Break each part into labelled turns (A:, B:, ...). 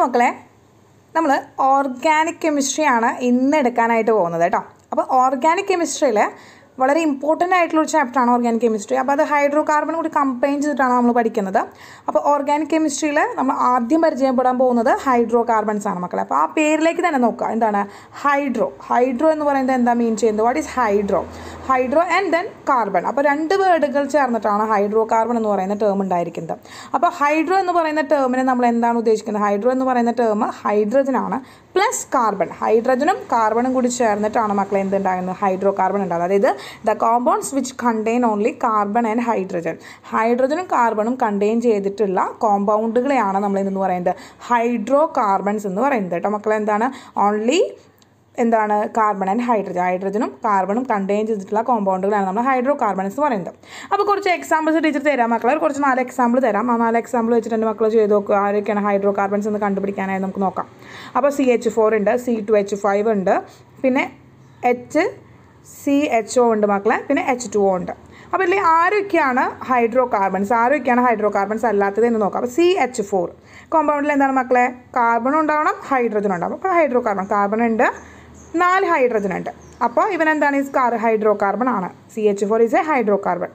A: മക്കളെ നമ്മൾ ഓർഗാനിക് കെമിസ്ട്രിയാണ് ഇന്ന് എടുക്കാനായിട്ട് പോകുന്നത് കേട്ടോ അപ്പോൾ ഓർഗാനിക് കെമിസ്ട്രിയിൽ വളരെ ഇമ്പോർട്ടൻ്റ് ആയിട്ടുള്ള ഒരു ചാപ്റ്ററാണ് ഓർഗാനിക് കെമിസ്ട്രി അപ്പോൾ അത് ഹൈഡ്രോ കാർബൺ കൂടി കമ്പൈൻ ചെയ്തിട്ടാണ് നമ്മൾ പഠിക്കുന്നത് അപ്പോൾ ഓർഗാനിക് കെമിസ്ട്രിയിൽ നമ്മൾ ആദ്യം പരിചയപ്പെടാൻ പോകുന്നത് ഹൈഡ്രോ കാർബൺസ് ആണ് മക്കളെ അപ്പോൾ ആ പേരിലേക്ക് തന്നെ നോക്കുക എന്താണ് ഹൈഡ്രോ ഹൈഡ്രോ എന്ന് പറയുന്നത് എന്താ മീൻ ചെയ്യുന്നത് what is hydro hydro and then carbon അപ്പോൾ രണ്ട് വേർഡുകൾ ചേർന്നിട്ടാണ് ഹൈഡ്രോ കാർബൺ എന്ന് പറയുന്ന ടേം ഉണ്ടായിരിക്കുന്നത് അപ്പോൾ ഹൈഡ്രോ എന്ന് പറയുന്ന ടേമിന് നമ്മൾ എന്താണ് ഉദ്ദേശിക്കുന്നത് ഹൈഡ്രോ എന്ന് പറയുന്ന ടേം ഹൈഡ്രജൻ ആണ് പ്ലസ് കാർബൺ ഹൈഡ്രജനും കാർബണും കൂടി ചേർന്നിട്ടാണ് മക്കളെ എന്തുണ്ടാകുന്നത് ഹൈഡ്രോ കാർബൺ ഉണ്ടാകുന്നത് അതായത് the compounds which contain only carbon and hydrogen ഹൈഡ്രജനും കാർബണും കണ്ടെയ്ൻ ചെയ്തിട്ടുള്ള കോമ്പൗണ്ടുകളെയാണ് നമ്മൾ എന്ന് പറയുന്നത് ഹൈഡ്രോ കാർബൺസ് എന്ന് പറയുന്നത് കേട്ടോ മക്കളെ എന്താണ് ഓൺലി എന്താണ് കാർബൺ ആൻഡ് ഹൈഡ്രജൻ ഹൈഡ്രജനും കാർബണും കണ്ടെയ്ൻ ചെയ്തിട്ടുള്ള കോമ്പൗണ്ടുകളാണ് നമ്മൾ ഹൈഡ്രോ കാർബൺസ് എന്ന് പറയുന്നത് അപ്പോൾ കുറച്ച് എക്സാമ്പിൾസ് ടീച്ചർ തരാം മക്കളെ ഒരു കുറച്ച് നാല് എക്സാമ്പിൾ തരാം ആ നാല് എക്സാമ്പിൾ വെച്ചിട്ട് എൻ്റെ മക്കൾ ചെയ്ത് നോക്കുക ആരൊക്കെയാണ് ഹൈഡ്രോ കാർബൺസ് എന്ന് കണ്ടുപിടിക്കാനായി നമുക്ക് നോക്കാം അപ്പോൾ സി എച്ച് ഫോർ ഉണ്ട് സി ടു എച്ച് ഫൈവ് ഉണ്ട് പിന്നെ എച്ച് സി എച്ച് ഒ ഉണ്ട് മക്കളെ പിന്നെ എച്ച് ടു ഒ ഉണ്ട് അപ്പോൾ ഇതിൽ ആരൊക്കെയാണ് ഹൈഡ്രോ കാർബൺസ് ആരൊക്കെയാണ് ഹൈഡ്രോ കാർബൺസ് അല്ലാത്തത് എന്ന് നോക്കാം അപ്പോൾ സി എച്ച് ഫോർ കോമ്പൗണ്ടിൽ എന്താണ് മക്കളെ കാർബൺ ഉണ്ടാവണം ഹൈഡ്രജൻ ഉണ്ടാവണം അപ്പോൾ ഹൈഡ്രോ കാർബൺ കാർബൺ ഉണ്ട് നാല് ഹൈഡ്രജൻ ഉണ്ട് അപ്പോൾ ഇവൻ എന്താണ് ഈ കാർ ഹൈഡ്രോ കാർബൺ ആണ് C H four is a hydro carbon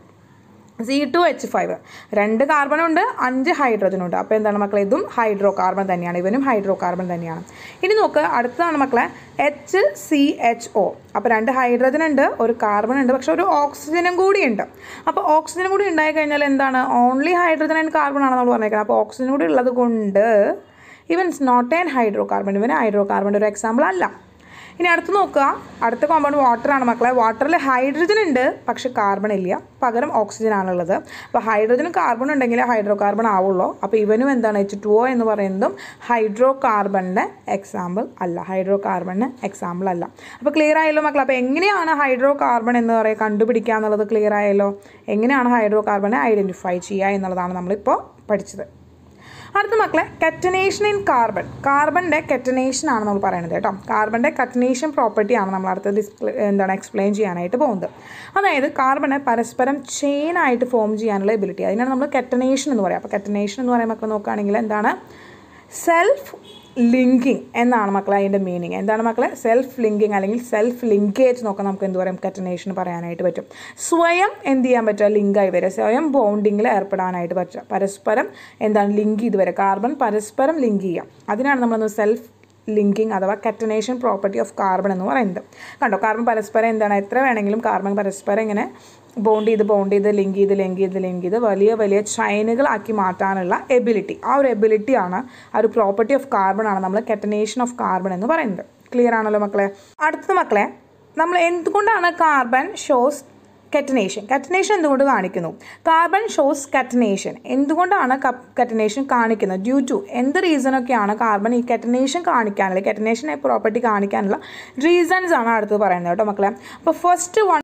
A: C two H five രണ്ട് കാർബൺ ഉണ്ട് അഞ്ച് ഹൈഡ്രജൻ ഉണ്ട് അപ്പോൾ എന്താണ് മക്കളെ ഇതും ഹൈഡ്രോ കാർബൺ തന്നെയാണ് ഇവനും ഹൈഡ്രോ കാർബൺ തന്നെയാണ് ഇനി നോക്ക് അടുത്തതാണ് മക്കളെ എച്ച് സി എച്ച് ഒ അപ്പോൾ രണ്ട് ഹൈഡ്രജൻ ഉണ്ട് ഒരു കാർബൺ ഉണ്ട് പക്ഷെ ഒരു ഓക്സിജനും കൂടി ഉണ്ട് അപ്പോൾ ഓക്സിജൻ കൂടി ഉണ്ടായി കഴിഞ്ഞാൽ എന്താണ് ഓൺലി ഹൈഡ്രജൻ ആൻഡ് കാർബൺ ആണ് നമ്മൾ പറഞ്ഞേക്കുന്നത് അപ്പോൾ ഓക്സിജൻ കൂടി ഉള്ളത് കൊണ്ട് ഇവൻ നോട്ട് ആൻ ഹൈഡ്രോ കാർബൺ ഇവൻ ഹൈഡ്രോ കാർബണിൻ്റെ ഒരു എക്സാമ്പിൾ അല്ല ഇനി അടുത്ത് നോക്കുക അടുത്ത കോമ്പൗണ്ട് വാട്ടറാണ് മക്കളെ വാട്ടറിൽ ഹൈഡ്രജൻ ഉണ്ട് പക്ഷെ കാർബൺ ഇല്ല പകരം ഓക്സിജൻ ആണുള്ളത് അപ്പോൾ ഹൈഡ്രജനും കാർബൺ ഉണ്ടെങ്കിൽ ഹൈഡ്രോ കാർബൺ ആവുള്ളൂ അപ്പോൾ ഇവനും എന്താണ് എച്ച് ടു ഒ എന്ന് പറയുന്നതും ഹൈഡ്രോ കാർബണിൻ്റെ എക്സാമ്പിൾ അല്ല ഹൈഡ്രോ കാർബണിന് എക്സാമ്പിൾ അല്ല അപ്പോൾ ക്ലിയർ ആയല്ലോ മക്കളെ അപ്പോൾ എങ്ങനെയാണ് ഹൈഡ്രോ കാർബൺ എന്ന് പറയുക കണ്ടുപിടിക്കുക എന്നുള്ളത് ക്ലിയർ ആയല്ലോ എങ്ങനെയാണ് ഹൈഡ്രോ കാർബണെ ഐഡൻറ്റിഫൈ ചെയ്യുക എന്നുള്ളതാണ് നമ്മളിപ്പോൾ പഠിച്ചത് അടുത്ത മക്കളെ കറ്റനേഷൻ ഇൻ കാർബൺ കാർബണിൻ്റെ കറ്റനേഷൻ ആണ് നമ്മൾ പറയുന്നത് കേട്ടോ കാർബണിൻ്റെ കറ്റനേഷൻ പ്രോപ്പർട്ടി ആണ് നമ്മൾ അടുത്ത ഡിസ്പ്ലേ എന്താണ് എക്സ്പ്ലെയിൻ ചെയ്യാനായിട്ട് പോകുന്നത് അതായത് കാർബണ് പരസ്പരം ചെയിൻ ആയിട്ട് ഫോം ചെയ്യാനുള്ള എബിലിറ്റി അതിനാണ് നമ്മൾ കറ്റനേഷൻ എന്ന് പറയുക അപ്പോൾ കറ്റനേഷൻ എന്ന് പറയുമ്പോൾ മക്കൾ നോക്കുകയാണെങ്കിൽ എന്താണ് സെൽഫ് ലിങ്കിങ് എന്നാണ് മക്കളെ അതിൻ്റെ മീനിങ് എന്താണ് മക്കളെ സെൽഫ് ലിങ്കിങ് അല്ലെങ്കിൽ സെൽഫ് ലിങ്കേജ് നോക്കാൻ നമുക്ക് എന്ത് പറയും കറ്റനേഷൻ പറയാനായിട്ട് പറ്റും സ്വയം എന്ത് ചെയ്യാൻ പറ്റുക ലിങ്കായി വരിക സ്വയം ബോണ്ടിങ്ങിൽ ഏർപ്പെടാനായിട്ട് പറ്റുക പരസ്പരം എന്താണ് ലിങ്ക് ചെയ്ത് വരിക കാർബൺ പരസ്പരം ലിങ്ക് ചെയ്യാം അതിനാണ് നമ്മളൊന്ന് സെൽഫ് ലിങ്കിങ് അഥവാ കറ്റനേഷൻ പ്രോപ്പർട്ടി ഓഫ് കാർബൺ എന്ന് പറയുന്നത് കണ്ടോ കാർബൺ പരസ്പരം എന്താണ് എത്ര വേണമെങ്കിലും കാർബൺ പരസ്പരം ഇങ്ങനെ ബോണ്ട് ചെയ്ത് ബോണ്ട് ചെയ്ത് ലിങ്ക് ചെയ്ത് ലിങ്ക് ചെയ്ത് ലിങ്ക് ചെയ്ത് വലിയ വലിയ ചൈനുകളാക്കി മാറ്റാനുള്ള എബിലിറ്റി ആ ഒരു എബിലിറ്റിയാണ് ആ ഒരു പ്രോപ്പർട്ടി ഓഫ് കാർബൺ ആണ് നമ്മൾ കെറ്റനേഷൻ ഓഫ് കാർബൺ എന്ന് പറയുന്നത് ക്ലിയർ ആണല്ലോ മക്കളെ അടുത്തത് മക്കളെ നമ്മൾ എന്തുകൊണ്ടാണ് കാർബൺ ഷോസ് കറ്റനേഷൻ കറ്റനേഷൻ എന്തുകൊണ്ട് കാണിക്കുന്നു കാർബൺ ഷോസ് കറ്റനേഷൻ എന്തുകൊണ്ടാണ് കറ്റനേഷൻ കാണിക്കുന്നത് ഡ്യൂ ടു എന്ത് റീസണൊക്കെയാണ് കാർബൺ ഈ കറ്റനേഷൻ കാണിക്കാനുള്ള കറ്റനേഷൻ പ്രോപ്പർട്ടി കാണിക്കാനുള്ള റീസൺസ് ആണ് അടുത്തത് പറയുന്നത് കേട്ടോ മക്കളെ അപ്പോൾ first one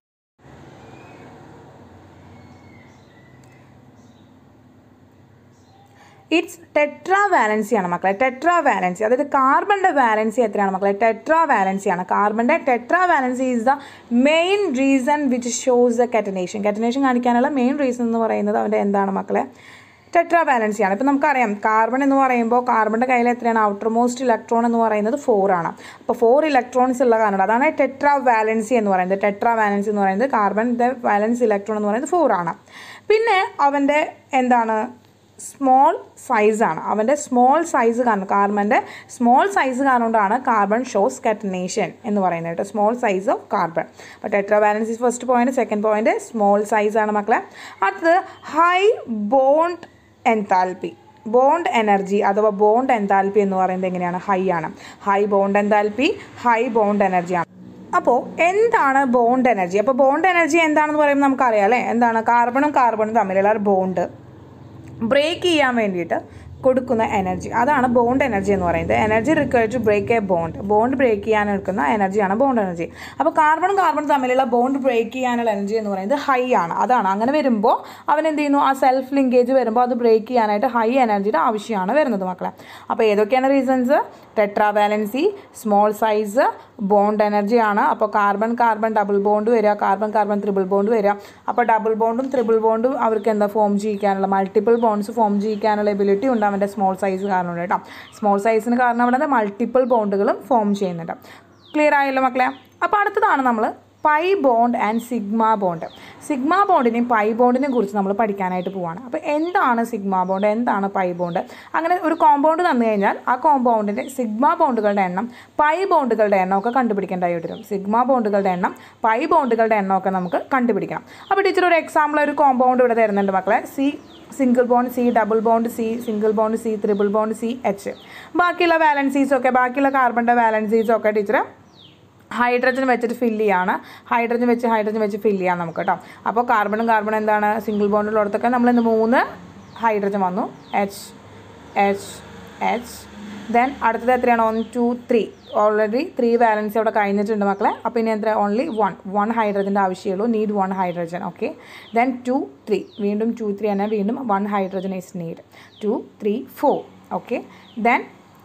A: it's tetra valency ആണ് മക്കളെ ടെട്രാ വാലൻസി അതായത് കാർബണിൻ്റെ വാലൻസി എത്രയാണ് മക്കളെ ടെട്രാ വാലൻസി ആണ് കാർബണിൻ്റെ tetra valency is the main reason which shows the catenation catenation കാണിക്കാനുള്ള മെയിൻ റീസൺ എന്ന് പറയുന്നത് അവൻ്റെ എന്താണ് മക്കളെ ടെട്രാ വാലൻസി ആണ് ഇപ്പം നമുക്കറിയാം കാർബൺ എന്ന് പറയുമ്പോൾ കാർബണിൻ്റെ കയ്യിൽ എത്രയാണ് ഔട്ടർ മോസ്റ്റ് ഇലക്ട്രോൺ എന്ന് പറയുന്നത് ഫോർ ആണ് അപ്പോൾ ഫോർ ഇലക്ട്രോൺസ് ഉള്ള കാരണം അതാണ് ടെട്രാ വാലൻസി എന്ന് പറയുന്നത് ടെട്രാ വാലൻസി എന്ന് പറയുന്നത് കാർബണിൻ്റെ വാലൻസ് ഇലക്ട്രോൺ എന്ന് പറയുന്നത് ഫോർ ആണ് പിന്നെ അവൻ്റെ എന്താണ് സ്മോൾ സൈസാണ് അവൻ്റെ സ്മോൾ സൈസ് കാരണം കാർബൻ്റെ സ്മോൾ സൈസ് കാരണം കൊണ്ടാണ് കാർബൺ ഷോസ് കറ്റനേഷൻ എന്ന് പറയുന്നത് കേട്ടോ സ്മോൾ സൈസ് ഓഫ് കാർബൺ അപ്പോൾ tetra valence first point second point small size ആണ് മക്കളെ അടുത്തത് high bond enthalpy bond energy അഥവാ ബോണ്ട് എൻതാൽപ്പി എന്ന് പറയുന്നത് എങ്ങനെയാണ് ഹൈ ആണ് high bond enthalpy high bond energy ആണ് അപ്പോൾ എന്താണ് ബോണ്ട് എനർജി അപ്പോൾ ബോണ്ട് എനർജി എന്താണെന്ന് പറയുമ്പോൾ നമുക്കറിയാം അല്ലേ എന്താണ് കാർബണും കാർബണും തമ്മിലുള്ള ബോണ്ട് ബ്രേക്ക് ചെയ്യാൻ വേണ്ടിയിട്ട് കൊടുക്കുന്ന എനർജി അതാണ് ബോണ്ട് എനർജി എന്ന് പറയുന്നത് energy require to break a bond bond break ചെയ്യാൻ എടുക്കുന്ന എനർജിയാണ് ബോണ്ട് എനർജി അപ്പോൾ കാർബണും കാർബണും തമ്മിലുള്ള ബോണ്ട് ബ്രേക്ക് ചെയ്യാനുള്ള എനർജി എന്ന് പറയുന്നത് ഹൈ ആണ് അതാണ് അങ്ങനെ വരുമ്പോൾ അവൻ എന്ത് ചെയ്യുന്നു ആ സെൽഫ് ലിങ്കേജ് വരുമ്പോൾ അത് ബ്രേക്ക് ചെയ്യാനായിട്ട് ഹൈ എനർജിയുടെ ആവശ്യമാണ് വരുന്നത് മക്കളെ അപ്പോൾ ഏതൊക്കെയാണ് reasons tetra valency small size bond energy ആണ് അപ്പോൾ കാർബൺ കാർബൺ ഡബിൾ ബോണ്ട് വരിക കാർബൺ കാർബൺ ത്രിബിൾ ബോണ്ട് വരിക അപ്പോൾ ഡബിൾ ബോണ്ടും ത്രിബിൾ ബോണ്ടും അവർക്ക് എന്താ ഫോം ചെയ്യിക്കാനുള്ള മൾട്ടിപ്പിൾ ബോണ്ട്സ് ഫോം ചെയ്യിക്കാനുള്ള എബിലിറ്റി ഉണ്ട് അവൻ്റെ സ്മോൾ സൈസ് കാരണം കേട്ടോ സ്മോൾ സൈസിന് കാരണം അവിടെ മൾട്ടിപ്പിൾ ബോണ്ടുകളും ഫോം ചെയ്യുന്നുണ്ട് ക്ലിയർ ആയല്ലോ മക്കളെ അപ്പോൾ അടുത്തതാണ് നമ്മൾ pi bond and sigma bond sigma ബോണ്ടിനെയും പൈ ബോണ്ടിനെയും കുറിച്ച് നമ്മൾ പഠിക്കാനായിട്ട് പോവാണ് അപ്പോൾ എന്താണ് സിഗ്മ ബോണ്ട് എന്താണ് പൈ ബോണ്ട് അങ്ങനെ ഒരു കോമ്പൗണ്ട് തന്നു കഴിഞ്ഞാൽ ആ കോമ്പൗണ്ടിൻ്റെ സിഗ്മ ബോണ്ടുകളുടെ എണ്ണം പൈ ബോണ്ടുകളുടെ എണ്ണം ഒക്കെ കണ്ടുപിടിക്കേണ്ടതായിട്ട് വരും സിഗ്മ ബോണ്ടുകളുടെ എണ്ണം പൈ ബോണ്ടുകളുടെ എണ്ണം ഒക്കെ നമുക്ക് കണ്ടുപിടിക്കണം അപ്പോൾ ടീച്ചർ ഒരു എക്സാമ്പിൾ ഒരു കോമ്പൗണ്ട് ഇവിടെ തരുന്നുണ്ട് മക്കളെ C single bond C double bond C single bond C triple bond C H ബാക്കിയുള്ള വാലൻസീസ് ഒക്കെ ബാക്കിയുള്ള കാർബണിൻ്റെ വാലൻസീസ് ഒക്കെ ടീച്ചർ ഹൈഡ്രജൻ വെച്ചിട്ട് ഫില്ല് ചെയ്യാണ് ഹൈഡ്രജൻ വെച്ച് ഹൈഡ്രജൻ വെച്ച് ഫില്ല് ചെയ്യാം നമുക്ക് കേട്ടോ അപ്പോൾ കാർബണും കാർബൺ എന്താണ് സിംഗിൾ ബോണ്ടിലുള്ളടത്തൊക്കെ നമ്മൾ ഇന്ന് മൂന്ന് ഹൈഡ്രജൻ വന്നു എച്ച് എച്ച് എച്ച് ദെൻ അടുത്തത് എത്രയാണ് one two three already three valency അവിടെ കഴിഞ്ഞിട്ടുണ്ട് മക്കളെ അപ്പോൾ ഇനി എത്ര ഓൺലി വൺ വൺ ഹൈഡ്രജൻ്റെ ആവശ്യമുള്ളൂ need one hydrogen okay then two three വീണ്ടും ടു ത്രീ തന്നെ വീണ്ടും one hydrogen is need two three four okay then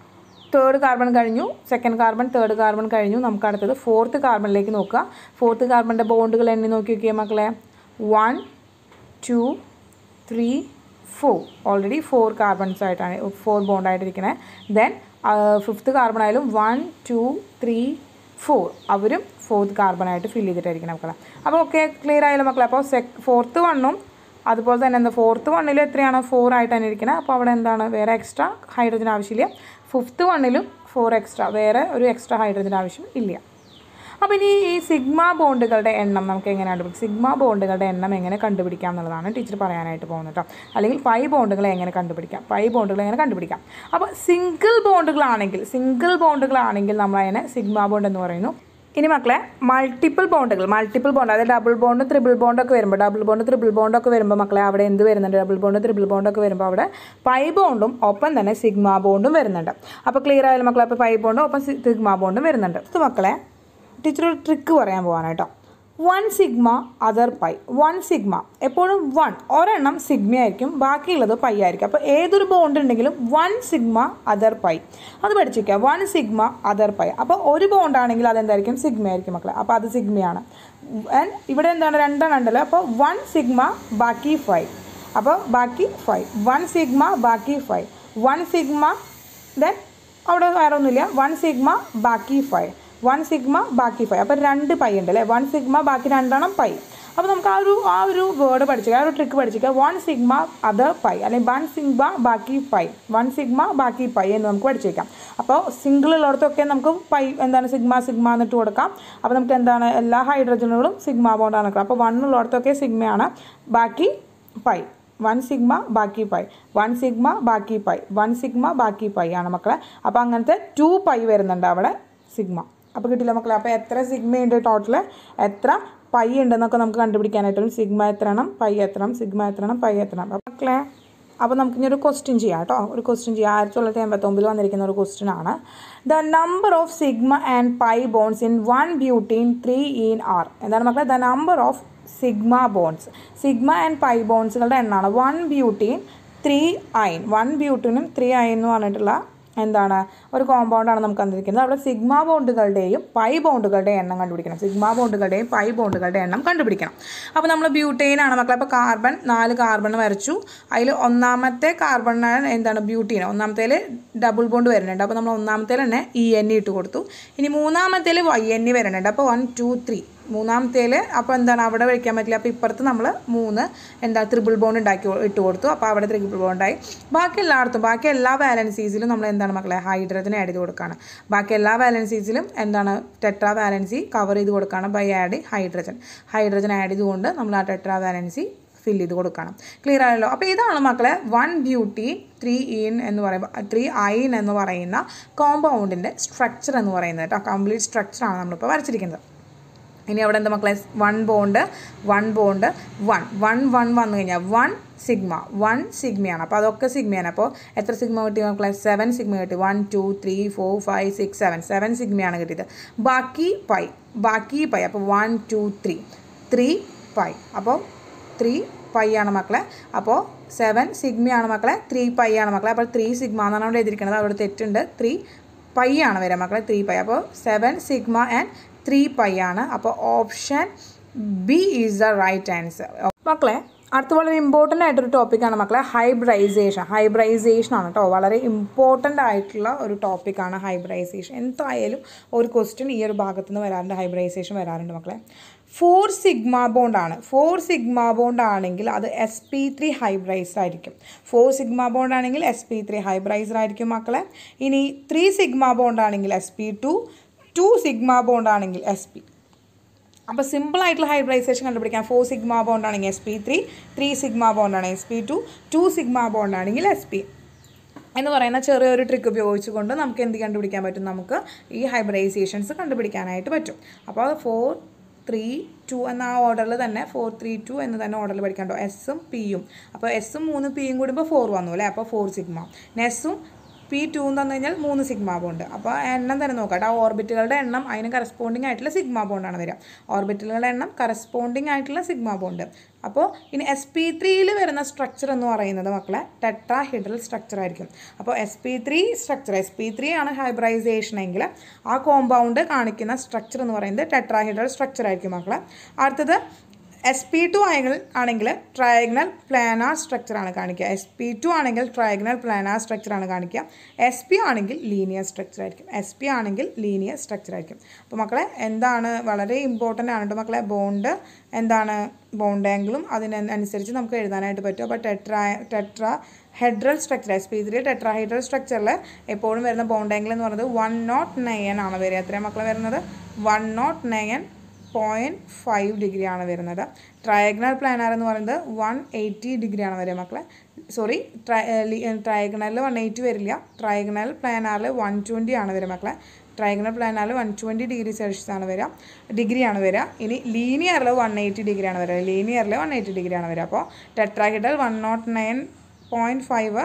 A: third carbon കഴിഞ്ഞു സെക്കൻഡ് കാർബൺ തേർഡ് കാർബൺ കഴിഞ്ഞു നമുക്ക് അടുത്തത് ഫോർത്ത് കാർബണിലേക്ക് നോക്കുക ഫോർത്ത് കാർബണിൻ്റെ ബോണ്ടുകൾ എണ്ണി നോക്കി നോക്കിയേ മക്കളെ one two three four already four carbons ആയിട്ടാണ് ഫോർ ബോണ്ടായിട്ടിരിക്കുന്നത് ദെൻ ഫിഫ്ത്ത് കാർബൺ ആയാലും വൺ ടു ത്രീ ഫോർ അവരും ഫോർത്ത് കാർബൺ ആയിട്ട് ഫില്ല് ചെയ്തിട്ടായിരിക്കണം മക്കളെ അപ്പോൾ ഓക്കെ ക്ലിയർ ആയാലും മക്കളെ അപ്പോൾ സെക് ഫോർത്ത് വണ്ണും അതുപോലെ തന്നെ എന്താ ഫോർത്ത് വണ്ണിൽ എത്രയാണ് ഫോർ ആയിട്ട് തന്നെ ഇരിക്കുന്നത് അപ്പോൾ അവിടെ എന്താണ് വേറെ എക്സ്ട്രാ ഹൈഡ്രജൻ ആവശ്യമില്ല ഫിഫ്ത്ത് വണ്ണിലും ഫോർ എക്സ്ട്രാ വേറെ ഒരു എക്സ്ട്രാ ഹൈഡ്രജൻ ആവശ്യം ഇല്ല അപ്പോൾ ഇനി ഈ സിഗ്മ ബോണ്ടുകളുടെ എണ്ണം നമുക്ക് എങ്ങനെ കണ്ടുപിടിക്കും സിഗ്മ ബോണ്ടുകളുടെ എണ്ണം എങ്ങനെ കണ്ടുപിടിക്കാം എന്നുള്ളതാണ് ടീച്ചർ പറയാനായിട്ട് പോകുന്നത് കേട്ടോ അല്ലെങ്കിൽ പൈ ബോണ്ടുകളെ എങ്ങനെ കണ്ടുപിടിക്കാം പൈ ബോണ്ടുകൾ എങ്ങനെ കണ്ടുപിടിക്കാം അപ്പോൾ സിംഗിൾ ബോണ്ടുകളാണെങ്കിൽ സിംഗിൾ ബോണ്ടുകളാണെങ്കിൽ നമ്മൾ അതിനെ സിഗ്മ ബോണ്ട് എന്ന് പറയുന്നു ഇനി മക്കളെ മൾട്ടിപ്പിൾ ബോണ്ടുകൾ മൾട്ടിപ്പിൾ ബോണ്ട് അതായത് ഡബിൾ ബോണ്ട് ത്രിബിൾ ബോണ്ട് ഒക്കെ വരുമ്പോൾ ഡബിൾ ബോണ്ട് ത്രിബിൾ ബോണ്ട് ഒക്കെ വരുമ്പോൾ മക്കളെ അവിടെ എന്ത് വരുന്നുണ്ട് ഡബിൾ ബോണ്ട് ത്രിബിൾ ബോണ്ട് ഒക്കെ വരുമ്പോൾ അവിടെ പൈ ബോണ്ടും ഒപ്പം തന്നെ സിഗ്മ ബോണ്ടും വരുന്നുണ്ട് അപ്പോൾ ക്ലിയർ ആയാലും മക്കളെ അപ്പോൾ പൈ ബോണ്ടും ഒപ്പം സിഗ്മ ബോണ്ടും വരുന്നുണ്ട് ഇത് മക്കളെ ടീച്ചർ ഒരു ട്രിക്ക് പറയാൻ പോകാനാണ് കേട്ടോ one sigma other pi one sigma എപ്പോഴും വൺ ഒരെണ്ണം സിഗ്മ ആയിരിക്കും ബാക്കിയുള്ളത് പൈ ആയിരിക്കും അപ്പോൾ ഏതൊരു ബോണ്ട് ഉണ്ടെങ്കിലും വൺ സിഗ്മ അതർ പൈ അത് പഠിച്ചിരിക്കുക വൺ സിഗ്മ അതർ പൈ അപ്പോൾ ഒരു ബോണ്ട് ആണെങ്കിൽ അതെന്തായിരിക്കും സിഗ്മ ആയിരിക്കും മക്കളെ അപ്പോൾ അത് സിഗ്മയാണ് And ഇവിടെ എന്താണ് രണ്ടെണ്ണം ഉണ്ടല്ലോ അപ്പോൾ വൺ സിഗ്മ ബാക്കി ഫൈവ് അപ്പോൾ ബാക്കി ഫൈവ് വൺ സിഗ്മ ബാക്കി ഫൈവ് വൺ സിഗ്മ ദെൻ അവിടെ വേറെ ഒന്നുമില്ല വൺ സിഗ്മ ബാക്കി ഫൈവ് വൺ സിഗ്മ ബാക്കി ഫൈവ് അപ്പോൾ രണ്ട് പൈ ഉണ്ട് അല്ലേ വൺ സിഗ്മ ബാക്കി രണ്ടെണ്ണം പൈ അപ്പോൾ നമുക്ക് ആ ഒരു ആ ഒരു വേർഡ് പഠിച്ചിരിക്കുക ആ ഒരു ട്രിക്ക് പഠിച്ചിരിക്കുക വൺ സിഗ്മ അതർ പൈ അല്ലെങ്കിൽ വൺ സിഗ്മ ബാക്കി പൈ വൺ സിഗ്മ ബാക്കി പൈ എന്ന് നമുക്ക് പഠിച്ചേക്കാം അപ്പോൾ സിംഗിൾ ഉള്ളിടത്തൊക്കെ നമുക്ക് പൈ എന്താണ് സിഗ്മ സിഗ്മ എന്നിട്ട് കൊടുക്കാം അപ്പോൾ നമുക്ക് എന്താണ് എല്ലാ ഹൈഡ്രജനുകളും സിഗ്മ ബോണ്ടാണ് നിൽക്കുക അപ്പോൾ വൺ ഉള്ളിടത്തൊക്കെ സിഗ്മയാണ് ബാക്കി പൈ വൺ സിഗ്മ ബാക്കി പൈ വൺ സിഗ്മ ബാക്കി പൈ വൺ സിഗ്മ ബാക്കി പൈ ആണ് മക്കളെ അപ്പോൾ അങ്ങനത്തെ ടു പൈ വരുന്നുണ്ട് അവിടെ സിഗ്മ അപ്പോൾ കിട്ടില്ല മക്കളെ അപ്പോൾ എത്ര സിഗ്മ ഉണ്ട് ടോട്ടൽ എത്ര പൈ ഉണ്ടെന്നൊക്കെ നമുക്ക് കണ്ടുപിടിക്കാനായിട്ടും സിഗ്മ എത്രണം പൈ എത്രണം സിഗ്മ എത്രണം പൈ എത്രണം അപ്പോൾ മക്കളെ അപ്പോൾ നമുക്കിനി ഒരു ക്വസ്റ്റ്യൻ ചെയ്യാം കേട്ടോ ഒരു ക്വസ്റ്റ്യൻ ചെയ്യാം ആയിരത്തി തൊള്ളായിരത്തി എൺപത്തൊമ്പതിൽ വന്നിരിക്കുന്ന ഒരു ക്വസ്റ്റ്യൻ ആണ് the number of sigma and pi bonds in one butene three yne are എന്താണ് മക്കളെ the number of sigma bonds sigma and pi ബോൺസുകളുടെ എണ്ണമാണ് വൺ ബ്യൂട്ടീൻ ത്രീ അയൻ വൺ ബ്യൂട്ടിനും ത്രീ അയൻ എന്ന് പറഞ്ഞിട്ടുള്ള എന്താണ് ഒരു കോമ്പൗണ്ടാണ് നമുക്ക് തന്നിരിക്കുന്നത് അവിടെ സിഗ്മ ബോണ്ടുകളുടെയും പൈ ബോണ്ടുകളുടെയും എണ്ണം കണ്ടുപിടിക്കണം സിഗ്മ ബോണ്ടുകളുടെയും പൈ ബോണ്ടുകളുടെ എണ്ണം കണ്ടുപിടിക്കണം അപ്പോൾ നമ്മൾ ബ്യൂട്ടൈൻ ആണ് മക്കളെ അപ്പോൾ കാർബൺ നാല് കാർബൺ വരച്ചു അതിൽ ഒന്നാമത്തെ കാർബണിനാണ് എന്താണ് ബ്യൂട്ടീൻ ഒന്നാമത്തേൽ ഡബിൾ ബോണ്ട് വരുന്നുണ്ട് അപ്പോൾ നമ്മൾ ഒന്നാമത്തേൽ തന്നെ ഇ എൻ ഇട്ട് കൊടുത്തു ഇനി മൂന്നാമത്തേൽ വൈ എൻ ഇ വരുന്നുണ്ട് അപ്പോൾ വൺ ടു ത്രീ മൂന്നാമത്തേൽ അപ്പോൾ എന്താണ് അവിടെ വയ്ക്കാൻ പറ്റില്ല അപ്പോൾ ഇപ്പുറത്ത് നമ്മൾ മൂന്ന് എന്താ ത്രിബിൾ ബോണ്ട് ഉണ്ടാക്കി ഇട്ട് കൊടുത്തു അപ്പോൾ അവിടെ ത്രിബിൾ ബോണ്ടായി ബാക്കി എല്ലായിടത്തും ബാക്കി എല്ലാ വാലൻസീസിലും നമ്മൾ എന്താണ് മക്കളെ ഹൈഡ്രജൻ ആഡ് ചെയ്ത് കൊടുക്കുകയാണ് ബാക്കി എല്ലാ വാലൻസീസിലും എന്താണ് ടെട്രാ വാലൻസി കവർ ചെയ്ത് കൊടുക്കുകയാണ് by add hydrogen hydrogen add ചെയ്തുകൊണ്ട് നമ്മൾ ആ ടെട്രാ വാലൻസി ഫില്ല് ചെയ്ത് കൊടുക്കണം ക്ലിയർ ആയല്ലോ അപ്പോൾ ഇതാണ് മക്കളെ വൺ ബ്യൂട്ടി ത്രീ ഇൻ എന്ന് പറയുമ്പോൾ ത്രീ ഐൻ എന്ന് പറയുന്ന കോമ്പൗണ്ടിൻ്റെ സ്ട്രക്ചർ എന്ന് പറയുന്നത് കേട്ടോ കംപ്ലീറ്റ് സ്ട്രക്ചറാണ് നമ്മളിപ്പോൾ വരച്ചിരിക്കുന്നത് ഇനി അവിടെ എന്താ മക്കളെ one bond one bond one one one വന്നു കഴിഞ്ഞാൽ വൺ സിഗ്മ വൺ സിഗ്മയാണ് അപ്പോൾ അതൊക്കെ സിഗ്മയാണ് അപ്പോൾ എത്ര സിഗ്മ കിട്ടി മക്കളെ സെവൻ സിഗ്മ കിട്ടി one two three four five six seven seven സിഗ്മയാണ് കിട്ടിയത് ബാക്കി പൈ ബാക്കി പൈ അപ്പോൾ one two three three pi അപ്പോൾ ത്രീ പൈ ആണ് മക്കളെ അപ്പോൾ സെവൻ സിഗ്മയാണ് മക്കളെ ത്രീ പൈ ആണ് മക്കളെ അപ്പോൾ ത്രീ സിഗ്മ എന്നാണ് അവിടെ എഴുതിയിരിക്കുന്നത് അവിടെ തെറ്റുണ്ട് ത്രീ പൈ ആണ് വരിക മക്കളെ ത്രീ പൈ അപ്പോൾ seven sigma and three pi ആണ് അപ്പോൾ option B is the right answer മക്കളെ അടുത്ത വളരെ ഇമ്പോർട്ടൻ്റ് ആയിട്ടൊരു ടോപ്പിക്കാണ് മക്കളെ ഹൈബ്രൈസേഷൻ ഹൈബ്രൈസേഷൻ ആണ് കേട്ടോ വളരെ ഇമ്പോർട്ടൻ്റ് ആയിട്ടുള്ള ഒരു ടോപ്പിക്കാണ് ഹൈബ്രൈസേഷൻ എന്തായാലും ഒരു ക്വസ്റ്റ്യൻ ഈ ഒരു ഭാഗത്ത് നിന്ന് വരാറുണ്ട് ഹൈബ്രൈസേഷൻ വരാറുണ്ട് മക്കളെ ഫോർ സിഗ്മ ബോണ്ട് ആണ് ഫോർ സിഗ്മ ബോണ്ട് ആണെങ്കിൽ അത് എസ് പി ത്രീ ഹൈബ്രൈസ്ഡ് ആയിരിക്കും ഫോർ സിഗ്മ ബോണ്ട് ആണെങ്കിൽ എസ് പി ത്രീ ഹൈബ്രൈസ്ഡ് ആയിരിക്കും മക്കളെ ഇനി ത്രീ സിഗ്മ ബോണ്ട് ആണെങ്കിൽ S P two two sigma bond ആണെങ്കിൽ എസ് പി അപ്പോൾ സിമ്പിൾ ആയിട്ടുള്ള ഹൈബ്രൈസേഷൻ കണ്ടുപിടിക്കാം ഫോർ സിഗ്മ ബോണ്ട് ആണെങ്കിൽ S P three three sigma bond ആണ് S P two two sigma bond ആണെങ്കിൽ എസ് പി എന്ന് പറയുന്ന ചെറിയൊരു ട്രിക്ക് ഉപയോഗിച്ചുകൊണ്ട് നമുക്ക് എന്ത് കണ്ടുപിടിക്കാൻ പറ്റും നമുക്ക് ഈ ഹൈബ്രൈസേഷൻസ് കണ്ടുപിടിക്കാനായിട്ട് പറ്റും അപ്പോൾ അത് ഫോർ ത്രീ ടു എന്ന ആ ഓർഡറിൽ തന്നെ ഫോർ ത്രീ ടു എന്ന് തന്നെ ഓർഡറിൽ പഠിക്കണ്ടോ എസും പിയും അപ്പോൾ എസും മൂന്ന് പിയും കൂടുമ്പോൾ ഫോർ വന്നു അല്ലേ അപ്പോൾ ഫോർ സിഗ്മ നെസ്സും പി ടു എന്ന് തന്നു കഴിഞ്ഞാൽ മൂന്ന് സിഗ്മ ബോണ്ട് അപ്പോൾ എണ്ണം തന്നെ നോക്കാം ആ ഓർബിറ്റുകളുടെ എണ്ണം അതിന് കറസ്പോണ്ടിങ് ആയിട്ടുള്ള സിഗ്മ ബോണ്ടാണ് വരിക ഓർബിറ്റുകളുടെ എണ്ണം കറസ്പോണ്ടിങ് ആയിട്ടുള്ള സിഗ്മ ബോണ്ട് അപ്പോൾ ഇനി എസ് പി ത്രീയിൽ വരുന്ന സ്ട്രക്ചർ എന്ന് പറയുന്നത് മക്കളെ ടെട്രാഹിഡ്രൽ സ്ട്രക്ചർ ആയിരിക്കും അപ്പോൾ S P three structure S P three ആണ് ഹൈബ്രൈസേഷൻ എങ്കിൽ ആ കോമ്പൗണ്ട് കാണിക്കുന്ന സ്ട്രക്ചർ എന്ന് പറയുന്നത് ടെട്രാഹിഡ്രൽ സ്ട്രക്ചർ ആയിരിക്കും മക്കളെ അടുത്തത് എസ് പി ടു ആണെങ്കിൽ ആണെങ്കിൽ ട്രയഗ്നൽ പ്ലാനാർ സ്ട്രക്ചറാണ് കാണിക്കുക എസ് പി ടു ആണെങ്കിൽ ട്രയഗ്നൽ പ്ലാനാർ സ്ട്രക്ചറാണ് കാണിക്കുക എസ് പി ആണെങ്കിൽ ലീനിയർ സ്ട്രക്ചർ ആയിരിക്കും എസ് പി ആണെങ്കിൽ ലീനിയർ സ്ട്രക്ചർ ആയിരിക്കും അപ്പോൾ മക്കളെ എന്താണ് വളരെ ഇമ്പോർട്ടൻ്റ് ആണ് കേട്ടോ മക്കളെ ബോണ്ട് എന്താണ് ബോണ്ട് ആംഗിളും അതിനനുസരിച്ച് നമുക്ക് എഴുതാനായിട്ട് പറ്റും അപ്പോൾ tetra tetrahedral structure S P three tetrahedral സ്ട്രക്ചറിൽ എപ്പോഴും വരുന്ന ബോണ്ട് ആംഗിൾ എന്ന് പറയുന്നത് വൺ നോട്ട് നയൻ ആണ് വരിക എത്രയാണ് മക്കളെ വരുന്നത് one nought nine point five degree ആണ് വരുന്നത് ട്രയഗ്നൽ പ്ലാനാർ എന്ന് പറയുന്നത് വൺ എയ്റ്റി ഡിഗ്രി ആണ് വരിക മക്കളെ സോറി ട്രയഗ്നലിൽ വൺ എയ്റ്റി വരില്ല ട്രയഗ്നൽ പ്ലാനാറിൽ വൺ ട്വൻറ്റി ആണ് വരിക മക്കളെ ട്രയഗ്നൽ പ്ലാനാറിൽ വൺ ട്വൻറ്റി ഡിഗ്രി സെൽഷ്യസ് ആണ് വരിക ഡിഗ്രിയാണ് വരിക ഇനി ലീനിയറിൽ വൺ എയ്റ്റി ഡിഗ്രി ആണ് വരിക ലീനിയറിൽ വൺ എയ്റ്റി ഡിഗ്രി ആണ് വരിക അപ്പോൾ tetrahedral one nought nine point five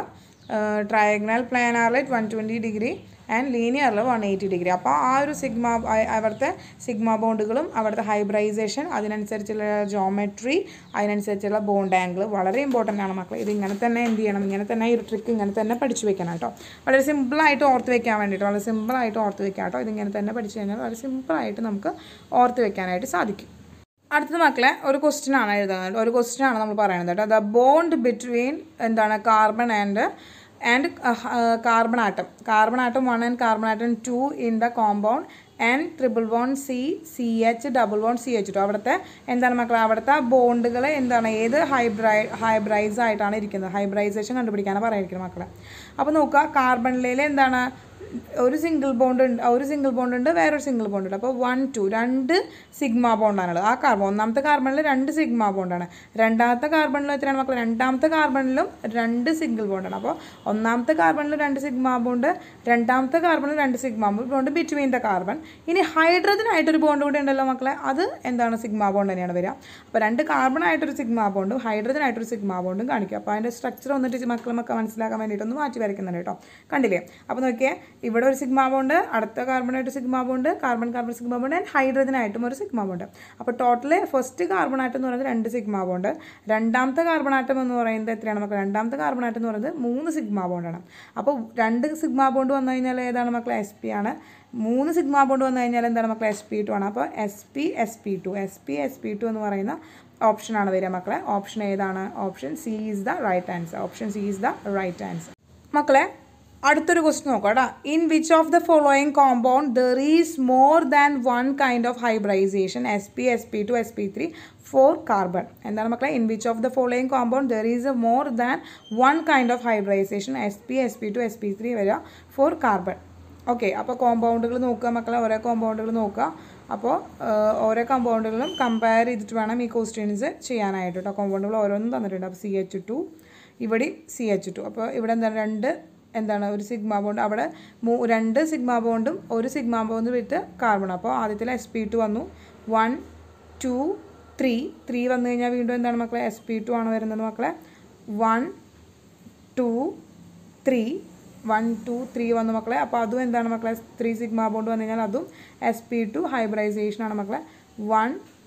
A: trigonal പ്ലാനാറിൽ വൺ ട്വൻറ്റി ഡിഗ്രി ആൻഡ് ലീനിയറിൽ വൺ എയ്റ്റി ഡിഗ്രി അപ്പോൾ ആ ഒരു സിഗ്മ അവിടുത്തെ സിഗ്മ ബോണ്ടുകളും അവിടുത്തെ ഹൈബ്രൈസേഷൻ അതിനനുസരിച്ചുള്ള ജോമെട്രി അതിനനുസരിച്ചുള്ള ബോണ്ട് ആംഗിൾ വളരെ ഇമ്പോർട്ടൻ്റ് ആണ് മക്കൾ ഇത് ഇങ്ങനെ തന്നെ എന്ത് ചെയ്യണം ഇങ്ങനെ തന്നെ ഈ ഒരു ട്രിക്ക് ഇങ്ങനെ തന്നെ പഠിച്ചു വെക്കണം കേട്ടോ വളരെ സിമ്പിളായിട്ട് ഓർത്ത് വെക്കാൻ വേണ്ടിയിട്ട് വളരെ സിമ്പിളായിട്ട് ഓർത്ത് വെക്കാം കേട്ടോ ഇതിങ്ങനെ തന്നെ പഠിച്ചു കഴിഞ്ഞാൽ വളരെ സിമ്പിളായിട്ട് നമുക്ക് ഓർത്ത് വെക്കാനായിട്ട് സാധിക്കും അടുത്തത് മക്കളെ ഒരു ക്വസ്റ്റ്യൻ ആണ് എഴുതുന്നത് ഒരു ക്വസ്റ്റ്യൻ ആണ് നമ്മൾ പറയുന്നത് കേട്ടോ ദ ബോണ്ട് ബിറ്റ്വീൻ എന്താണ് carbon and and carbon atom carbon atom one and carbon atom two in the compound and triple one C C H double one C H two അവിടുത്തെ എന്താണ് മക്കളെ അവിടുത്തെ ബോണ്ടുകൾ എന്താണ് ഏത് ഹൈബ്രൈ ഹൈബ്രൈസ് ആയിട്ടാണ് ഇരിക്കുന്നത് ഹൈബ്രൈസേഷൻ കണ്ടുപിടിക്കാനാണ് പറഞ്ഞിരിക്കുന്നത് മക്കളെ അപ്പോൾ നോക്കുക കാർബണിൽ എന്താണ് ഒരു സിംഗിൾ ബോണ്ട് ഉണ്ട് ഒരു സിംഗിൾ ബോണ്ട് ഉണ്ട് വേറൊരു സിംഗിൾ ബോണ്ട് ഉണ്ട് അപ്പോൾ വൺ ടു രണ്ട് സിഗ്മ ബോണ്ടാണുള്ളത് ആ കാർബൺ ഒന്നാമത്തെ കാർബണിൽ രണ്ട് സിഗ്മ ബോണ്ടാണ് രണ്ടാമത്തെ കാർബണിലും എത്രയാണ് മക്കൾ രണ്ടാമത്തെ കാർബണിലും രണ്ട് സിംഗിൾ ബോണ്ടാണ് അപ്പോൾ ഒന്നാമത്തെ കാർബണിൽ രണ്ട് സിഗ്മ ബോണ്ട് രണ്ടാമത്തെ കാർബണിൽ രണ്ട് sigma bond between the carbon ഇനി ഹൈഡ്രജനായിട്ടൊരു ബോണ്ട് കൂടി ഉണ്ടല്ലോ മക്കളെ അത് എന്താണ് സിഗ്മ ബോണ്ട് തന്നെയാണ് വരിക അപ്പോൾ രണ്ട് കാർബൺ ആയിട്ടൊരു സിഗ്മ ബോണ്ടും ഹൈഡ്രജൻ ആയിട്ടൊരു സിഗ്മ ബോണ്ടും കാണിക്കുക അപ്പോൾ അതിൻ്റെ സ്ട്രക്ചർ വന്നിട്ട് മക്കളൊക്കെ മനസ്സിലാക്കാൻ വേണ്ടിയിട്ടൊന്ന് മാറ്റി വരയ്ക്കുന്നുണ്ട് കേട്ടോ കണ്ടില്ലേ അപ്പോൾ നോക്കിയേ ഇവിടെ ഒരു സിഗ്മ ബോണ്ട് അടുത്ത കാർബണായിട്ട് sigma bond carbon carbon sigma bond and ഹൈഡ്രജനായിട്ടും ഒരു സിഗ്മ ബോണ്ട് അപ്പോൾ ടോട്ടൽ ഫസ്റ്റ് കാർബൺ ആറ്റം എന്ന് പറയുന്നത് രണ്ട് സിഗ്മ ബോണ്ട് രണ്ടാമത്തെ കാർബൺ ആറ്റം എന്ന് പറയുന്നത് എത്രയാണ് മക്കൾ രണ്ടാമത്തെ കാർബൺ ആറ്റം എന്ന് പറയുന്നത് മൂന്ന് സിഗ്മ ബോണ്ടാണ് അപ്പോൾ രണ്ട് സിഗ്മ ബോണ്ട് വന്നു കഴിഞ്ഞാൽ ഏതാണ് മക്കൾ എസ് പി ആണ് മൂന്ന് സിഗ്മ ബോണ്ട് വന്നു കഴിഞ്ഞാൽ എന്താണ് മക്കൾ എസ് പി ടു ആണ് അപ്പോൾ S P S P two S P S P two എന്ന് പറയുന്ന ഓപ്ഷനാണ് വരിക മക്കളെ ഓപ്ഷൻ ഏതാണ് option C is the right answer option C is the right answer മക്കളെ അടുത്തൊരു ക്വസ്റ്റ്യൻ നോക്കാം കേട്ടോ in which of the following compound there is more than one kind of hybridisation S P S P two S P three four carbon എന്താണ് മക്കളെ in which of the following compound there is a more than one kind of hybridisation S P S P two S P three വരിക four carbon okay അപ്പോൾ കോമ്പൗണ്ടുകൾ നോക്കുക മക്കളെ ഓരോ കോമ്പൗണ്ടുകൾ നോക്കുക അപ്പോൾ ഓരോ കോമ്പൗണ്ടുകളും കമ്പയർ ചെയ്തിട്ട് വേണം ഈ ക്വസ്റ്റ്യൻസ് ചെയ്യാനായിട്ട് കേട്ടോ കോമ്പൗണ്ടുകൾ ഓരോന്നും തന്നിട്ടുണ്ട് അപ്പോൾ സി എച്ച് ടു ഇവിടെ സി എച്ച് ടു അപ്പോൾ ഇവിടെ എന്താണ് രണ്ട് എന്താണ് ഒരു സിഗ്മ ബോണ്ട് അവിടെ മൂ രണ്ട് സിഗ്മ ബോണ്ടും ഒരു സിഗ്മ ബോണ്ട് വിട്ട് കാർബൺ അപ്പോൾ ആദ്യത്തിൽ എസ് പി ടു വന്നു വൺ ടു ത്രീ ത്രീ വന്നു കഴിഞ്ഞാൽ വീണ്ടും എന്താണ് മക്കളെ എസ് പി ടു ആണ് വരുന്നത് മക്കളെ one two three one two three വന്നു മക്കളെ അപ്പോൾ അതും എന്താണ് മക്കളെ ത്രീ സിഗ്മ ബോണ്ട് വന്നു കഴിഞ്ഞാൽ അതും എസ് പി ടു ഹൈബ്രൈസേഷൻ ആണ് മക്കളെ വൺ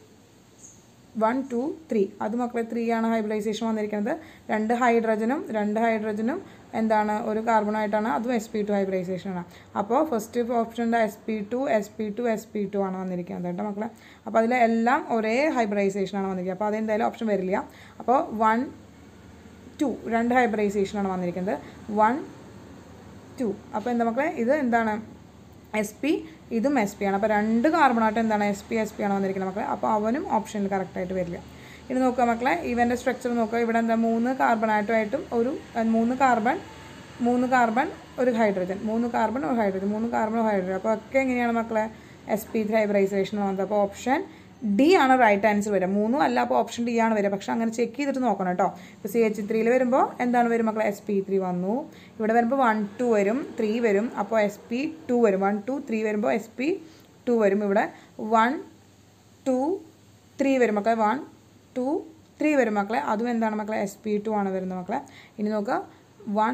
A: വൺ ടു ത്രീ അത് മക്കളെ ത്രീ ആണ് ഹൈബ്രൈസേഷൻ വന്നിരിക്കുന്നത് രണ്ട് ഹൈഡ്രജനും രണ്ട് ഹൈഡ്രജനും എന്താണ് ഒരു കാർബണായിട്ടാണ് അതും എസ് പി ടു ഹൈബ്രൈസേഷൻ ആണ് അപ്പോൾ ഫസ്റ്റ് ഓപ്ഷൻ്റെ S P two S P two S P two ആണ് വന്നിരിക്കുന്നത് കേട്ടോ മക്കളെ അപ്പോൾ അതിൽ എല്ലാം ഒരേ ഹൈബ്രൈസേഷൻ ആണ് വന്നിരിക്കുന്നത് അപ്പോൾ അതെന്തായാലും ഓപ്ഷൻ വരില്ല അപ്പോൾ വൺ ടു രണ്ട് ഹൈബ്രൈസേഷനാണ് വന്നിരിക്കുന്നത് വൺ ടു അപ്പോൾ എന്താ മക്കളെ ഇത് എന്താണ് എസ് പി ഇതും എസ് പി ആണ് അപ്പോൾ രണ്ട് കാർബണായിട്ട് എന്താണ് എസ് പി എസ് പി ആണ് വന്നിരിക്കുന്നത് മക്കളെ അപ്പോൾ അവനും ഓപ്ഷനിൽ കറക്റ്റായിട്ട് വരില്ല ഇനി നോക്കുക മക്കളെ ഇവൻ്റെ സ്ട്രക്ചർ നോക്കുക ഇവിടെ എന്താ മൂന്ന് കാർബണായിട്ടുമായിട്ടും ഒരു അഹ് മൂന്ന് കാർബൺ മൂന്ന് കാർബൺ ഒരു ഹൈഡ്രജൻ മൂന്ന് കാർബൺ ഒരു ഹൈഡ്രജൻ മൂന്ന് കാർബൺ ഒരു ഹൈഡ്രജൻ അപ്പോൾ ഒക്കെ എങ്ങനെയാണ് മക്കളെ എസ് പി ത്രീ ഹൈബ്രൈസേഷൻ വന്നത് അപ്പോൾ ഓപ്ഷൻ ഡി ആണ് റൈറ്റ് ആൻസർ വരിക മൂന്നും അല്ല അപ്പോൾ ഓപ്ഷൻ ഡി ആണ് വരിക പക്ഷെ അങ്ങനെ ചെക്ക് ചെയ്തിട്ട് നോക്കണം കേട്ടോ ഇപ്പോൾ സി എച്ച് ത്രീയിൽ വരുമ്പോൾ എന്താണ് വരും മക്കളെ എസ് പി ത്രീ വന്നു ഇവിടെ വരുമ്പോൾ വൺ ടു വരും ത്രീ വരും അപ്പോൾ എസ് പി ടു വരും വൺ ടു ത്രീ വരുമ്പോൾ എസ് പി ടു വരും ഇവിടെ വൺ ടു ത്രീ വരും മക്കളെ വൺ ടു ത്രീ വരും മക്കളെ അതും എന്താണ് മക്കളെ എസ് പി ടു ആണ് വരുന്നത് മക്കളെ ഇനി നോക്കുക one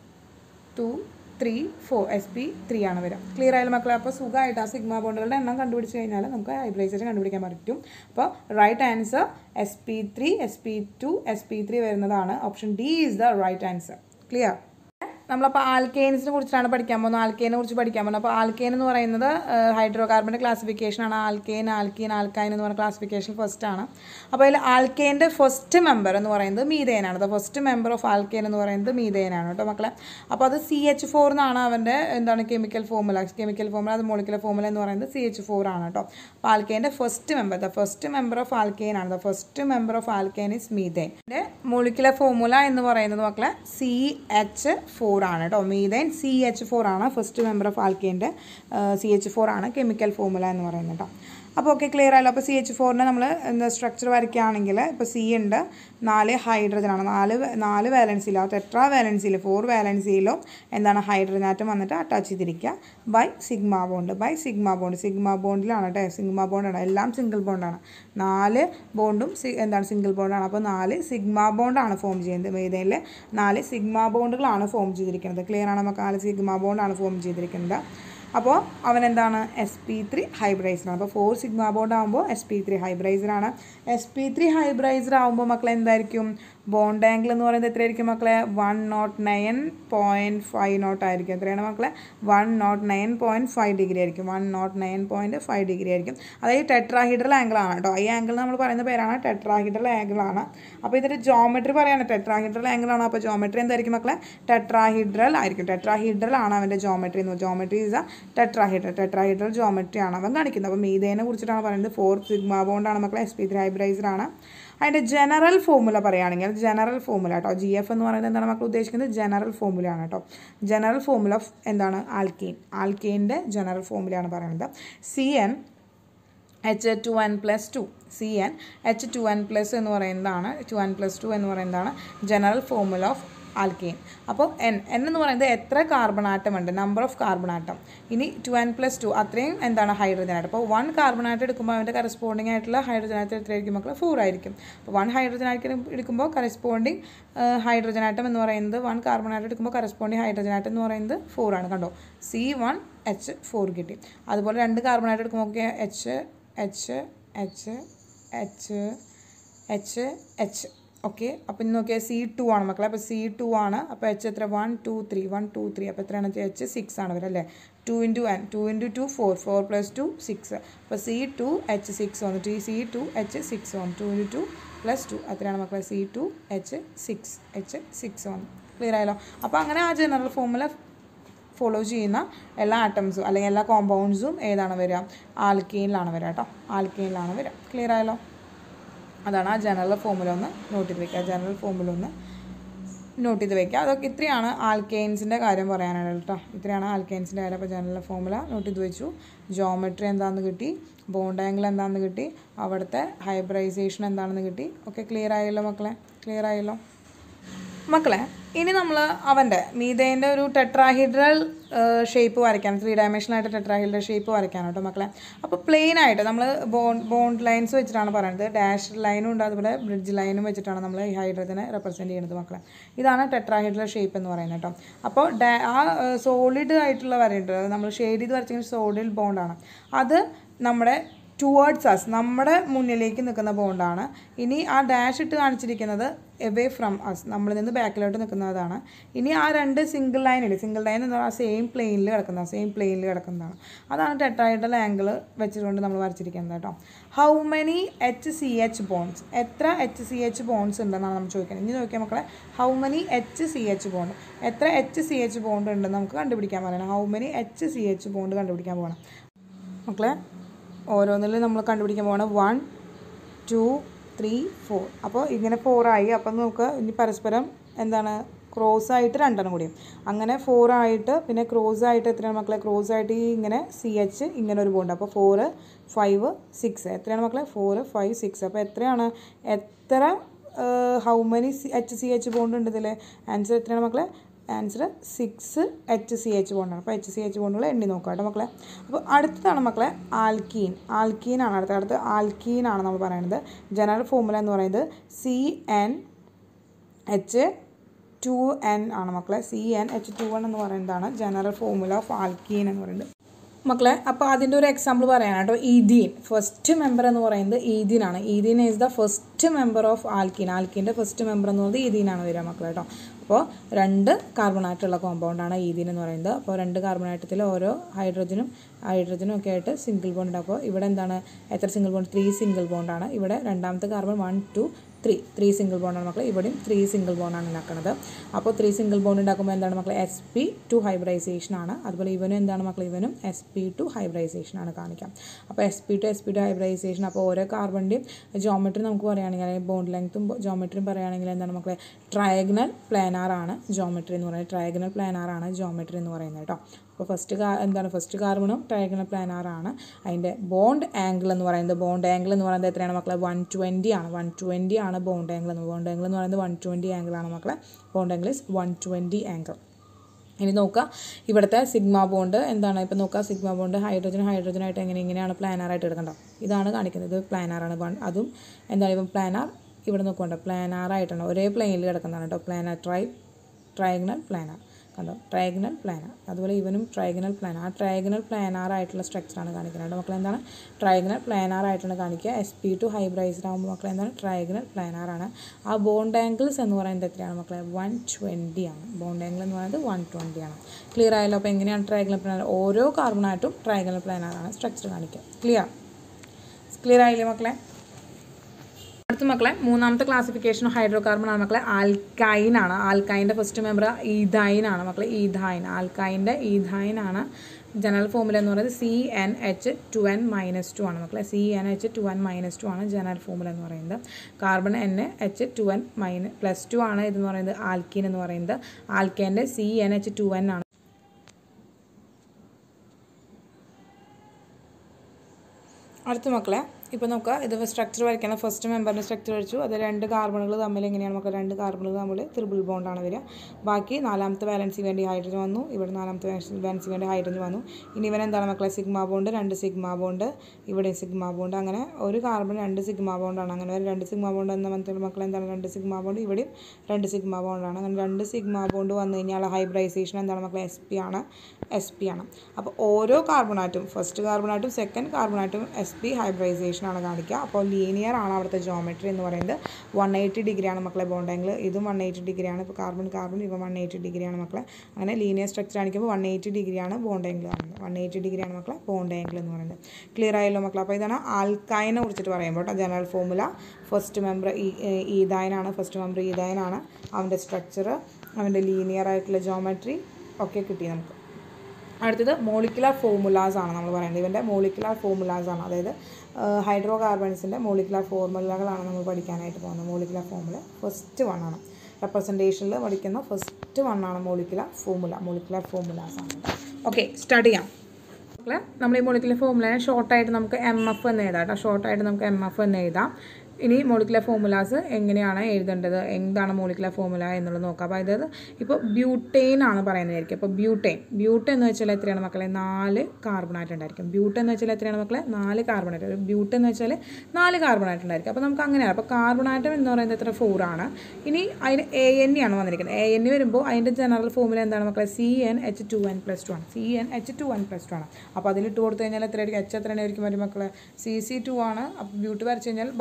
A: two three four S P three ആണ് വരിക ക്ലിയർ ആയാലും മക്കളെ അപ്പോൾ സുഖമായിട്ട് ആ സിഗ്മ ബോണ്ടുകളുടെ എണ്ണം കണ്ടുപിടിച്ച് കഴിഞ്ഞാൽ നമുക്ക് ഹൈബ്രൈസേഷൻ കണ്ടുപിടിക്കാൻ പറ്റും അപ്പോൾ right answer S P three S P two S P three വരുന്നതാണ് option D is the right answer clear നമ്മളപ്പോൾ ആൽക്കെയിൻസിനെ കുറിച്ചാണ് പഠിക്കാൻ പോകുന്നത് ആൽക്കെയിനെ കുറിച്ച് പഠിക്കാൻ പോകുന്നത് അപ്പോൾ ആൽക്കെയിൻ എന്ന് പറയുന്നത് ഹൈഡ്രോ കാർബണിൻ്റെ ക്ലാസിഫിക്കേഷൻ ആണ് ആൽക്കെയിൻ ആൽക്കീൻ ആൽക്കൈൻ എന്ന് പറയുന്ന ക്ലാസിഫിക്കേഷൻ ഫസ്റ്റ് ആണ് അപ്പോൾ അതിൽ ആൽക്കെയിൻ്റെ ഫസ്റ്റ് മെമ്പർ എന്ന് പറയുന്നത് മീതേനാണ് the first member of alkane എന്ന് പറയുന്നത് മീതേനാണ് കേട്ടോ മക്കളെ അപ്പോൾ അത് സി എച്ച് ഫോർ എന്നാണ് അവൻ്റെ എന്താണ് കെമിക്കൽ ഫോമുല കെമിക്കൽ ഫോമുല അത് മോളിക്കുലർ ഫോമുല എന്ന് പറയുന്നത് സി എച്ച് ഫോർ ആണ് കേട്ടോ അപ്പോൾ ആൽക്കെയിൻ്റെ first member the first member of alkane ആണ് the first member of alkane is methane molecular formula എന്ന് പറയുന്നത് മക്കളെ സി എച്ച് ഫോർ ആണ് കേട്ടോ മീതേൻ സി എച്ച് ഫോർ ആണ് ഫസ്റ്റ് മെമ്പർ ഓഫ് ആൽക്കേൻ്റെ സി എച്ച് ഫോർ ആണ് കെമിക്കൽ ഫോമുല എന്ന് പറയുന്നത് കേട്ടോ അപ്പോൾ ഓക്കെ ക്ലിയർ ആയല്ലോ അപ്പോൾ സി എച്ച് ഫോറിന് നമ്മൾ എന്താ സ്ട്രക്ചർ വരയ്ക്കുകയാണെങ്കിൽ ഇപ്പോൾ സി ഉണ്ട് നാല് ഹൈഡ്രജൻ ആണ് നാല് വ- നാല് വാലൻസിയിലോ ടെട്രാ വാലൻസിയിൽ ഫോർ വാലൻസിയിലും എന്താണ് ഹൈഡ്രജൻ ആറ്റം വന്നിട്ട് അറ്റാച്ച് ചെയ്തിരിക്കുക by sigma bond by sigma bond sigma ബോണ്ടിലാണ് കേട്ടോ സിഗ്മ ബോണ്ടാണ് എല്ലാം സിംഗിൾ ബോണ്ടാണ് നാല് ബോണ്ടും സി എന്താണ് സിംഗിൾ ബോണ്ടാണ് അപ്പോൾ നാല് സിഗ്മ ബോണ്ടാണ് ഫോം ചെയ്യുന്നത് മേതയിൽ നാല് സിഗ്മ ബോണ്ടുകളാണ് ഫോം ചെയ്തിരിക്കുന്നത് ക്ലിയർ ആണ് നമുക്ക് നാല് സിഗ്മ ബോണ്ടാണ് ഫോം ചെയ്തിരിക്കുന്നത് അപ്പോൾ അവൻ എന്താണ് എസ് പി ത്രീ ഹൈബ്രൈസറാണ് അപ്പോൾ ഫോർ സിഗ്മ ബോണ്ട് ആകുമ്പോൾ എസ് പി ത്രീ ഹൈബ്രൈസറാണ് എസ് പി ത്രീ ഹൈബ്രൈസർ ആകുമ്പോൾ മക്കളെ എന്തായിരിക്കും ബോണ്ട് ആംഗിൾ എന്ന് പറയുന്നത് എത്രയായിരിക്കും മക്കളെ one nought nine point five nought ആയിരിക്കും എത്രയാണ് മക്കളെ one nought nine point five degree ആയിരിക്കും one nought nine point five degree ആയിരിക്കും അതായത് ടെട്രാഹീഡ്രൽ ആംഗിൾ ആണ് കേട്ടോ ഈ ആംഗിൾ നമ്മൾ പറയുന്ന പേരാണ് ടെട്രാഹീഡ്രൽ ആംഗിൾ ആണ് അപ്പോൾ ഇതിൻ്റെ ജോമെട്രി പറയാണ് ടെട്രാഹീഡ്രൽ ആംഗിൾ ആണ് അപ്പോൾ ജോമെട്രി എന്തായിരിക്കും മക്കളെ ടെട്രാഹീഡ്രൽ ആയിരിക്കും ടെട്രാഹീഡ്രൽ ആണ് അവൻ്റെ ജോമെട്രി എന്ന് geometry is a tetrahedral tetrahedral geometry ആണ് അവൻ കാണിക്കുന്നത് അപ്പോൾ മീതേനെ കുറിച്ചിട്ടാണ് പറയുന്നത് ഫോർ സിഗ്മ ബോണ്ടാണ് മക്കളെ എസ് പി ത്രീ ഹൈബ്രൈസർ ആണ് അതിൻ്റെ ജനറൽ ഫോമുല പറയുകയാണെങ്കിൽ ജനറൽ ഫോമുല കേട്ടോ ജി എഫ് എന്ന് പറയുന്നത് എന്താണ് മക്കൾ ഉദ്ദേശിക്കുന്നത് ജനറൽ ഫോമുല ആണ് കേട്ടോ ജനറൽ ഫോമുല ഓഫ് എന്താണ് ആൽക്കെയിൻ ആൽക്കെയിൻ്റെ ജനറൽ ഫോമുലയാണ് പറയുന്നത് C N H two N plus two C N H two N plus എന്ന് പറയുന്നതാണ് ടു എൻ പ്ലസ് ടു എന്ന് പറയുന്നതാണ് ജനറൽ ഫോമുല ഓഫ് ആൽക്കെയിൻ അപ്പോൾ എൻ എൻ എന്ന് പറയുന്നത് എത്ര കാർബൺ ആറ്റം ഉണ്ട് നമ്പർ ഓഫ് കാർബൺ ആറ്റം ഇനി ടു എൻ പ്ലസ് ടു അത്രയും എന്താണ് ഹൈഡ്രജൻ ആറ്റം അപ്പോൾ വൺ കാർബൺ ആറ്റം എടുക്കുമ്പോൾ അതിൻ്റെ കറസ്പോണ്ടിങ് ആയിട്ടുള്ള ഹൈഡ്രജൻ ആറ്റം എത്രയായിരിക്കും മക്കൾ ഫോർ ആയിരിക്കും അപ്പോൾ വൺ ഹൈഡ്രജൻ ആറ്റം എടുക്കുമ്പോൾ കറസ്പോണ്ടിങ് ഹൈഡ്രജൻ ആറ്റം എന്ന് പറയുന്നത് വൺ കാർബൺ ആറ്റം എടുക്കുമ്പോൾ കറസ്പോണ്ടിങ് ഹൈഡ്രജൻ ആറ്റം എന്ന് പറയുന്നത് ഫോർ ആണ് കണ്ടോ സി വൺ എച്ച് ഫോർ കിട്ടി അതുപോലെ രണ്ട് കാർബൺ ആറ്റം എടുക്കുമ്പോൾ ഒക്കെ H H H H H H okay അപ്പോൾ ഇന്ന് നോക്കിയാൽ സി ടു ആണ് മക്കളെ അപ്പോൾ സി ടു ആണ് അപ്പോൾ എച്ച് എത്ര one two three one two three അപ്പോൾ എത്രയാണ് എച്ച് സിക്സ് ആണ് വരും അല്ലേ two into N two into two four four plus two six അപ്പോൾ സി ടു എച്ച് സിക്സ് വന്നു T C two H six വന്നു two into two plus two എത്രയാണ് മക്കളെ C two H six H six വന്നു clear ആയല്ലോ അപ്പോൾ അങ്ങനെ ആ ജനറൽ ഫോമുല ഫോളോ ചെയ്യുന്ന എല്ലാ ആറ്റംസും അല്ലെങ്കിൽ എല്ലാ കോമ്പൗണ്ട്സും ഏതാണ് വരിക ആൽക്കെയിനിലാണ് വരിക കേട്ടോ ആൽക്കെയിനിലാണ് വരിക ക്ലിയർ ആയല്ലോ അതാണ് ആ ജനറൽ ഫോമുല ഒന്ന് നോട്ട് ചെയ്ത് വെക്കുക ജനറൽ ഫോമുല ഒന്ന് നോട്ട് ചെയ്ത് വെക്കുക അതൊക്കെ ഇത്രയാണ് ആൽക്കെയിൻസിൻ്റെ കാര്യം പറയാനുള്ളത് കേട്ടോ ഇത്രയാണ് ആൽക്കെയിൻസിൻ്റെ കാര്യം അപ്പോൾ ജനറൽ ഫോമുല നോട്ട് ചെയ്ത് വെച്ചു ജോമെട്രി എന്താണെന്ന് കിട്ടി ബോണ്ട് ആംഗിൾ എന്താണെന്ന് കിട്ടി അവിടുത്തെ ഹൈബ്രൈസേഷൻ എന്താണെന്ന് കിട്ടി ഒക്കെ ക്ലിയർ ആയല്ലോ മക്കളെ ക്ലിയർ ആയല്ലോ മക്കളെ ഇനി നമ്മൾ അവൻ്റെ മീതേൻ്റെ ഒരു ടെട്രാഹിഡ്രൽ ഷേപ്പ് വരയ്ക്കാൻ ത്രീ ഡയമെൻഷനായിട്ട് ടെട്രാഹിഡ്രൽ ഷേപ്പ് വരയ്ക്കാൻ കേട്ടോ മക്കളെ അപ്പോൾ പ്ലെയിൻ ആയിട്ട് നമ്മൾ ബോണ്ട് ബോണ്ട് ലൈൻസ് വെച്ചിട്ടാണ് പറയുന്നത് ഡാഷ് ലൈനും ഉണ്ട് അതുപോലെ ബ്രിഡ്ജ് ലൈനും വെച്ചിട്ടാണ് നമ്മൾ ഈ ഹൈഡ്രജനെ റെപ്രസെൻറ്റ് ചെയ്യുന്നത് മക്കളെ ഇതാണ് ടെട്രാഹിഡ്രൽ ഷേപ്പ് എന്ന് പറയുന്നത് കേട്ടോ അപ്പോൾ ഡാ ആ സോളിഡ് ആയിട്ടുള്ള വരയുണ്ട് അത് നമ്മൾ ഷെയ്ഡ് ചെയ്ത് വരച്ചെങ്കിൽ സോളിഡ് ബോണ്ടാണ് അത് നമ്മുടെ ടുവേർഡ്സ് അസ് നമ്മുടെ മുന്നിലേക്ക് നിൽക്കുന്ന ബോണ്ടാണ് ഇനി ആ ഡാഷ് ഇട്ട് കാണിച്ചിരിക്കുന്നത് എവേ ഫ്രം അസ് നമ്മളിൽ നിന്ന് ബാക്കിലോട്ട് നിൽക്കുന്നതാണ് ഇനി ആ രണ്ട് സിംഗിൾ ലൈൻ ഇല്ലേ സിംഗിൾ ലൈൻ എന്ന് പറഞ്ഞാൽ സെയിം പ്ലെയിനിൽ കിടക്കുന്നതാണ് സെയിം പ്ലെയിനിൽ കിടക്കുന്നതാണ് അതാണ് ടെട്രായിഡൽ ആംഗിൾ വെച്ചുകൊണ്ട് നമ്മൾ വരച്ചിരിക്കുന്നത് കേട്ടോ how many H C H bonds എത്ര എച്ച് സി എച്ച് ബോൺസ് ഉണ്ടെന്നാണ് നമ്മൾ ചോദിക്കുന്നത് ഇനി നോക്കിയാൽ മക്കളെ how many H C H bond എത്ര എച്ച് സി എച്ച് ബോണ്ട് ഉണ്ടെന്ന് നമുക്ക് കണ്ടുപിടിക്കാൻ പറയണം how many H C H bond കണ്ടുപിടിക്കാൻ പോകണം മക്കളെ ഓരോന്നിലും നമ്മൾ കണ്ടുപിടിക്കാൻ പോകണം വൺ ടു ത്രീ ഫോർ അപ്പോൾ ഇങ്ങനെ ഫോറായി അപ്പം നമുക്ക് ഇനി പരസ്പരം എന്താണ് ക്രോസ് ആയിട്ട് രണ്ടെണ്ണം കൂടിയും അങ്ങനെ ഫോർ ആയിട്ട് പിന്നെ ക്രോസ് ആയിട്ട് എത്രയാണ് മക്കളെ ക്രോസ് ആയിട്ട് ഈ ഇങ്ങനെ സി എച്ച് ഇങ്ങനെ ഒരു ബോണ്ട് അപ്പോൾ ഫോറ് ഫൈവ് സിക്സ് എത്രയാണ് മക്കളെ ഫോറ് ഫൈവ് സിക്സ് അപ്പോൾ എത്രയാണ് എത്ര how many H C H bond ഉണ്ട് ഇതിൽ ആൻസർ എത്രയാണ് മക്കളെ answer six H C H ബോണ്ടാണ് അപ്പോൾ എച്ച് സി എച്ച് ബോണ്ടുകൾ എണ്ണി നോക്കാം കേട്ടോ മക്കളെ അപ്പോൾ അടുത്തതാണ് മക്കളെ ആൽക്കീൻ ആൽക്കീനാണ് അടുത്ത അടുത്ത് ആൽക്കീനാണ് നമ്മൾ പറയുന്നത് ജനറൽ ഫോർമുല എന്ന് പറയുന്നത് C N H two N ആണ് മക്കളെ C N H two N എന്ന് പറയുന്നതാണ് ജനറൽ ഫോർമുല ഓഫ് ആൽക്കീൻ എന്ന് പറയുന്നത് മക്കളെ അപ്പോൾ അതിൻ്റെ ഒരു എക്സാമ്പിൾ പറയാൻ കേട്ടോ ഈദീൻ ഫസ്റ്റ് മെമ്പർ എന്ന് പറയുന്നത് ഈദീൻ ആണ് ethene is the first member of alkene ആൽക്കീൻ്റെ ഫസ്റ്റ് മെമ്പർ എന്ന് പറയുന്നത് ഈദീനാണ് വരിക മക്കളെ കേട്ടോ അപ്പോൾ രണ്ട് കാർബണായിട്ടുള്ള കോമ്പൗണ്ടാണ് ഈദീൻ എന്ന് പറയുന്നത് അപ്പോൾ രണ്ട് കാർബണാറ്റത്തിൽ ഓരോ ഹൈഡ്രജനും ഹൈഡ്രജനും ഒക്കെ ആയിട്ട് സിംഗിൾ ബോണ്ട് ഉണ്ട് അപ്പോൾ ഇവിടെ എന്താണ് എത്ര സിംഗിൾ ബോണ്ട് ത്രീ സിംഗിൾ ബോണ്ടാണ് ഇവിടെ രണ്ടാമത്തെ carbon one two three three single ബോണ്ടാണ് മക്കളെ ഇവിടെയും ത്രീ സിംഗിൾ ബോണ്ടാണ് ഉണ്ടാക്കുന്നത് അപ്പോൾ ത്രീ സിംഗിൾ ബോണ്ട് ഉണ്ടാക്കുമ്പോൾ എന്താണ് മക്കളെ എസ് പി ടു ഹൈബ്രൈസേഷൻ ആണ് അതുപോലെ ഇവനും എന്താണ് മക്കളെ ഇവനും എസ് പി ടു ഹൈബ്രൈസേഷൻ ആണ് കാണിക്കാം അപ്പോൾ S P two S P two hybridisation അപ്പോൾ ഓരോ കാർബണിൻ്റെയും ജോമെട്രി നമുക്ക് പറയുകയാണെങ്കിൽ അല്ലെങ്കിൽ ബോണ്ട് ലെങ്ത്തും ജോമെട്രിയും പറയുകയാണെങ്കിൽ എന്താണ് മക്കളെ ട്രയഗ്നൽ പ്ലാനാർ ആണ് ജോമെട്രി എന്ന് പറയുന്നത് ട്രയഗ്നൽ പ്ലാനാർ ആണ് ജോമെട്രി എന്ന് പറയുന്നത് കേട്ടോ അപ്പോൾ ഫസ്റ്റ് കാ എന്താണ് ഫസ്റ്റ് കാർബണും ട്രയഗണൽ പ്ലാനാർ ആണ് അതിൻ്റെ ബോണ്ട് ആംഗിൾ എന്ന് പറയുന്നത് ബോണ്ട് ആംഗിൾ എന്ന് പറയുന്നത് എത്രയാണ് മക്കളെ വൺ ട്വൻറ്റി ആണ് വൺ ട്വൻറ്റി ആണ് ബോണ്ട് ആംഗിൾ എന്ന് ബോണ്ട് ആംഗിൾ എന്ന് പറയുന്നത് വൺ ട്വൻറ്റി ആംഗിൾ ആണ് മക്കളെ bond angle is one twenty angle ഇനി നോക്കുക ഇവിടുത്തെ സിഗ്മ ബോണ്ട് എന്താണ് ഇപ്പോൾ നോക്കുക സിഗ്മ ബോണ്ട് ഹൈഡ്രജൻ ഹൈഡ്രജനായിട്ട് എങ്ങനെ ഇങ്ങനെയാണ് പ്ലാനാറായിട്ട് എടുക്കേണ്ടത് ഇതാണ് കാണിക്കുന്നത് ഇത് പ്ലാനാറാണ് വൺ അതും എന്താണ് ഇപ്പം പ്ലാനാർ ഇവിടെ നോക്കുന്നുണ്ട് പ്ലാനാറായിട്ടാണ് ഒരേ പ്ലെയിനിൽ കിടക്കുന്നതാണ് കേട്ടോ പ്ലാനാർ ട്രൈ ട്രയഗ്നൽ പ്ലാനാർ കണ്ടോ ട്രയഗ്നൽ പ്ലാനാർ അതുപോലെ ഇവനും ട്രയഗ്നൽ പ്ലാനാർ ആ ട്രയഗ്നൽ പ്ലാനാർ ആയിട്ടുള്ള സ്ട്രക്ചറാണ് കാണിക്കുന്നത് മക്കൾ എന്താണ് ട്രയഗ്നൽ പ്ലാനാർ ആയിട്ടാണ് കാണിക്കുക എസ് പി ടു ഹൈബ്രൈസ്ഡ് ആകുമ്പോൾ മക്കൾ എന്താണ് ട്രയഗ്നൽ പ്ലാനാർ ആണ് ആ ബോണ്ട് ആംഗിൾസ് എന്ന് പറയുന്നത് എത്രയാണ് മക്കളെ വൺ ട്വൻറ്റി ആണ് ബോണ്ട് ആംഗിൾ എന്ന് പറയുന്നത് വൺ ട്വൻറ്റി ആണ് ക്ലിയർ ആയല്ലോ അപ്പോൾ എങ്ങനെയാണ് ട്രയഗ്നൽ പ്ലാനാർ ഓരോ കാർബണായിട്ടും ട്രയഗ്നൽ പ്ലാനാർ ആണ് സ്ട്രക്ചർ കാണിക്കുക ക്ലിയർ ക്ലിയർ ആയില്ലേ മക്കളെ അടുത്ത മക്കളെ മൂന്നാമത്തെ ക്ലാസിഫിക്കേഷൻ ഹൈഡ്രോ കാർബൺ ആണ് മക്കളെ ആൽക്കൈൻ ആണ് ആൽക്കൈൻ്റെ ഫസ്റ്റ് മെമ്പർ ഈഥൈൻ ആണ് മക്കളെ ഈഥൈൻ ആൽക്കൈൻ്റെ ഈഥൈൻ ആണ് ജനറൽ ഫോമുല എന്ന് പറയുന്നത് C N H two N minus two ആണ് മക്കളെ C N H two N minus two ആണ് ജനറൽ ഫോമുല എന്ന് പറയുന്നത് carbon N H two N minus plus two ആണ് ഇതെന്ന് പറയുന്നത് ആൽക്കീൻ എന്ന് പറയുന്നത് ആൽക്കേൻ്റെ C N H two N ആണ് അടുത്ത മക്കളെ ഇപ്പോൾ നോക്കുക ഇത് സ്ട്രക്ചർ വരയ്ക്കണം ഫസ്റ്റ് മെമ്പറിൻ്റെ സ്ട്രക്ചർ വരച്ചു അത് രണ്ട് കാർബണുകൾ തമ്മിൽ എങ്ങനെയാണ് നമുക്ക് രണ്ട് കാർബണുകൾ തമ്മിൽ ത്രിബിൾ ബോണ്ടാണ് വരിക ബാക്കി നാലാമത്തെ ബാലൻസിന് വേണ്ടി ഹൈഡ്രജൻ വന്നു ഇവിടെ നാലാമത്തെ ബാലൻസിന് വേണ്ടി ഹൈഡ്രജൻ വന്നു ഇനി ഇവൻ എന്താണ് മക്കളെ സിഗ്മ ബോണ്ട് രണ്ട് സിഗ്മ ബോണ്ട് ഇവിടെ സിഗ്മ ബോണ്ട് അങ്ങനെ ഒരു കാർബൺ രണ്ട് സിഗ്മ ബോണ്ടാണ് അങ്ങനെ ഒരു രണ്ട് സിഗ്മ ബോണ്ട് എന്ന മന്ത്രത്തിൽ മക്കൾ എന്താണ് രണ്ട് സിഗ്മ ബോണ്ട് ഇവിടെയും രണ്ട് സിഗ്മ ബോണ്ടാണ് അങ്ങനെ രണ്ട് സിഗ്മ ബോണ്ട് വന്നു കഴിഞ്ഞാൽ ഹൈബ്രൈസേഷൻ എന്താണ് മക്കളെ എസ് പി ആണ് എസ് പി ആണ് അപ്പോൾ ഓരോ കാർബണാറ്റും ഫസ്റ്റ് കാർബണാറ്റും സെക്കൻഡ് കാർബണാറ്റും എസ് പി ഹൈബ്രൈസേഷൻ ആണ് കാണിക്കുക അപ്പോൾ ലീനിയർ ആണ് അവിടുത്തെ ജോമെട്രി എന്ന് പറയുന്നത് വൺ എയ്റ്റി ഡിഗ്രിയാണ് മക്കളെ ബോണ്ട് ആംഗിൾ ഇതും വൺ എയ്റ്റി ഡിഗ്രിയാണ് ഇപ്പോൾ കാർബൺ കാർബൺ ഇവ വൺ എയ്റ്റി ഡിഗ്രിയാണ് മക്കളെ അങ്ങനെ ലീനിയർ സ്ട്രക്ചർ കാണിക്കുമ്പോൾ വൺ എയ്റ്റി ഡിഗ്രിയാണ് ബോണ്ട് ആംഗിൾ കാണുന്നത് വൺ എയ്റ്റി ഡിഗ്രിയാണ് മക്കളെ ബോണ്ട് ആംഗിൾ എന്ന് പറയുന്നത് ക്ലിയർ ആയല്ലോ മക്കളെ അപ്പോൾ ഇതാണ് ആൽക്കൈനെ കുറിച്ചിട്ട് പറയുമ്പോൾ കേട്ടോ ജനറൽ ഫോമുല ഫസ്റ്റ് മെമ്പർ ഈതായനാണ് ഫസ്റ്റ് മെമ്പർ ഈതായനാണ് അവൻ്റെ സ്ട്രക്ചർ അവൻ്റെ ലീനിയർ ആയിട്ടുള്ള ജോമെട്രി ഒക്കെ കിട്ടി നമുക്ക് അടുത്തത് മോളിക്കുലർ ഫോമുലാസ് ആണ് നമ്മൾ പറയുന്നത് ഇവൻ്റെ മോളിക്കുലർ ഫോമുലാസ് ആണ് അതായത് ഹൈഡ്രോ കാർബൺസിൻ്റെ മോളിക്കുലർ ഫോർമുലകളാണ് നമ്മൾ പഠിക്കാനായിട്ട് പോകുന്നത് മോളിക്കുലർ ഫോമുല ഫസ്റ്റ് വൺ ആണ് റെപ്രസെൻറ്റേഷനിൽ പഠിക്കുന്ന ഫസ്റ്റ് വൺ ആണ് മോളിക്കുലർ ഫോമുല മോളിക്കുലർ ഫോമുലാസ് ആണ് ഓക്കെ സ്റ്റാർട്ട് ചെയ്യാം നമ്മൾ ഈ മോളിക്കുലർ ഫോമുലനെ ഷോർട്ടായിട്ട് നമുക്ക് എം എഫ് എന്ന് എഴുതാം കേട്ടോ ഷോർട്ടായിട്ട് നമുക്ക് എം എഫ് എന്ന് എഴുതാം ഇനി മോളിക്കുലർ ഫോമുലാസ് എങ്ങനെയാണ് എഴുതേണ്ടത് എന്താണ് മോളിക്കുലർ ഫോമുല എന്നുള്ളത് നോക്കാം അപ്പോൾ അതായത് ഇപ്പോൾ ബ്യൂട്ടെയിൻ ആണ് പറയുന്നതായിരിക്കും അപ്പോൾ ബ്യൂട്ടെയിൻ ബ്യൂട്ടെ എന്ന് വെച്ചാൽ എത്രയാണ് മക്കളെ നാല് കാർബണായിട്ട് ഉണ്ടായിരിക്കും ബ്യൂട്ടെ എന്ന് വെച്ചാൽ എത്രയാണ് മക്കളെ നാല് കാർബണായിട്ട് ബ്യൂട്ടെ എന്ന് വെച്ചാൽ നാല് കാർബണായിട്ട് ഉണ്ടായിരിക്കും അപ്പോൾ നമുക്ക് അങ്ങനെയാണ് അപ്പോൾ കാർബണാറ്റം എന്ന് പറയുന്നത് എത്ര ഫോർ ആണ് ഇനി അതിന് എ എൻ ആണ് വന്നിരിക്കുന്നത് എ എൻ വരുമ്പോൾ അതിൻ്റെ ജനറൽ ഫോമുല എന്താണ് മക്കളെ C N H two N plus two ആണ് C N H two N plus two ആണ് അപ്പോൾ അതിൽ ഇട്ട് കൊടുത്തു കഴിഞ്ഞാൽ എത്രയായിരിക്കും എച്ച് എത്രയായിരിക്കും വരും മക്കളെ സി സി ടു ആണ് അപ്പോൾ ബ്യൂട്ടി വരച്ച് കഴിഞ്ഞാൽ ബാക്കിയുള്ളവർക്ക്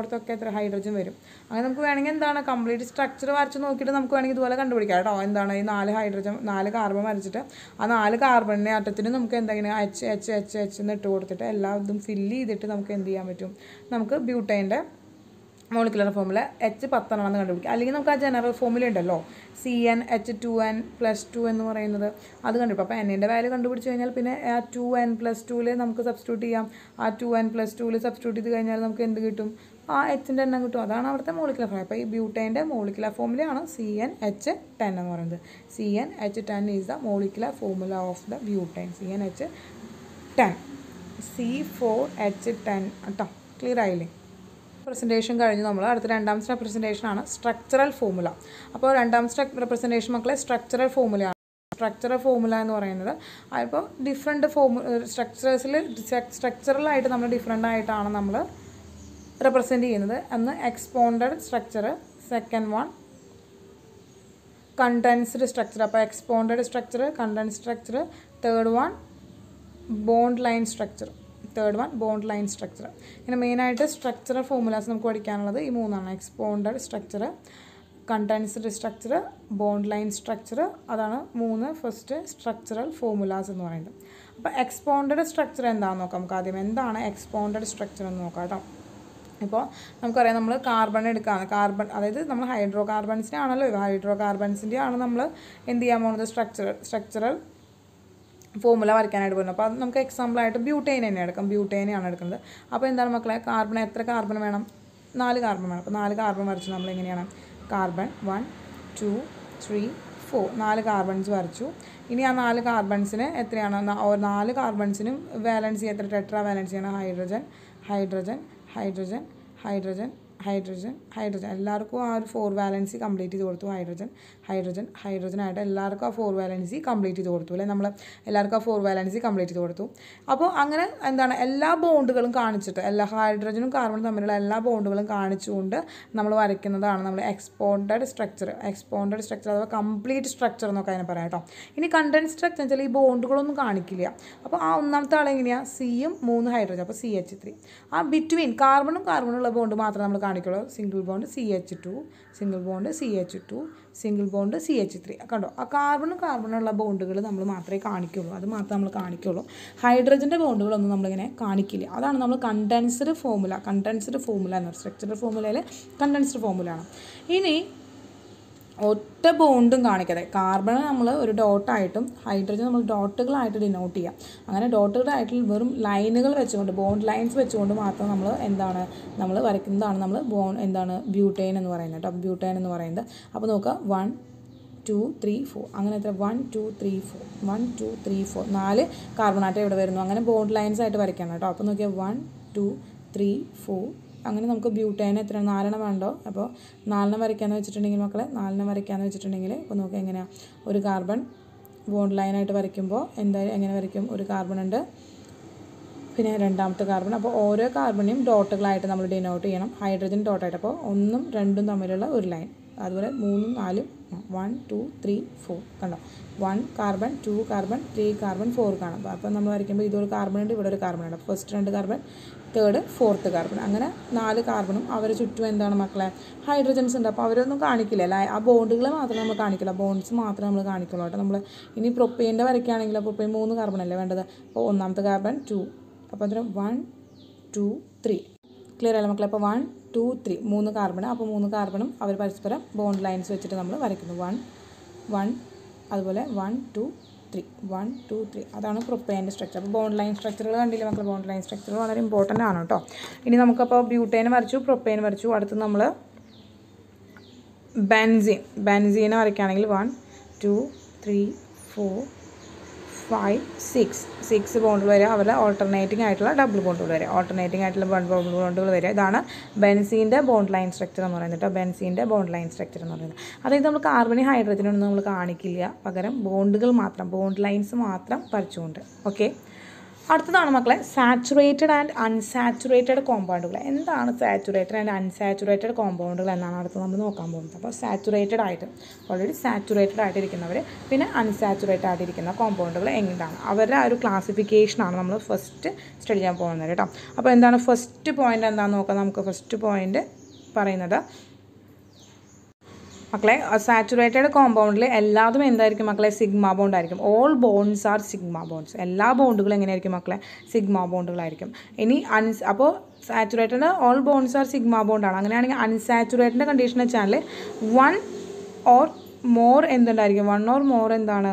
A: ഉള്ളിടത്തൊക്കെ എത്ര ഹൈഡ്രജൻ വരും അങ്ങനെ നമുക്ക് വേണമെങ്കിൽ എന്താണ് കംപ്ലീറ്റ് സ്ട്രക്ചർ വരച്ച് നോക്കിയിട്ട് നമുക്ക് വേണമെങ്കിൽ ഇതുപോലെ കണ്ടുപിടിക്കാം കേട്ടോ എന്താണ് ഈ നാല് ഹൈഡ്രജൻ നാല് കാർബൺ വരച്ചിട്ട് ആ നാല് കാർബണിനെ അറ്റത്തിന് നമുക്ക് എന്തെങ്കിലും എച്ച് എച്ച് എച്ച് എച്ച് എന്ന് ഇട്ട് കൊടുത്തിട്ട് എല്ലാ ഇതും ഫില്ല് ചെയ്തിട്ട് നമുക്ക് എന്ത് ചെയ്യാൻ പറ്റും നമുക്ക് ബ്യൂട്ടൈൻ്റെ മോളിക്കുലർ ഫോമിൽ എച്ച് പത്തെണ്ണമെന്ന് കണ്ടുപിടിക്കുക അല്ലെങ്കിൽ നമുക്ക് ആ ജനറൽ ഫോമിൽ ഉണ്ടല്ലോ C N H two N plus two എന്ന് പറയുന്നത് അത് കണ്ടുപിടിക്കും അപ്പോൾ എന്നിൻ്റെ വാല്യൂ കണ്ടുപിടിച്ച് കഴിഞ്ഞാൽ പിന്നെ ആ ടു എൻ പ്ലസ് ടുവിൽ നമുക്ക് സബ്സ്റ്റിറ്റ്യൂട്ട് ചെയ്യാം ആ ടു എൻ പ്ലസ് ടുവിൽ സബ്സ്റ്റിറ്റ്യൂട്ട് ചെയ്ത് കഴിഞ്ഞാൽ നമുക്ക് എന്ത് കിട്ടും ആ എച്ചിൻ്റെ എണ്ണം കിട്ടും അതാണ് അവിടുത്തെ മോളിക്കുലർ ഫോം അപ്പോൾ ഈ ബ്യൂട്ടൈൻ്റെ മോളിക്കുലർ ഫോമിലാണ് സി എൻ എച്ച് ടെൻ എന്ന് പറയുന്നത് C N H ten is the molecular formula of the butane C N H ten C four H ten കേട്ടോ ക്ലിയർ ആയില്ലേ റെപ്രസെൻറ്റേഷൻ കഴിഞ്ഞ് നമ്മൾ അടുത്ത രണ്ടാമത്തെ റെപ്രസെൻറ്റേഷൻ ആണ് സ്ട്രക്ചറൽ ഫോമുല അപ്പോൾ രണ്ടാമത്തെ റെപ്രസെൻറ്റേഷൻ മക്കളെ സ്ട്രക്ചറൽ ഫോമുലയാണ് സ്ട്രക്ചറൽ ഫോമുല എന്ന് പറയുന്നത് അപ്പോൾ ഡിഫറെൻറ്റ് ഫോമു സ്ട്രക്ചേഴ്സിൽ സ്ട്രക്ചറലായിട്ട് നമ്മൾ ഡിഫറെൻ്റ് ആയിട്ടാണ് നമ്മൾ റെപ്രസെൻറ്റ് ചെയ്യുന്നത് അന്ന് expanded structure second one condensed structure അപ്പോൾ expanded structure condense structure third one bond line structure third one bond line structure ഇങ്ങനെ മെയിനായിട്ട് സ്ട്രക്ചറൽ ഫോമുലാസ് നമുക്ക് പഠിക്കാനുള്ളത് ഈ മൂന്നാണ് expanded structure condensed structure bond line structure അതാണ് മൂന്ന് ഫസ്റ്റ് സ്ട്രക്ചറൽ ഫോമുലാസ് എന്ന് പറയുന്നത് അപ്പോൾ എക്സ്പോണ്ടഡ് സ്ട്രക്ചർ എന്താണെന്ന് നോക്കാം നമുക്ക് ആദ്യം എന്താണ് എക്സ്പോണ്ടഡ് സ്ട്രക്ചർ എന്ന് നോക്കാം കേട്ടോ ഇപ്പോൾ നമുക്കറിയാം നമ്മൾ കാർബൺ എടുക്കുകയാണ് കാർബൺ അതായത് നമ്മൾ ഹൈഡ്രോ കാർബൺസിൻ്റെ ആണല്ലോ ഹൈഡ്രോ കാർബൺസിൻ്റെ ആണ് നമ്മൾ എന്ത് ചെയ്യാൻ പോകുന്നത് സ്ട്രക്ചർ സ്ട്രക്ചറൽ ഫോമുല വരയ്ക്കാനായിട്ട് പോകുന്നത് അപ്പോൾ അത് നമുക്ക് എക്സാമ്പിളായിട്ട് ബ്യൂട്ടൈൻ തന്നെ എടുക്കാം ബ്യൂട്ടൈനെയാണ് എടുക്കുന്നത് അപ്പോൾ എന്താണ് മക്കളെ കാർബൺ എത്ര കാർബൺ വേണം നാല് കാർബൺ വേണം അപ്പോൾ നാല് കാർബൺ വരച്ച് നമ്മൾ എങ്ങനെയാണ് carbon one two three four നാല് കാർബൺസ് വരച്ചു ഇനി ആ നാല് കാർബൺസിന് എത്രയാണ് ന- ഓ- നാല് കാർബൺസിനും വാലൻസി എത്ര ടെട്രാ വാലൻസിയാണ് hydrogen hydrogen hydrogen hydrogen hydrogen hydrogen എല്ലാവർക്കും ആ ഒരു ഫോർ വാലൻസി കംപ്ലീറ്റ് ചെയ്ത് കൊടുത്തു ഹൈഡ്രജൻ ഹൈഡ്രജൻ ഹൈഡ്രജൻ ആയിട്ട് എല്ലാവർക്കും ആ ഫോർ വാലൻസി കംപ്ലീറ്റ് ചെയ്ത് കൊടുത്തു അല്ലേ നമ്മൾ എല്ലാവർക്കും ആ ഫോർ വാലൻസി കംപ്ലീറ്റ് ചെയ്ത് കൊടുത്തു അപ്പോൾ അങ്ങനെ എന്താണ് എല്ലാ ബോണ്ടുകളും കാണിച്ചിട്ട് എല്ലാ ഹൈഡ്രജനും കാർബണും തമ്മിലുള്ള എല്ലാ ബോണ്ടുകളും കാണിച്ചുകൊണ്ട് നമ്മൾ വരയ്ക്കുന്നതാണ് നമ്മൾ എക്സ്പോണ്ടഡ് സ്ട്രക്ചർ എക്സ്പോണ്ടഡ് സ്ട്രക്ചർ അഥവാ കംപ്ലീറ്റ് സ്ട്രക്ചർ എന്നൊക്കെ അതിനെ പറയാം കേട്ടോ ഇനി കണ്ടൻസ് സ്ട്രക്ചർ വെച്ചാൽ ഈ ബോണ്ടുകളൊന്നും കാണിക്കില്ല അപ്പോൾ ആ ഒന്നാമത്തെ ആൾ എങ്ങനെയാണ് സിയും മൂന്ന് ഹൈഡ്രജൻ അപ്പോൾ സി എച്ച് ത്രീ ആ ബിറ്റ്വീൻ കാർബണും കാർബണും ഉള്ള ബോണ്ട് മാത്രമേ നമ്മൾ കാണിക്കുള്ളൂ single bond C H two single bond C H two single bond C H three കണ്ടോ ആ കാർബണും കാർബണുള്ള ബോണ്ടുകൾ നമ്മൾ മാത്രമേ കാണിക്കുള്ളൂ അത് മാത്രമേ നമ്മൾ കാണിക്കുള്ളൂ ഹൈഡ്രജൻ്റെ ബോണ്ടുകളൊന്നും നമ്മളിങ്ങനെ കാണിക്കില്ല അതാണ് നമ്മൾ കണ്ടൻസ്ഡ് ഫോമുല കണ്ടൻസ്ഡ് ഫോമുല എന്ന് പറയുന്നത് സ്ട്രക്ചറൽ ഫോമുലയിൽ കണ്ടൻസ്ഡ് ഫോമുല ആണ് ഇനി ഒറ്റ ബോണ്ടും കാണിക്കാതെ കാർബൺ നമ്മൾ ഒരു ഡോട്ടായിട്ടും ഹൈഡ്രജൻ നമ്മൾ ഡോട്ടുകളായിട്ട് ഡിനോട്ട് ചെയ്യാം അങ്ങനെ ഡോട്ടുകളായിട്ട് വെറും ലൈനുകൾ വെച്ചുകൊണ്ട് ബോണ്ട് ലൈൻസ് വെച്ചുകൊണ്ട് മാത്രം നമ്മൾ എന്താണ് നമ്മൾ വരയ്ക്കുന്നതാണ് നമ്മൾ ബോൺ എന്താണ് ബ്യൂട്ടൈൻ എന്ന് പറയുന്നത് കേട്ടോ ബ്യൂട്ടൈൻ എന്ന് പറയുന്നത് അപ്പോൾ നോക്കുക വൺ ടു ത്രീ ഫോർ അങ്ങനെ എത്ര one two three four one two three four നാല് കാർബണായിട്ട് ഇവിടെ വരുന്നു അങ്ങനെ ബോണ്ട് ലൈൻസ് ആയിട്ട് വരയ്ക്കണം കേട്ടോ അപ്പോൾ നോക്കിയാൽ വൺ ടു ത്രീ ഫോർ അങ്ങനെ നമുക്ക് ബ്യൂട്ടൈൻ എത്ര നാലെണ്ണം വേണ്ടോ അപ്പോൾ നാലെണ്ണം വരയ്ക്കാന്ന് വെച്ചിട്ടുണ്ടെങ്കിൽ മക്കളെ നാലെണ്ണം വരയ്ക്കാന്ന് വെച്ചിട്ടുണ്ടെങ്കിൽ ഇപ്പോൾ നോക്കുക എങ്ങനെയാണ് ഒരു കാർബൺ ബോണ്ട് ലൈനായിട്ട് വരയ്ക്കുമ്പോൾ എന്തായാലും എങ്ങനെ വരയ്ക്കും ഒരു കാർബൺ ഉണ്ട് പിന്നെ രണ്ടാമത്തെ കാർബൺ അപ്പോൾ ഓരോ കാർബണിനും ഡോട്ടുകളായിട്ട് നമ്മൾ ഡിനോട്ട് ചെയ്യണം ഹൈഡ്രജൻ ഡോട്ടായിട്ട് അപ്പോൾ ഒന്നും രണ്ടും തമ്മിലുള്ള ഒരു ലൈൻ അതുപോലെ മൂന്നും നാലും വൺ ടു ത്രീ ഫോർ കണ്ടോ one carbon two carbon three carbon four കാണാം അപ്പോൾ നമ്മൾ വരയ്ക്കുമ്പോൾ ഇതൊരു കാർബൺ ഉണ്ട് ഇവിടെ ഒരു കാർബൺ ഉണ്ട് ഫസ്റ്റ് രണ്ട് കാർബൺ തേർഡ് ഫോർത്ത് കാർബൺ അങ്ങനെ നാല് കാർബണും അവരെ ചുറ്റും എന്താണ് മക്കളെ ഹൈഡ്രജൻസ് ഉണ്ട് അപ്പോൾ അവരൊന്നും കാണിക്കില്ല അല്ല ആ ബോണ്ടുകൾ മാത്രമേ നമ്മൾ കാണിക്കില്ല ബോണ്ട്സ് മാത്രമേ നമ്മൾ കാണിക്കുള്ളൂ കേട്ടോ നമ്മൾ ഇനി പ്രൊപ്പെയിൻ്റെ വരയ്ക്കുകയാണെങ്കിൽ പ്രൊപ്പെയിൻ മൂന്ന് കാർബൺ അല്ലേ വേണ്ടത് അപ്പോൾ ഒന്നാമത്തെ കാർബൺ ടു അപ്പോൾ അതിന് വൺ ടു ത്രീ ക്ലിയർ അല്ല മക്കളെ അപ്പോൾ വൺ ടു ത്രീ മൂന്ന് കാർബൺ അപ്പോൾ മൂന്ന് കാർബണും അവർ പരസ്പരം ബോണ്ട് ലൈൻസ് വെച്ചിട്ട് നമ്മൾ വരയ്ക്കുന്നു വൺ വൺ അതുപോലെ one two three one two three അതാണ് പ്രൊപ്പൈൻ്റെ സ്ട്രക്ചർ അപ്പോൾ ബോണ്ട് ലൈൻ സ്ട്രക്ചറുകൾ കണ്ടില്ലേ മക്കൾ ബോണ്ട് ലൈൻ സ്ട്രക്ചർ വളരെ ഇമ്പോർട്ടൻ്റ് ആണ് കേട്ടോ ഇനി നമുക്കപ്പോൾ ബ്യൂട്ടൈൻ വരച്ചു പ്രൊപ്പൈൻ വരച്ചു അടുത്ത് നമ്മൾ ബെൻസീൻ ബെൻസീനെ വരയ്ക്കുകയാണെങ്കിൽ one two three four five six six ബോണ്ടുകൾ വരിക അവരുടെ ഓൾട്ടർനേറ്റിംഗ് ആയിട്ടുള്ള ഡബിൾ ബോണ്ടുകൾ വരിക ഓൾട്ടർനേറ്റിംഗ് ആയിട്ടുള്ള ബോണ്ട് ബോണ്ടുകൾ വരിക ഇതാണ് ബെൻസീൻ്റെ ബോണ്ട് ലൈൻ സ്ട്രക്ചർ എന്ന് പറയുന്നത് കേട്ടോ ബെൻസീൻ്റെ ബോണ്ട് ലൈൻ സ്ട്രക്ചർ എന്ന് പറയുന്നത് അതായത് നമ്മൾ കാർബണി ഹൈഡ്രജനൊന്നും നമ്മൾ കാണിക്കില്ല പകരം ബോണ്ടുകൾ മാത്രം ബോണ്ട് ലൈൻസ് മാത്രം വരച്ചുകൊണ്ട് ഓക്കെ അടുത്തതാണ് മക്കളെ സാച്ചുറേറ്റഡ് ആൻഡ് അൺസാച്ചുറേറ്റഡ് കോമ്പൗണ്ടുകൾ എന്താണ് സാച്ചുറേറ്റഡ് ആൻഡ് അൺസാച്ചുറേറ്റഡ് കോമ്പൗണ്ടുകൾ എന്നാണ് അടുത്ത് നമ്മൾ നോക്കാൻ പോകുന്നത് അപ്പോൾ സാച്ചുറേറ്റഡ് ആയിട്ട് ഓൾറെഡി സാച്ചുറേറ്റഡ് ആയിട്ടിരിക്കുന്നവർ പിന്നെ അൺസാച്ചുറേറ്റഡ് ആയിട്ടിരിക്കുന്ന കോമ്പൗണ്ടുകൾ എന്താണ് അവരുടെ ആ ഒരു ക്ലാസിഫിക്കേഷനാണ് നമ്മൾ ഫസ്റ്റ് സ്റ്റഡി ചെയ്യാൻ പോകുന്നത് കേട്ടോ അപ്പോൾ എന്താണ് ഫസ്റ്റ് പോയിന്റ് എന്താണെന്ന് നോക്കാം നമുക്ക് ഫസ്റ്റ് പോയിന്റ് പറയുന്നത് മക്കളെ സാച്ചുറേറ്റഡ് കോമ്പൗണ്ടിൽ എല്ലാതും എന്തായിരിക്കും മക്കളെ സിഗ്മ ബോണ്ട് ആയിരിക്കും all bonds are sigma bonds എല്ലാ ബോണ്ടുകളും എങ്ങനെയായിരിക്കും മക്കളെ സിഗ്മ ബോണ്ടുകളായിരിക്കും ഇനി അൺസ് അപ്പോൾ saturated all bonds are sigma ബോണ്ടാണ് അങ്ങനെയാണെങ്കിൽ അൺസാച്ചുറേറ്റഡ് കണ്ടീഷൻ വെച്ചാൽ വൺ ഓർ മോർ എന്തുണ്ടായിരിക്കും വൺ ഓർ മോർ എന്താണ്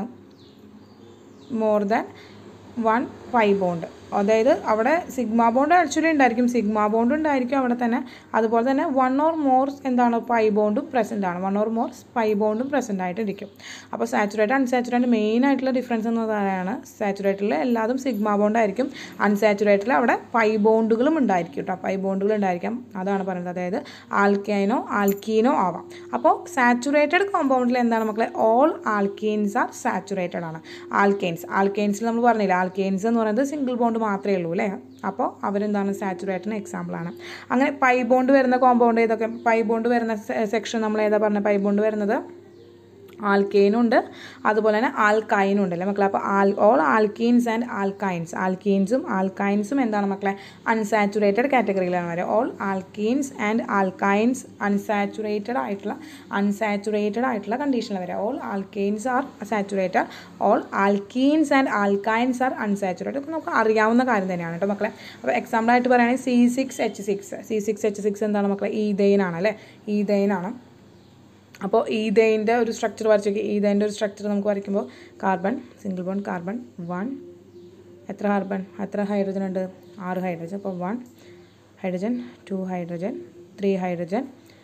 A: more than one pi bond അതായത് അവിടെ സിഗ്മ ബോണ്ട് ആക്ച്വലി ഉണ്ടായിരിക്കും സിഗ്മ ബോണ്ട് ഉണ്ടായിരിക്കും അവിടെ തന്നെ അതുപോലെ തന്നെ വൺ ഓർ മോർ എന്താണ് പൈ ബോണ്ടും പ്രസൻ്റ് ആണ് വൺ ഓർ മോർ പൈ ബോണ്ടും പ്രസൻ്റ് ആയിട്ടിരിക്കും അപ്പോൾ സാച്ചുറേറ്റഡ് അൺസാച്ചുറേറ്റഡ് മെയിൻ ആയിട്ടുള്ള ഡിഫറൻസ് എന്ന് പറയുകയാണ് സാച്ചുറേറ്റഡിൽ എല്ലാതും സിഗ്മ ബോണ്ട് ആയിരിക്കും അൺസാച്ചുറേറ്റഡിൽ അവിടെ പൈ ബോണ്ടുകളും ഉണ്ടായിരിക്കും കേട്ടോ പൈ ബോണ്ടുകൾ ഉണ്ടായിരിക്കാം അതാണ് പറയുന്നത് അതായത് ആൽക്കൈനോ ആൽക്കീനോ ആവാം അപ്പോൾ സാച്ചുറേറ്റഡ് കോമ്പൗണ്ടിൽ എന്താണ് മക്കളെ ഓൾ ആൽക്കീൻസ് ആർ സാച്ചുറേറ്റഡ് ആണ് ആൽക്കൈൻസ് ആൽക്കൈൻസിൽ നമ്മൾ പറഞ്ഞില്ല ആൽക്കൈൻസ് എന്ന് പറയുന്നത് സിംഗിൾ ബോണ്ട് മാത്രമേ ഉള്ളൂ അല്ലേ അപ്പോൾ അവരെന്താണ് സാച്ചുറേറ്റഡിന് എക്സാമ്പിളാണ് അങ്ങനെ പൈ ബോണ്ട് വരുന്ന കോമ്പൗണ്ട് ഏതൊക്കെ പൈ ബോണ്ട് വരുന്ന സെക്ഷൻ നമ്മൾ ഏതാ പറഞ്ഞ പൈ ബോണ്ട് വരുന്നത് ആൽക്കെയിനും ഉണ്ട് അതുപോലെ തന്നെ ആൽക്കൈനും ഉണ്ട് അല്ലേ മക്കളെ അപ്പോൾ ആൽ ഓൾ ആൽക്കീൻസ് ആൻഡ് ആൽക്കൈൻസ് ആൽക്കീൻസും ആൽക്കൈൻസും എന്താണ് മക്കളെ അൺസാച്ചുറേറ്റഡ് കാറ്റഗറിയിലാണ് വരിക all alkenes and alkynes unsaturated ആയിട്ടുള്ള അൺസാച്ചുറേറ്റഡ് ആയിട്ടുള്ള കണ്ടീഷനിൽ വരിക all alkanes are saturated all alkenes and alkynes are unsaturated ഒക്കെ നമുക്ക് അറിയാവുന്ന കാര്യം തന്നെയാണ് കേട്ടോ മക്കളെ അപ്പോൾ എക്സാമ്പിൾ ആയിട്ട് പറയുകയാണെങ്കിൽ C six H six C six H six എന്താണ് മക്കളെ ഈതൈനാണ് അല്ലേ ഈതൈനാണ് അപ്പോൾ ഈതൈൻ്റെ ഒരു സ്ട്രക്ചർ വരച്ച് നോക്കി ഈതൈൻ്റെ ഒരു സ്ട്രക്ചർ നമുക്ക് വരയ്ക്കുമ്പോൾ carbon single bond carbon one എത്ര കാർബൺ എത്ര ഹൈഡ്രജൻ ഉണ്ട് ആറ് ഹൈഡ്രജൻ അപ്പോൾ one hydrogen two hydrogen three hydrogen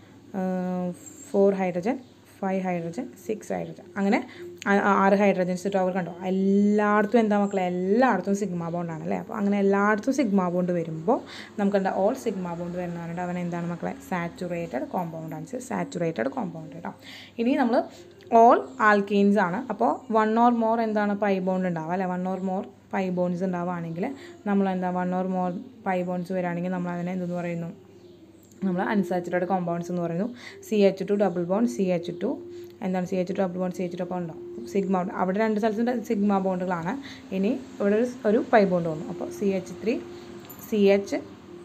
A: four hydrogen five hydrogen six hydrogen അങ്ങനെ ആ- ആറ് ഹൈഡ്രജൻസ് ഇട്ട് അവർ കണ്ടോ എല്ലായിടത്തും എന്താ മക്കളെ എല്ലായിടത്തും സിഗ്മ ബോണ്ടാണ് അല്ലേ അപ്പോൾ അങ്ങനെ എല്ലായിടത്തും സിഗ്മ ബോണ്ട് വരുമ്പോൾ നമുക്ക് എന്താ ഓൾ സിഗ്മ ബോണ്ട് വരുന്നതുകൊണ്ട് അവൻ എന്താണ് മക്കളെ സാച്ചുറേറ്റഡ് കോമ്പൗണ്ട് ആണ് സാച്ചുറേറ്റഡ് കോമ്പൗണ്ട് കേട്ടോ ഇനി നമ്മൾ ഓൾ ആൽക്കീൻസ് ആണ് അപ്പോൾ വൺ ഓർ മോർ എന്താണ് പൈ ബോണ്ട് ഉണ്ടാവുക അല്ലേ one or more pi bonds ഉണ്ടാവുകയാണെങ്കിൽ നമ്മൾ എന്താ one or more pi bonds വരികയാണെങ്കിൽ നമ്മൾ അതിനെ എന്തെന്ന് പറയുന്നു നമ്മൾ അൺസാച്ചുറേറ്റഡ് കോമ്പൗണ്ട്സ് എന്ന് പറയുന്നു C H two double bond C H two എന്താണ് C H two double bond C H two അപ്പോൾ ഉണ്ടോ സിഗ്മ ബോണ്ട് അവിടെ രണ്ട് സ്ഥലത്ത് സിഗ്മ ബോണ്ടുകളാണ് ഇനി ഇവിടെ ഒരു ഒരു പൈ ബോണ്ട് വന്നു അപ്പോൾ C H three C H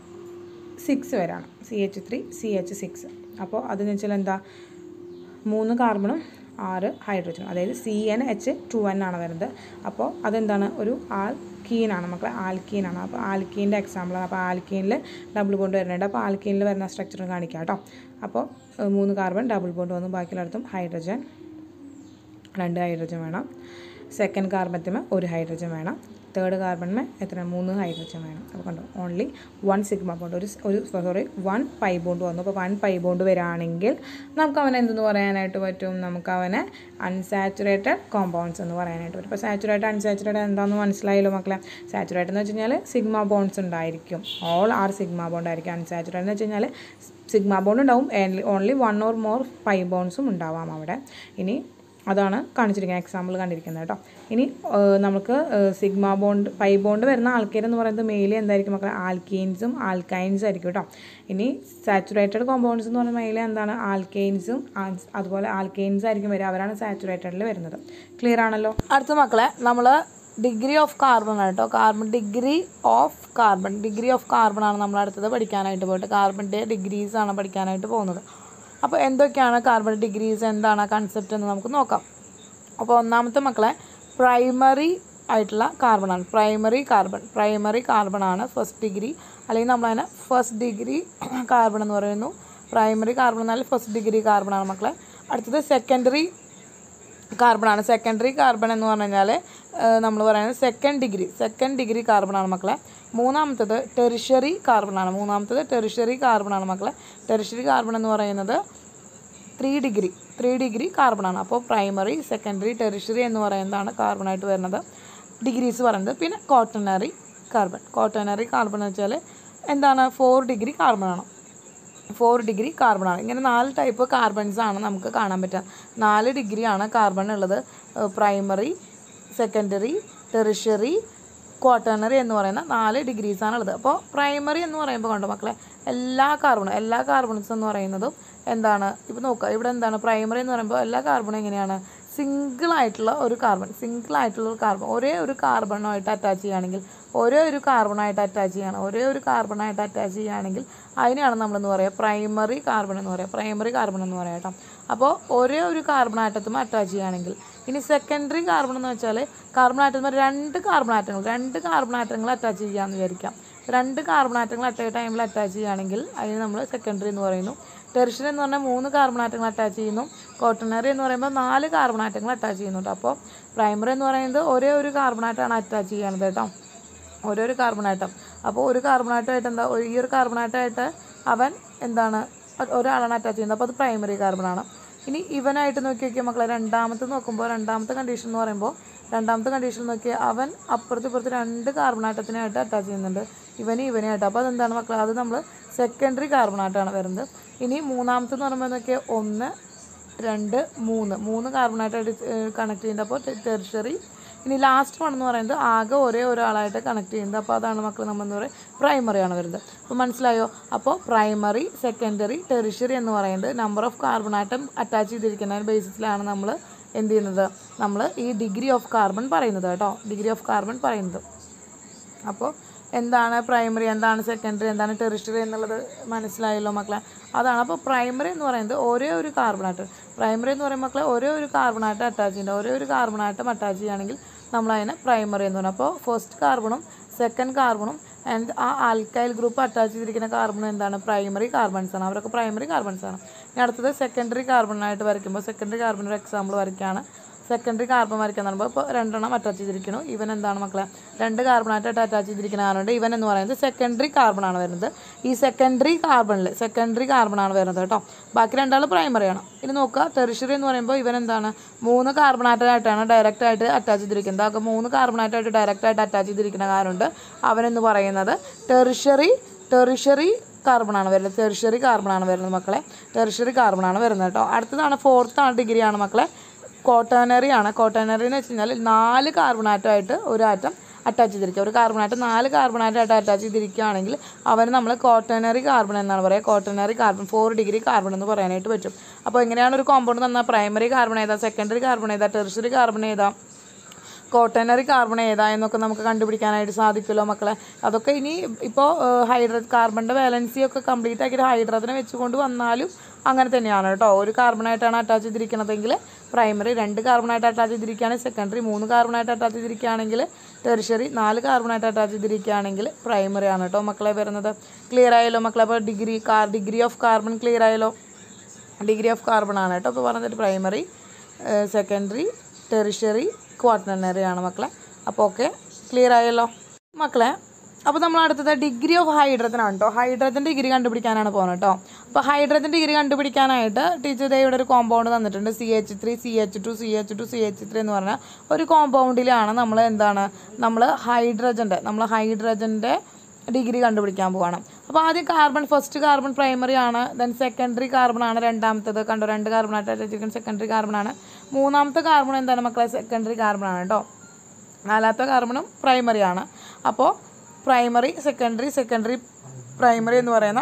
A: six വരാണ് C H three C H six അപ്പോൾ അതെന്ന് വെച്ചാൽ എന്താ മൂന്ന് കാർബണും ആറ് ഹൈഡ്രജനും അതായത് C N H two N ആണ് വരുന്നത് അപ്പോൾ അതെന്താണ് ഒരു ആൽക്കീനാണ് മക്കളെ ആൽക്കീനാണ് അപ്പോൾ ആൽക്കീൻ്റെ എക്സാമ്പിളാണ് അപ്പോൾ ആൽക്കീനിൽ ഡബിൾ ബോണ്ട് വരുന്നുണ്ട് അപ്പോൾ ആൽക്കീനിൽ വരുന്ന സ്ട്രക്ചർ കാണിക്കാം കേട്ടോ അപ്പോൾ ഏഹ്, മൂന്ന് കാർബൺ ഡബിൾ ബോണ്ട് വന്നു ബാക്കിയുള്ളിടത്തും ഹൈഡ്രജൻ രണ്ട് ഹൈഡ്രജൻ വേണം സെക്കൻഡ് കാർബണത്തിന് ഒരു ഹൈഡ്രജൻ വേണം തേർഡ് കാർബണിന് എത്ര മൂന്ന് ഹൈഡ്രജൻ വേണം അപ്പോൾ കണ്ടോ ഓൺലി വൺ സിഗ്മ ബോണ്ട് ഒരു ഒരു സോറി വൺ പൈ ബോണ്ട് വന്നു അപ്പോൾ വൺ പൈ ബോണ്ട് വരാണെങ്കിൽ നമുക്ക് അവനെ എന്തെന്ന് പറയാനായിട്ട് പറ്റും നമുക്ക് അവനെ അൺസാച്ചുറേറ്റഡ് കോമ്പൗണ്ട്സ് എന്ന് പറയാനായിട്ട് പറ്റും അപ്പോൾ സാച്ചുറേറ്റഡ് അൺസാച്ചുറേറ്റഡ് എന്താണെന്ന് മനസ്സിലായല്ലോ മക്കളെ സാച്ചുറേറ്റഡ് എന്ന് വെച്ച് കഴിഞ്ഞാൽ സിഗ്മ ബോണ്ട്സ് ഉണ്ടായിരിക്കും ഓൾ ആർ സിഗ്മ ബോണ്ട് ആയിരിക്കും അൺസാച്ചുറേറ്റഡ് എന്ന് വെച്ച് കഴിഞ്ഞാൽ സിഗ്മ ബോണ്ട് ഉണ്ടാവും only one or more pi ബോൺസും ഉണ്ടാവാം അവിടെ ഇനി അതാണ് കാണിച്ചിരിക്കുന്നത് എക്സാമ്പിൾ കണ്ടിരിക്കുന്നത് കേട്ടോ ഇനി ഏഹ്, നമുക്ക് ഏഹ്, സിഗ്മ ബോണ്ട് പൈ ബോണ്ട് വരുന്ന ആൾക്കാർ എന്ന് പറയുന്നത് മെയിലി എന്തായിരിക്കും മക്കളെ ആൽക്കെയിൻസും ആൽക്കൈൻസും ആയിരിക്കും കേട്ടോ ഇനി സാച്ചുറേറ്റഡ് കോമ്പൗണ്ട്സ് എന്ന് പറയുന്ന മെയിലി എന്താണ് ആൽക്കെയിൻസും അതുപോലെ ആൽക്കെയിൻസ് ആയിരിക്കും വരിക അവരാണ് സാച്ചുറേറ്റഡിൽ വരുന്നത് ക്ലിയർ ആണല്ലോ അടുത്ത മക്കളെ നമ്മൾ ഡിഗ്രി ഓഫ് കാർബൺ ആണ് കേട്ടോ carbon degree of carbon degree of carbon ആണ് നമ്മൾ അടുത്തത് പഠിക്കാനായിട്ട് പോയിട്ട് കാർബണിൻ്റെ ഡിഗ്രീസ് ആണ് പഠിക്കാനായിട്ട് പോകുന്നത് അപ്പോൾ എന്തൊക്കെയാണ് കാർബൺ ഡിഗ്രീസ് എന്താണ് കൺസെപ്റ്റ് എന്ന് നമുക്ക് നോക്കാം അപ്പോൾ ഒന്നാമത്തെ മക്കളെ പ്രൈമറി ആയിട്ടുള്ള കാർബൺ ആണ് പ്രൈമറി കാർബൺ പ്രൈമറി കാർബൺ ആണ് ഫസ്റ്റ് ഡിഗ്രി അല്ലെങ്കിൽ നമ്മളതിനെ ഫസ്റ്റ് ഡിഗ്രി കാർബൺ എന്ന് പറയുന്നു പ്രൈമറി കാർബൺ എന്നാൽ ഫസ്റ്റ് ഡിഗ്രി കാർബൺ ആണ് മക്കളെ അടുത്തത് സെക്കൻഡറി കാർബൺ ആണ് സെക്കൻഡറി കാർബൺ എന്ന് പറഞ്ഞു കഴിഞ്ഞാൽ നമ്മൾ പറയുന്നത് second degree second degree carbon ആണ് മക്കളെ മൂന്നാമത്തത് ടെറിഷറി കാർബൺ ആണ് മൂന്നാമത്തത് ടെറിഷറി കാർബൺ ആണ് മക്കളെ ടെറിഷറി കാർബൺ എന്ന് പറയുന്നത് three degree three degree carbon ആണ് അപ്പോൾ പ്രൈമറി സെക്കൻഡറി ടെറിഷറി എന്ന് പറയുന്നതാണ് കാർബണായിട്ട് വരുന്നത് ഡിഗ്രീസ് പറയുന്നത് പിന്നെ കോട്ടണറി കാർബൺ കോട്ടണറി കാർബൺ എന്ന് വെച്ചാൽ എന്താണ് ഫോർ ഡിഗ്രി കാർബൺ ആണ് ഫോർ ഡിഗ്രി കാർബൺ ആണ് ഇങ്ങനെ നാല് ടൈപ്പ് കാർബൺസ് ആണ് നമുക്ക് കാണാൻ പറ്റുക നാല് ഡിഗ്രിയാണ് കാർബൺ ഉള്ളത് പ്രൈമറി സെക്കൻഡറി ടെറിഷറി ക്വാട്ടേണറി എന്ന് പറയുന്ന നാല് ഡിഗ്രീസാണ് ഉള്ളത് അപ്പോൾ പ്രൈമറി എന്ന് പറയുമ്പോൾ കണ്ടോ മക്കളെ എല്ലാ കാർബണും എല്ലാ കാർബൺസ് എന്ന് പറയുന്നതും എന്താണ് ഇപ്പോൾ നോക്കുക ഇവിടെ എന്താണ് പ്രൈമറി എന്ന് പറയുമ്പോൾ എല്ലാ കാർബണും എങ്ങനെയാണ് സിംഗിൾ ആയിട്ടുള്ള ഒരു കാർബൺ സിംഗിൾ ആയിട്ടുള്ള ഒരു കാർബൺ ഒരേ ഒരു കാർബണുമായിട്ട് അറ്റാച്ച് ചെയ്യുകയാണെങ്കിൽ ഒരേ ഒരു കാർബണായിട്ട് അറ്റാച്ച് ചെയ്യണം ഒരേ ഒരു കാർബണായിട്ട് അറ്റാച്ച് ചെയ്യുകയാണെങ്കിൽ അതിനെയാണ് നമ്മളെന്ന് പറയുക പ്രൈമറി കാർബൺ എന്ന് പറയുക പ്രൈമറി കാർബൺ എന്ന് പറയാം കേട്ടോ അപ്പോൾ ഒരേ ഒരു കാർബൺ ആറ്റത്തും അറ്റാച്ച് ചെയ്യുകയാണെങ്കിൽ ഇനി സെക്കൻഡറി കാർബൺ എന്ന് വെച്ചാൽ കാർബൺ ആറ്റത്തിൽ രണ്ട് കാർബൺ ആറ്റങ്ങൾ രണ്ട് കാർബൺ ആറ്റങ്ങൾ അറ്റാച്ച് ചെയ്യാമെന്ന് വിചാരിക്കാം രണ്ട് കാർബൺ ആറ്റങ്ങൾ അറ്റ് എ ടൈമിൽ അറ്റാച്ച് ചെയ്യുകയാണെങ്കിൽ അതിന് നമ്മൾ സെക്കൻഡറി എന്ന് പറയുന്നു ടെറിഷറി എന്ന് പറഞ്ഞാൽ മൂന്ന് കാർബൺ ആറ്റങ്ങൾ അറ്റാച്ച് ചെയ്യുന്നു കോട്ടണറി എന്ന് പറയുമ്പോൾ നാല് കാർബൺ ആറ്റങ്ങൾ അറ്റാച്ച് ചെയ്യുന്നുണ്ട് അപ്പോൾ പ്രൈമറി എന്ന് പറയുന്നത് ഒരേ ഒരു കാർബൺ ആറ്റമാണ് അറ്റാച്ച് ചെയ്യണത് കേട്ടോ ഒരേ ഒരു കാർബൺ ആറ്റം അപ്പോൾ ഒരു കാർബൺ ആറ്റമായിട്ട് എന്താ ഈ ഒരു കാർബൺ ആറ്റമായിട്ട് അവൻ എന്താണ് ഒ- ഒരാളാണ് അറ്റാച്ച് ചെയ്യുന്നത് അപ്പോൾ അത് പ്രൈമറി കാർബണാണ് ഇനി ഇവനായിട്ട് നോക്കി നോക്കിയാൽ മക്കളെ രണ്ടാമത്തെ നോക്കുമ്പോൾ രണ്ടാമത്തെ കണ്ടീഷൻ എന്ന് പറയുമ്പോൾ രണ്ടാമത്തെ കണ്ടീഷൻ നോക്കിയാൽ അവൻ അപ്പുറത്ത് ഇപ്പുറത്ത് രണ്ട് കാർബണാറ്റത്തിനായിട്ട് അറ്റാച്ച് ചെയ്യുന്നുണ്ട് ഇവന് ഇവനായിട്ട് അപ്പോൾ അതെന്താണ് മക്കളെ അത് നമ്മൾ സെക്കൻഡറി കാർബണായിട്ടാണ് വരുന്നത് ഇനി മൂന്നാമത്തെ എന്ന് പറയുമ്പോൾ നോക്കിയാൽ ഒന്ന് രണ്ട് മൂന്ന് മൂന്ന് കാർബണായിട്ടായിട്ട് കണക്ട് ചെയ്യുന്നത് അപ്പോൾ ടെറിഷറി ഇനി ലാസ്റ്റ് വൺ എന്ന് പറയുന്നത് ആകെ ഒരേ ഒരാളായിട്ട് കണക്ട് ചെയ്യുന്നത് അപ്പോൾ അതാണ് മക്കൾ നമ്മൾ എന്താ പറയുക പ്രൈമറി ആണ് വരുന്നത് അപ്പോൾ മനസ്സിലായോ അപ്പോൾ പ്രൈമറി സെക്കൻഡറി ടെറിഷറി എന്ന് പറയുന്നത് number of carbon atom attach ചെയ്തിരിക്കുന്ന ബേസിസിലാണ് നമ്മൾ എന്ത് ചെയ്യുന്നത് നമ്മൾ ഈ ഡിഗ്രി ഓഫ് കാർബൺ പറയുന്നത് കേട്ടോ ഡിഗ്രി ഓഫ് കാർബൺ പറയുന്നത് അപ്പോൾ എന്താണ് പ്രൈമറി എന്താണ് സെക്കൻഡറി എന്താണ് ടെറിഷറി എന്നുള്ളത് മനസ്സിലായല്ലോ മക്കളെ അതാണ് അപ്പോൾ പ്രൈമറി എന്ന് പറയുന്നത് ഒരേ ഒരു കാർബണായിട്ട് പ്രൈമറി എന്ന് പറയുമ്പോൾ മക്കളെ ഒരേ ഒരു കാർബണായിട്ട് അറ്റാച്ച് ചെയ്യുന്നത് ഒരേ ഒരു കാർബണായിട്ടും അറ്റാച്ച് ചെയ്യുകയാണെങ്കിൽ നമ്മളതിനെ പ്രൈമറി എന്ന് പറയും അപ്പോൾ ഫസ്റ്റ് കാർബണും സെക്കൻഡ് കാർബണും ആൻഡ് ആ ആൽക്കൈൽ ഗ്രൂപ്പ് അറ്റാച്ച് ചെയ്തിരിക്കുന്ന കാർബൺ എന്താണ് പ്രൈമറി കാർബൺസ് ആണ് അവരൊക്കെ പ്രൈമറി കാർബൺസ് ആണ് ഇനി അടുത്തത് സെക്കൻഡറി കാർബണായിട്ട് വരയ്ക്കുമ്പോൾ സെക്കൻഡറി കാർബൺ ഒരു എക്സാമ്പിൾ വരയ്ക്കുകയാണ് സെക്കൻഡറി കാർബൺ വരയ്ക്കാൻ പറയുമ്പോൾ ഇപ്പോൾ രണ്ടെണ്ണം അറ്റാച്ച് ചെയ്തിരിക്കുന്നു ഇവൻ എന്താണ് മക്കളെ രണ്ട് കാർബണായിട്ട് അറ്റാച്ച് ചെയ്തിരിക്കുന്ന കാരണം ഇവൻ എന്ന് പറയുന്നത് സെക്കൻഡറി കാർബൺ ആണ് വരുന്നത് ഈ സെക്കൻഡറി കാർബണിൽ സെക്കൻഡറി കാർബൺ ആണ് വരുന്നത് കേട്ടോ ബാക്കി രണ്ടാൾ പ്രൈമറി ആണ് ഇനി നോക്കുക ടെറിഷറി എന്ന് പറയുമ്പോൾ ഇവൻ എന്താണ് മൂന്ന് കാർബണായിട്ടായിട്ടാണ് ഡയറക്റ്റ് ആയിട്ട് അറ്റാച്ച് ചെയ്തിരിക്കുന്നത് അതൊക്കെ മൂന്ന് കാർബണായിട്ടായിട്ട് ഡയറക്റ്റ് ആയിട്ട് അറ്റാച്ച് ചെയ്തിരിക്കുന്ന കാരണമുണ്ട് അവനെന്ന് പറയുന്നത് ടെറിഷറി ടെറിഷറി കാർബണാണ് വരുന്നത് ടെറിഷറി കാർബണാണ് വരുന്നത് മക്കളെ ടെറിഷറി കാർബണാണ് വരുന്നത് കേട്ടോ അടുത്തതാണ് ഫോർത്ത് ആണ് ഡിഗ്രിയാണ് മക്കളെ കോട്ടനറി ആണ് കോട്ടനറി എന്ന് വെച്ച് കഴിഞ്ഞാൽ നാല് കാർബണാറ്റമായിട്ട് ഒരു ആറ്റം അറ്റാച്ച് ചെയ്തിരിക്കുക ഒരു കാർബണാറ്റം നാല് കാർബണാറ്റായിട്ട് അറ്റാച്ച് ചെയ്തിരിക്കുകയാണെങ്കിൽ അവന് നമ്മൾ കോട്ടനറി കാർബൺ എന്നാണ് പറയുക quaternary carbon four degree carbon എന്ന് പറയാനായിട്ട് പറ്റും അപ്പോൾ എങ്ങനെയാണ് ഒരു കോമ്പൗണ്ട് തന്നാൽ പ്രൈമറി കാർബൺ ഏതാ സെക്കൻഡറി കാർബൺ ഏതാ ടെറിഷറി കാർബൺ ഏതാ കോട്ടനറി കാർബൺ ഏതാ എന്നൊക്കെ നമുക്ക് കണ്ടുപിടിക്കാനായിട്ട് സാധിക്കുമല്ലോ മക്കളെ അതൊക്കെ ഇനി ഇപ്പോൾ ഹൈഡ്ര കാർബണിൻ്റെ വാലൻസി ഒക്കെ കംപ്ലീറ്റ് ആക്കിയിട്ട് ഹൈഡ്രജനെ വെച്ചുകൊണ്ട് വന്നാലും അങ്ങനെ തന്നെയാണ് കേട്ടോ ഒരു കാർബണായിട്ടാണ് അറ്റാച്ച് ചെയ്തിരിക്കുന്നതെങ്കിൽ പ്രൈമറി രണ്ട് കാർബണായിട്ട് അറ്റാച്ച് ചെയ്തിരിക്കുകയാണെങ്കിൽ സെക്കൻഡറി മൂന്ന് കാർബണായിട്ട് അറ്റാച്ച് ചെയ്തിരിക്കുകയാണെങ്കിൽ ടെറിഷറി നാല് കാർബണായിട്ട് അറ്റാച്ച് ചെയ്തിരിക്കുകയാണെങ്കിൽ പ്രൈമറി ആണ് കേട്ടോ മക്കളെ വരുന്നത് ക്ലിയർ ആയല്ലോ മക്കളെ അപ്പോൾ ഡിഗ്രി കാർ ഡിഗ്രി ഓഫ് കാർബൺ ക്ലിയർ ആയല്ലോ ഡിഗ്രി ഓഫ് കാർബൺ ആണ് കേട്ടോ അപ്പോൾ പറഞ്ഞിട്ട് പ്രൈമറി സെക്കൻഡറി ടെറിഷറി ക്വാട്ടനറി ആണ് മക്കളെ അപ്പോൾ ഓക്കെ ക്ലിയർ ആയല്ലോ മക്കളെ അപ്പോൾ നമ്മൾ അടുത്തത് ഡിഗ്രി ഓഫ് ഹൈഡ്രജൻ ആണ് കേട്ടോ ഹൈഡ്രജൻ ഡിഗ്രി കണ്ടുപിടിക്കാനാണ് പോകുന്നത് കേട്ടോ അപ്പോൾ ഹൈഡ്രജൻ ഡിഗ്രി കണ്ടുപിടിക്കാനായിട്ട് ടീച്ചർ ദേ ഇവിടെ ഒരു കോമ്പൗണ്ട് തന്നിട്ടുണ്ട് C H three C H two C H two C H three എന്ന് പറഞ്ഞാൽ ഒരു കോമ്പൗണ്ടിലാണ് നമ്മൾ എന്താണ് നമ്മൾ ഹൈഡ്രജൻ്റെ നമ്മൾ ഹൈഡ്രജൻ്റെ ഡിഗ്രി കണ്ടുപിടിക്കാൻ പോവാണ് അപ്പോൾ ആദ്യം കാർബൺ ഫസ്റ്റ് കാർബൺ പ്രൈമറി ആണ് ദെൻ സെക്കൻഡറി കാർബൺ ആണ് രണ്ടാമത്തത് കണ്ടോ രണ്ട് കാർബൺ ആയിട്ട് സെക്കൻഡറി കാർബൺ ആണ് മൂന്നാമത്തെ കാർബൺ എന്താണ് മക്കളെ സെക്കൻഡറി കാർബൺ ആണ് കേട്ടോ നാലാമത്തെ കാർബണും പ്രൈമറി ആണ് അപ്പോൾ പ്രൈമറി സെക്കൻഡറി സെക്കൻഡറി പ്രൈമറി എന്ന് പറയുന്ന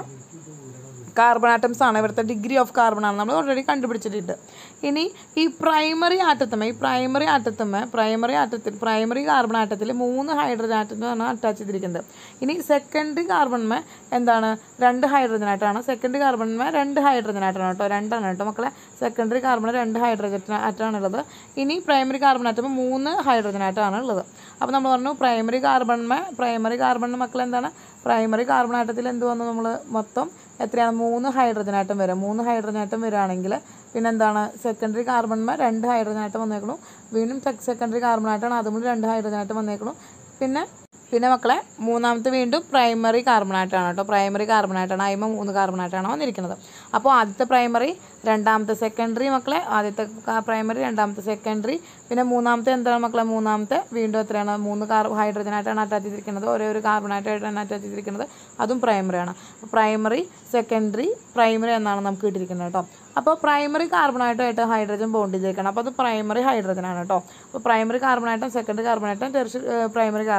A: കാർബൺ ആറ്റംസ് ആണ് ഇവിടുത്തെ ഡിഗ്രി ഓഫ് കാർബൺ ആണ് നമ്മൾ ഓൾറെഡി കണ്ടുപിടിച്ചിട്ടുണ്ട് ഇനി ഈ പ്രൈമറി ആറ്റത്തുമ്മ ഈ പ്രൈമറി ആറ്റത്തുമ്മ പ്രൈമറി ആറ്റത്തിൽ പ്രൈമറി കാർബൺ ആറ്റത്തിൽ മൂന്ന് ഹൈഡ്രജൻ ആറ്റമാണ് അറ്റാച്ച് ചെയ്തിരിക്കുന്നത് ഇനി സെക്കൻഡറി കാർബൺമേ എന്താണ് രണ്ട് ഹൈഡ്രജൻ ആറ്റാണ് സെക്കൻഡറി കാർബൺമേ രണ്ട് ഹൈഡ്രജൻ ആറ്റാണ് കേട്ടോ രണ്ടാണ് കേട്ടോ മക്കളെ സെക്കൻഡറി കാർബൺ രണ്ട് ഹൈഡ്രജൻ ആറ്റാണ് ഉള്ളത് ഇനി പ്രൈമറി കാർബൺ ആറ്റം മൂന്ന് ഹൈഡ്രജൻ ആറ്റാണ് ഉള്ളത് അപ്പോൾ നമ്മൾ പറഞ്ഞു പ്രൈമറി കാർബൺമേ പ്രൈമറി കാർബൺ മക്കൾ എന്താണ് പ്രൈമറി കാർബൺ ആറ്റത്തിൽ എന്ത് വന്നു നമ്മൾ മൊത്തം എത്രയാണ് മൂന്ന് ഹൈഡ്രജൻ ആറ്റം വരും മൂന്ന് ഹൈഡ്രജൻ ആറ്റം വരികയാണെങ്കിൽ പിന്നെ എന്താണ് സെക്കൻഡറി കാർബൺമേ രണ്ട് ഹൈഡ്രജൻ ആറ്റം വന്നേക്കണു വീണ്ടും സെക്കൻഡറി കാർബൺ ആറ്റാണ് അതും രണ്ട് ഹൈഡ്രജൻ ആറ്റം വന്നേക്കണു പിന്നെ പിന്നെ മക്കളെ മൂന്നാമത്തെ വീണ്ടും പ്രൈമറി കാർബണായിട്ടാണ് കേട്ടോ പ്രൈമറി കാർബണായിട്ടാണ് അതിമ മൂന്ന് കാർബണായിട്ടാണ് വന്നിരിക്കുന്നത് അപ്പോൾ ആദ്യത്തെ പ്രൈമറി രണ്ടാമത്തെ സെക്കൻഡറി മക്കളെ ആദ്യത്തെ പ്രൈമറി രണ്ടാമത്തെ സെക്കൻഡറി പിന്നെ മൂന്നാമത്തെ എന്താണ് മക്കളെ മൂന്നാമത്തെ വീണ്ടും എത്രയാണ് മൂന്ന് കാർ ഹൈഡ്രജനായിട്ടാണ് അറ്റാച്ച് ചെയ്തിരിക്കുന്നത് ഒരേ ഒരു കാർബണായിട്ടായിട്ടാണ് അറ്റാച്ച് ചെയ്തിരിക്കുന്നത് അതും പ്രൈമറി ആണ് പ്രൈമറി സെക്കൻഡറി പ്രൈമറി എന്നാണ് നമുക്ക് കിട്ടിയിരിക്കുന്നത് കേട്ടോ അപ്പോൾ പ്രൈമറി കാർബണായിട്ടായിട്ട് ഹൈഡ്രജൻ ബോണ്ട് ചെയ്തേക്കണം അപ്പോൾ അത് പ്രൈമറി ഹൈഡ്രജൻ ആണ് കേട്ടോ അപ്പോൾ പ്രൈമറി കാർബണായിട്ടും സെക്കൻഡറി കാർബണായിട്ടും ടെറിഷറി പ്രൈമറി കാർബണായിട്ടും അങ്ങനെ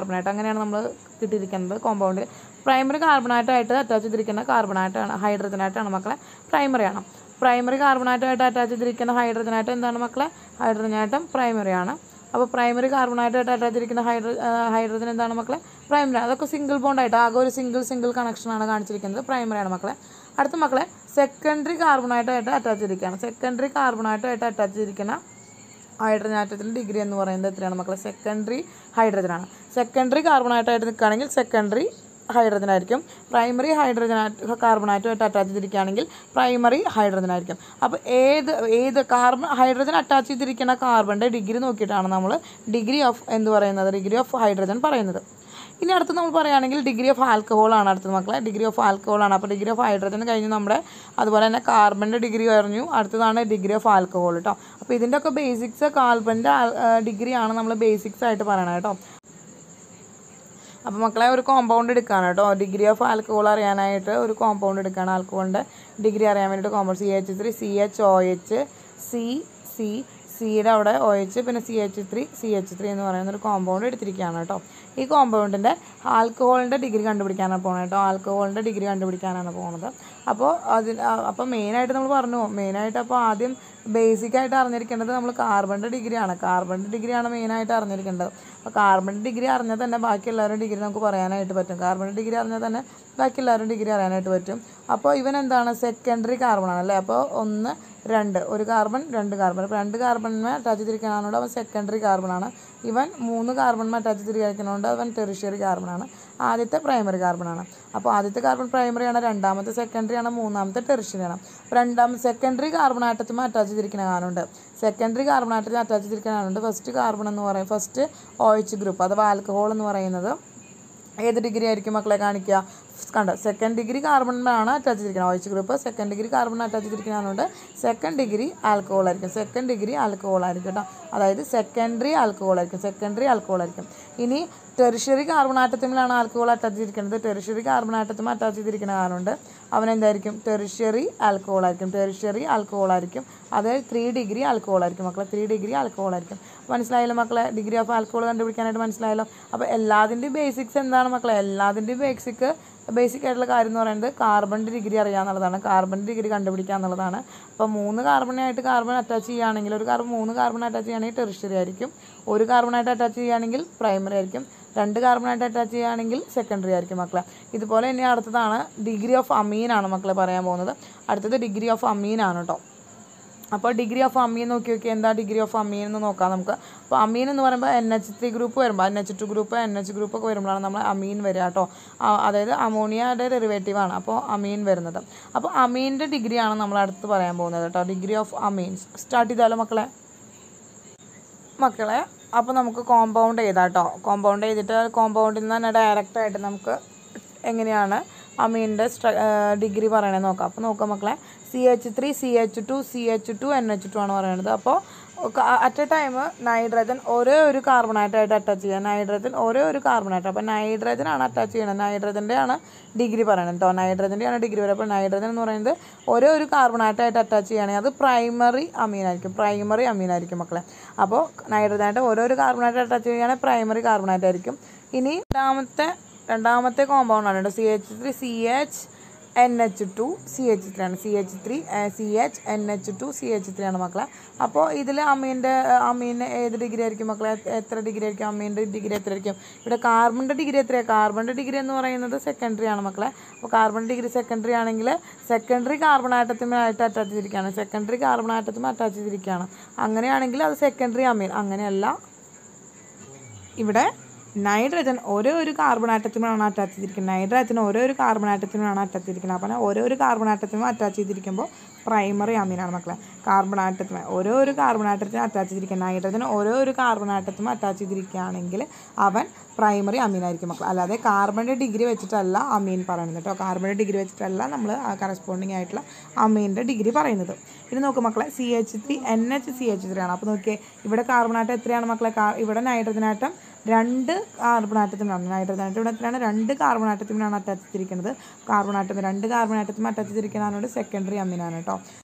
A: അങ്ങനെയാണ് നമ്മൾ കിട്ടിയിരിക്കുന്നത് കോമ്പൗണ്ടിൽ പ്രൈമറി കാർബണായിട്ടായിട്ട് അറ്റാച്ച് ചെയ്തിരിക്കുന്ന കാർബണായിട്ടാണ് ഹൈഡ്രജനായിട്ടാണ് മക്കളെ പ്രൈമറി ആണ് പ്രൈമറി കാർബണായിട്ടായിട്ട് അറ്റാച്ച് ചെയ്തിരിക്കുന്ന ഹൈഡ്രജനായിട്ട് എന്താണ് മക്കളെ ഹൈഡ്രജനായിട്ടും പ്രൈമറി ആണ് അപ്പോൾ പ്രൈമറി കാർബണായിട്ടായിട്ട് അറ്റാച്ച് ചെയ്തിരിക്കുന്ന ഹൈഡ്ര ഹൈഡ്രജൻ എന്താണ് മക്കളെ പ്രൈമറി അതൊക്കെ സിംഗിൾ ബോണ്ടായിട്ട് ആകെ ഒരു സിംഗിൾ സിംഗിൾ കണക്ഷനാണ് കാണിച്ചിരിക്കുന്നത് പ്രൈമറി ആണ് മക്കളെ അടുത്ത മക്കളെ സെക്കൻഡറി കാർബണായിട്ടായിട്ട് അറ്റാച്ച് ചെയ്തിരിക്കുകയാണ് സെക്കൻഡറി കാർബണായിട്ടായിട്ട് അറ്റാച്ച് ചെയ്തിരിക്കുന്ന ഹൈഡ്രജൻ ആറ്റത്തിൻ്റെ ഡിഗ്രി എന്ന് പറയുന്നത് എത്രയാണ് മക്കളെ സെക്കൻഡറി ഹൈഡ്രജൻ ആണ് സെക്കൻഡറി കാർബണായിട്ടായിട്ട് നിൽക്കുകയാണെങ്കിൽ സെക്കൻഡറി ഹൈഡ്രജൻ ആയിരിക്കും പ്രൈമറി ഹൈഡ്രജൻ കാർബണായിട്ടുമായിട്ട് അറ്റാച്ച് ചെയ്തിരിക്കുകയാണെങ്കിൽ പ്രൈമറി ഹൈഡ്രജൻ ആയിരിക്കും അപ്പോൾ ഏത് ഏത് കാർബൺ ഹൈഡ്രജൻ അറ്റാച്ച് ചെയ്തിരിക്കുന്ന കാർബണിൻ്റെ ഡിഗ്രി നോക്കിയിട്ടാണ് നമ്മൾ ഡിഗ്രി ഓഫ് എന്ന് പറയുന്നത് ഡിഗ്രി ഓഫ് ഹൈഡ്രജൻ പറയുന്നത് ഇനി അടുത്ത് നമ്മൾ പറയുകയാണെങ്കിൽ ഡിഗ്രി ഓഫ് ആൽക്കഹോൾ ആണ് അടുത്തത് മക്കളെ ഡിഗ്രി ഓഫ് ആൽക്കഹോൾ ആണ് അപ്പോൾ ഡിഗ്രി ഓഫ് ഹൈഡ്രജൻ കഴിഞ്ഞ് നമ്മുടെ അതുപോലെ തന്നെ കാർബണിൻ്റെ ഡിഗ്രി പറഞ്ഞു അടുത്തതാണ് ഡിഗ്രി ഓഫ് ആൽക്കഹോൾ കേട്ടോ അപ്പോൾ ഇതിൻ്റെ ഒക്കെ ബേസിക്സ് കാർബണിൻ്റെ ഡിഗ്രിയാണ് നമ്മൾ ബേസിക്സ് ആയിട്ട് പറയണം കേട്ടോ അപ്പോൾ മക്കളെ ഒരു കോമ്പൗണ്ട് എടുക്കുകയാണ് കേട്ടോ ഡിഗ്രി ഓഫ് ആൽക്കഹോൾ അറിയാനായിട്ട് ഒരു കോമ്പൗണ്ട് എടുക്കുകയാണ് ആൽക്കഹോളിൻ്റെ ഡിഗ്രി അറിയാൻ വേണ്ടിയിട്ട് compound C H three C H O H C C സിയുടെ അവിടെ ഒ എച്ച് പിന്നെ C H three C H three എന്ന് പറയുന്ന ഒരു കോമ്പൗണ്ട് എടുത്തിരിക്കുകയാണ് കേട്ടോ ഈ കോമ്പൗണ്ടിൻ്റെ ആൽക്കഹോളിൻ്റെ ഡിഗ്രി കണ്ടുപിടിക്കാനാണ് പോകുന്നത് കേട്ടോ ആൽക്കഹോളിൻ്റെ ഡിഗ്രി കണ്ടുപിടിക്കാനാണ് പോകുന്നത് അപ്പോൾ അതിന് അപ്പോൾ മെയിനായിട്ട് നമ്മൾ പറഞ്ഞു മെയിനായിട്ട് അപ്പോൾ ആദ്യം ബേസിക് ആയിട്ട് അറിഞ്ഞിരിക്കേണ്ടത് നമ്മൾ കാർബണിൻ്റെ ഡിഗ്രിയാണ് കാർബണിൻ്റെ ഡിഗ്രിയാണ് മെയിനായിട്ട് അറിഞ്ഞിരിക്കേണ്ടത് അപ്പോൾ കാർബണിൻ്റെ ഡിഗ്രി അറിഞ്ഞാൽ തന്നെ ബാക്കി എല്ലാവരും ഡിഗ്രി നമുക്ക് പറയാനായിട്ട് പറ്റും കാർബണിൻ്റെ ഡിഗ്രി അറിഞ്ഞാൽ തന്നെ ബാക്കി എല്ലാവരും ഡിഗ്രി അറിയാനായിട്ട് പറ്റും അപ്പോൾ ഇവൻ എന്താണ് സെക്കൻഡറി കാർബൺ ആണ് അല്ലേ അപ്പോൾ ഒന്ന് രണ്ട് ഒരു കാർബൺ രണ്ട് കാർബൺ അപ്പോൾ രണ്ട് കാർബണിന്മേ അറ്റാച്ച് ചെയ്തിരിക്കുന്നതുകൊണ്ട് അവൻ സെക്കൻഡറി കാർബൺ ആണ് ഇവൻ മൂന്ന് കാർബൺമേ അറ്റാച്ച് ചെയ്തിരിക്കുന്നതുകൊണ്ട് അവൻ ടെറിഷ്യറി കാർബൺ ആണ് ആദ്യത്തെ പ്രൈമറി കാർബൺ ആണ് അപ്പോൾ ആദ്യത്തെ കാർബൺ പ്രൈമറി ആണ് രണ്ടാമത്തെ സെക്കൻഡറി ആണ് മൂന്നാമത്തെ ടെറിഷ്യറി ആണ് അപ്പോൾ രണ്ടാമത്തെ സെക്കൻഡറി കാർബൺ ആറ്റത്തും അറ്റാച്ച് ചെയ്തിരിക്കുന്ന കാണുന്നുണ്ട് സെക്കൻഡറി കാർബൺ ആറ്റത്തിൽ അറ്റാച്ച് ചെയ്തിരിക്കുന്ന കാണുന്നുണ്ട് ഫസ്റ്റ് കാർബൺ എന്ന് പറയും ഫസ്റ്റ് ഒ എച്ച് ഗ്രൂപ്പ് അഥവാ ആൽക്കഹോൾ എന്ന് പറയുന്നത് ഏത് ഡിഗ്രി ആയിരിക്കും മക്കളെ കാണിക്കുക കണ്ട സെക്കൻഡ് ഡിഗ്രി കാർബണിലാണ് അറ്റാച്ച് ചെയ്തിരിക്കുന്നത് O H group second degree carbon attach ചെയ്തിരിക്കുന്നതുകൊണ്ട് സെക്കൻഡ് ഡിഗ്രി ആൽക്കഹോൾ ആയിരിക്കും സെക്കൻഡ് ഡിഗ്രി ആൽക്കഹോൾ ആയിരിക്കും കേട്ടോ അതായത് സെക്കൻഡറി ആൽക്കഹോൾ ആയിരിക്കും സെക്കൻഡറി ആൽക്കഹോൾ ആയിരിക്കും ഇനി ടെറിഷ്യറി കാർബൺ ആറ്റത്തിലാണ് ആൽക്കഹോൾ അറ്റാച്ച് ചെയ്തിരിക്കുന്നത് ടെറിഷ്യറി കാർബൺ ആറ്റത്തും അറ്റാച്ച് ചെയ്തിരിക്കുന്ന കാരണമുണ്ട് അവൻ എന്തായിരിക്കും ടെറിഷ്യറി ആൽക്കഹോൾ ആയിരിക്കും ടെറിഷ്യറി ആൽക്കഹോൾ ആയിരിക്കും അതായത് ത്രീ ഡിഗ്രി ആൽക്കഹോൾ ആയിരിക്കും മക്കളെ ത്രീ ഡിഗ്രി ആൽക്കഹോൾ ആയിരിക്കും മനസ്സിലായല്ലോ മക്കളെ ഡിഗ്രി ഓഫ് ആൽക്കഹോൾ കണ്ടുപിടിക്കാനായിട്ട് മനസ്സിലായല്ലോ അപ്പോൾ എല്ലാതിൻ്റെയും ബേസിക്സ് എന്താണ് മക്കളെ എല്ലാതിൻ്റെയും ബേസിക് ബേസിക് ആയിട്ടുള്ള കാര്യം എന്ന് പറയുന്നത് കാർബണിൻ്റെ ഡിഗ്രി അറിയാന്നുള്ളതാണ് കാർബണിൻ്റെ ഡിഗ്രി കണ്ടുപിടിക്കുക എന്നുള്ളതാണ് അപ്പോൾ മൂന്ന് കാർബണായിട്ട് കാർബൺ അറ്റാച്ച് ചെയ്യുകയാണെങ്കിൽ ഒരു കാർബൺ മൂന്ന് കാർബൺ അറ്റാച്ച് ചെയ്യുകയാണെങ്കിൽ ടെറിഷ്യറി ആയിരിക്കും ഒരു കാർബണായിട്ട് അറ്റാച്ച് ചെയ്യുകയാണെങ്കിൽ പ്രൈമറി ആയിരിക്കും രണ്ട് കാർബണായിട്ട് അറ്റാച്ച് ചെയ്യുകയാണെങ്കിൽ സെക്കൻഡറി ആയിരിക്കും മക്കളെ ഇതുപോലെ ഇനി അടുത്തതാണ് ഡിഗ്രി ഓഫ് അമീൻ ആണ് മക്കളെ പറയാൻ പോകുന്നത് അടുത്തത് ഡിഗ്രി ഓഫ് അമീൻ ആണ് കേട്ടോ അപ്പോൾ ഡിഗ്രി ഓഫ് അമീൻ നോക്കി നോക്കി എന്താ ഡിഗ്രി ഓഫ് അമീൻ എന്ന് നോക്കാം നമുക്ക് അപ്പോൾ അമീൻ എന്ന് പറയുമ്പോൾ എൻ എച്ച് ത്രീ ഗ്രൂപ്പ് വരുമ്പോൾ N H two group N H group ഒക്കെ വരുമ്പോഴാണ് നമ്മൾ അമീൻ വരിക കേട്ടോ ആ, അതായത് അമോണിയയുടെ ഡെറിവേറ്റീവ് ആണ് അപ്പോൾ അമീൻ വരുന്നത് അപ്പോൾ അമീൻ്റെ ഡിഗ്രിയാണ് നമ്മൾ അടുത്ത് പറയാൻ പോകുന്നത് കേട്ടോ ഡിഗ്രി ഓഫ് അമീൻ സ്റ്റാർട്ട് ചെയ്താലോ മക്കളെ മക്കളെ അപ്പോൾ നമുക്ക് കോമ്പൗണ്ട് ചെയ്താൽ കേട്ടോ കോമ്പൗണ്ട് ചെയ്തിട്ട് കോമ്പൗണ്ടിൽ നിന്ന് തന്നെ ഡയറക്റ്റ് ആയിട്ട് നമുക്ക് എങ്ങനെയാണ് അമീൻ്റെ സ്ട്ര ഡിഗ്രി പറയണത് നോക്കാം അപ്പോൾ നോക്കാം മക്കളെ C H three C H two C H two N H two ആണ് പറയുന്നത് അപ്പോൾ അറ്റ് എ ടൈം നൈട്രജൻ ഒരേ ഒരു കാർബണായിട്ടായിട്ട് അറ്റാച്ച് ചെയ്യുക നൈട്രജൻ ഒരേ ഒരു കാർബണായിട്ട് അപ്പോൾ നൈട്രജൻ ആണ് അറ്റാച്ച് ചെയ്യുന്നത് നൈട്രജൻ്റെ ആണ് ഡിഗ്രി പറയുന്നത് കേട്ടോ നൈട്രജൻ്റെ ആണ് ഡിഗ്രി പറയുന്നത് അപ്പോൾ നൈട്രജൻ എന്ന് പറയുന്നത് ഒരേ ഒരു കാർബണായിട്ടായിട്ട് അറ്റാച്ച് ചെയ്യുകയാണെങ്കിൽ അത് പ്രൈമറി അമീനായിരിക്കും പ്രൈമറി അമീനായിരിക്കും മക്കളെ അപ്പോൾ നൈട്രജനായിട്ട് ഓരോ ഒരു കാർബണായിട്ട് അറ്റാച്ച് ചെയ്യുകയാണെങ്കിൽ പ്രൈമറി കാർബണായിട്ടായിരിക്കും ഇനി രണ്ടാമത്തെ രണ്ടാമത്തെ കോമ്പൗണ്ട് ആണ് കേട്ടോ C H three C H N H two C H three ആണ് C H three C H N H two C H three ആണ് മക്കളെ അപ്പോൾ ഇതിൽ അമീൻ്റെ അമീന് ഏത് ഡിഗ്രി ആയിരിക്കും മക്കളെ എത്ര ഡിഗ്രി ആയിരിക്കും അമീൻ്റെ ഡിഗ്രി എത്ര ആയിരിക്കും ഇവിടെ കാർബണിൻ്റെ ഡിഗ്രി എത്രയാണ് കാർബണിൻ്റെ ഡിഗ്രി എന്ന് പറയുന്നത് സെക്കൻഡറി ആണ് മക്കളെ അപ്പോൾ കാർബൺ ഡിഗ്രി സെക്കൻഡറി ആണെങ്കിൽ സെക്കൻഡറി കാർബൺ ആറ്റത്തുമായിട്ട് അറ്റാച്ച് ചെയ്തിരിക്കുകയാണ് സെക്കൻഡറി കാർബൺ ആറ്റത്തും അറ്റാച്ച് ചെയ്തിരിക്കുകയാണ് അങ്ങനെയാണെങ്കിൽ അത് സെക്കൻഡറി അമീൻ അങ്ങനെയല്ല ഇവിടെ നൈട്രജൻ ഓരോ ഒരു കാർബൺ ആറ്റത്തിനുമാണ് അറ്റാച്ച് ചെയ്തിരിക്കുന്നത് നൈട്രജൻ ഓരോ ഒരു കാർബൺ ആറ്റത്തിനുമാണ് അറ്റാച്ച് ചെയ്തിരിക്കുന്നത് അപ്പോൾ ഓരോ ഒരു കാർബൺ ആറ്റത്തിനും അറ്റാച്ച് ചെയ്തിരിക്കുമ്പോൾ പ്രൈമറി അമീനാണ് മക്കളെ കാർബൺ ആറ്റത്തിന് ഓരോ ഒരു കാർബൺ ആറ്റത്തിന് അറ്റാച്ച് ചെയ്തിരിക്കുന്ന നൈട്രജൻ ഓരോ ഒരു കാർബൺ ആറ്റത്തിനും അറ്റാച്ച് ചെയ്തിരിക്കുകയാണെങ്കിൽ അവൻ പ്രൈമറി അമീനായിരിക്കും മക്കൾ അല്ലാതെ കാർബണിൻ്റെ ഡിഗ്രി വെച്ചിട്ടല്ല അമീൻ പറയുന്നത് കേട്ടോ കാർബണിൻ്റെ ഡിഗ്രി വെച്ചിട്ടല്ല നമ്മൾ ആ കറസ്പോണ്ടിങ് ആയിട്ടുള്ള അമീൻ്റെ ഡിഗ്രി പറയുന്നത് ഇനി നോക്ക് മക്കളെ C H three N H C H three ആണ് അപ്പോൾ നോക്കിയേ ഇവിടെ കാർബൺ ആറ്റം എത്രയാണ് മക്കളെ കാ- ഇവിടെ നൈട്രജൻ ആറ്റം രണ്ട് കാർബൺ ആറ്റത്തിനാണ് നൈട്രജൻ ആറ്റം ഇവിടെ എത്രയാണ് രണ്ട് കാർബൺ ആറ്റത്തിനാണ് അറ്റാച്ച് ചെയ്തിരിക്കുന്നത് കാർബൺ ആറ്റം രണ്ട് കാർബൺ ആറ്റത്തിന് അറ്റാച്ച് ചെയ്തിരിക്കുന്നതിനോട് സെക്കൻഡറി അമീനാണ് കേട്ടോ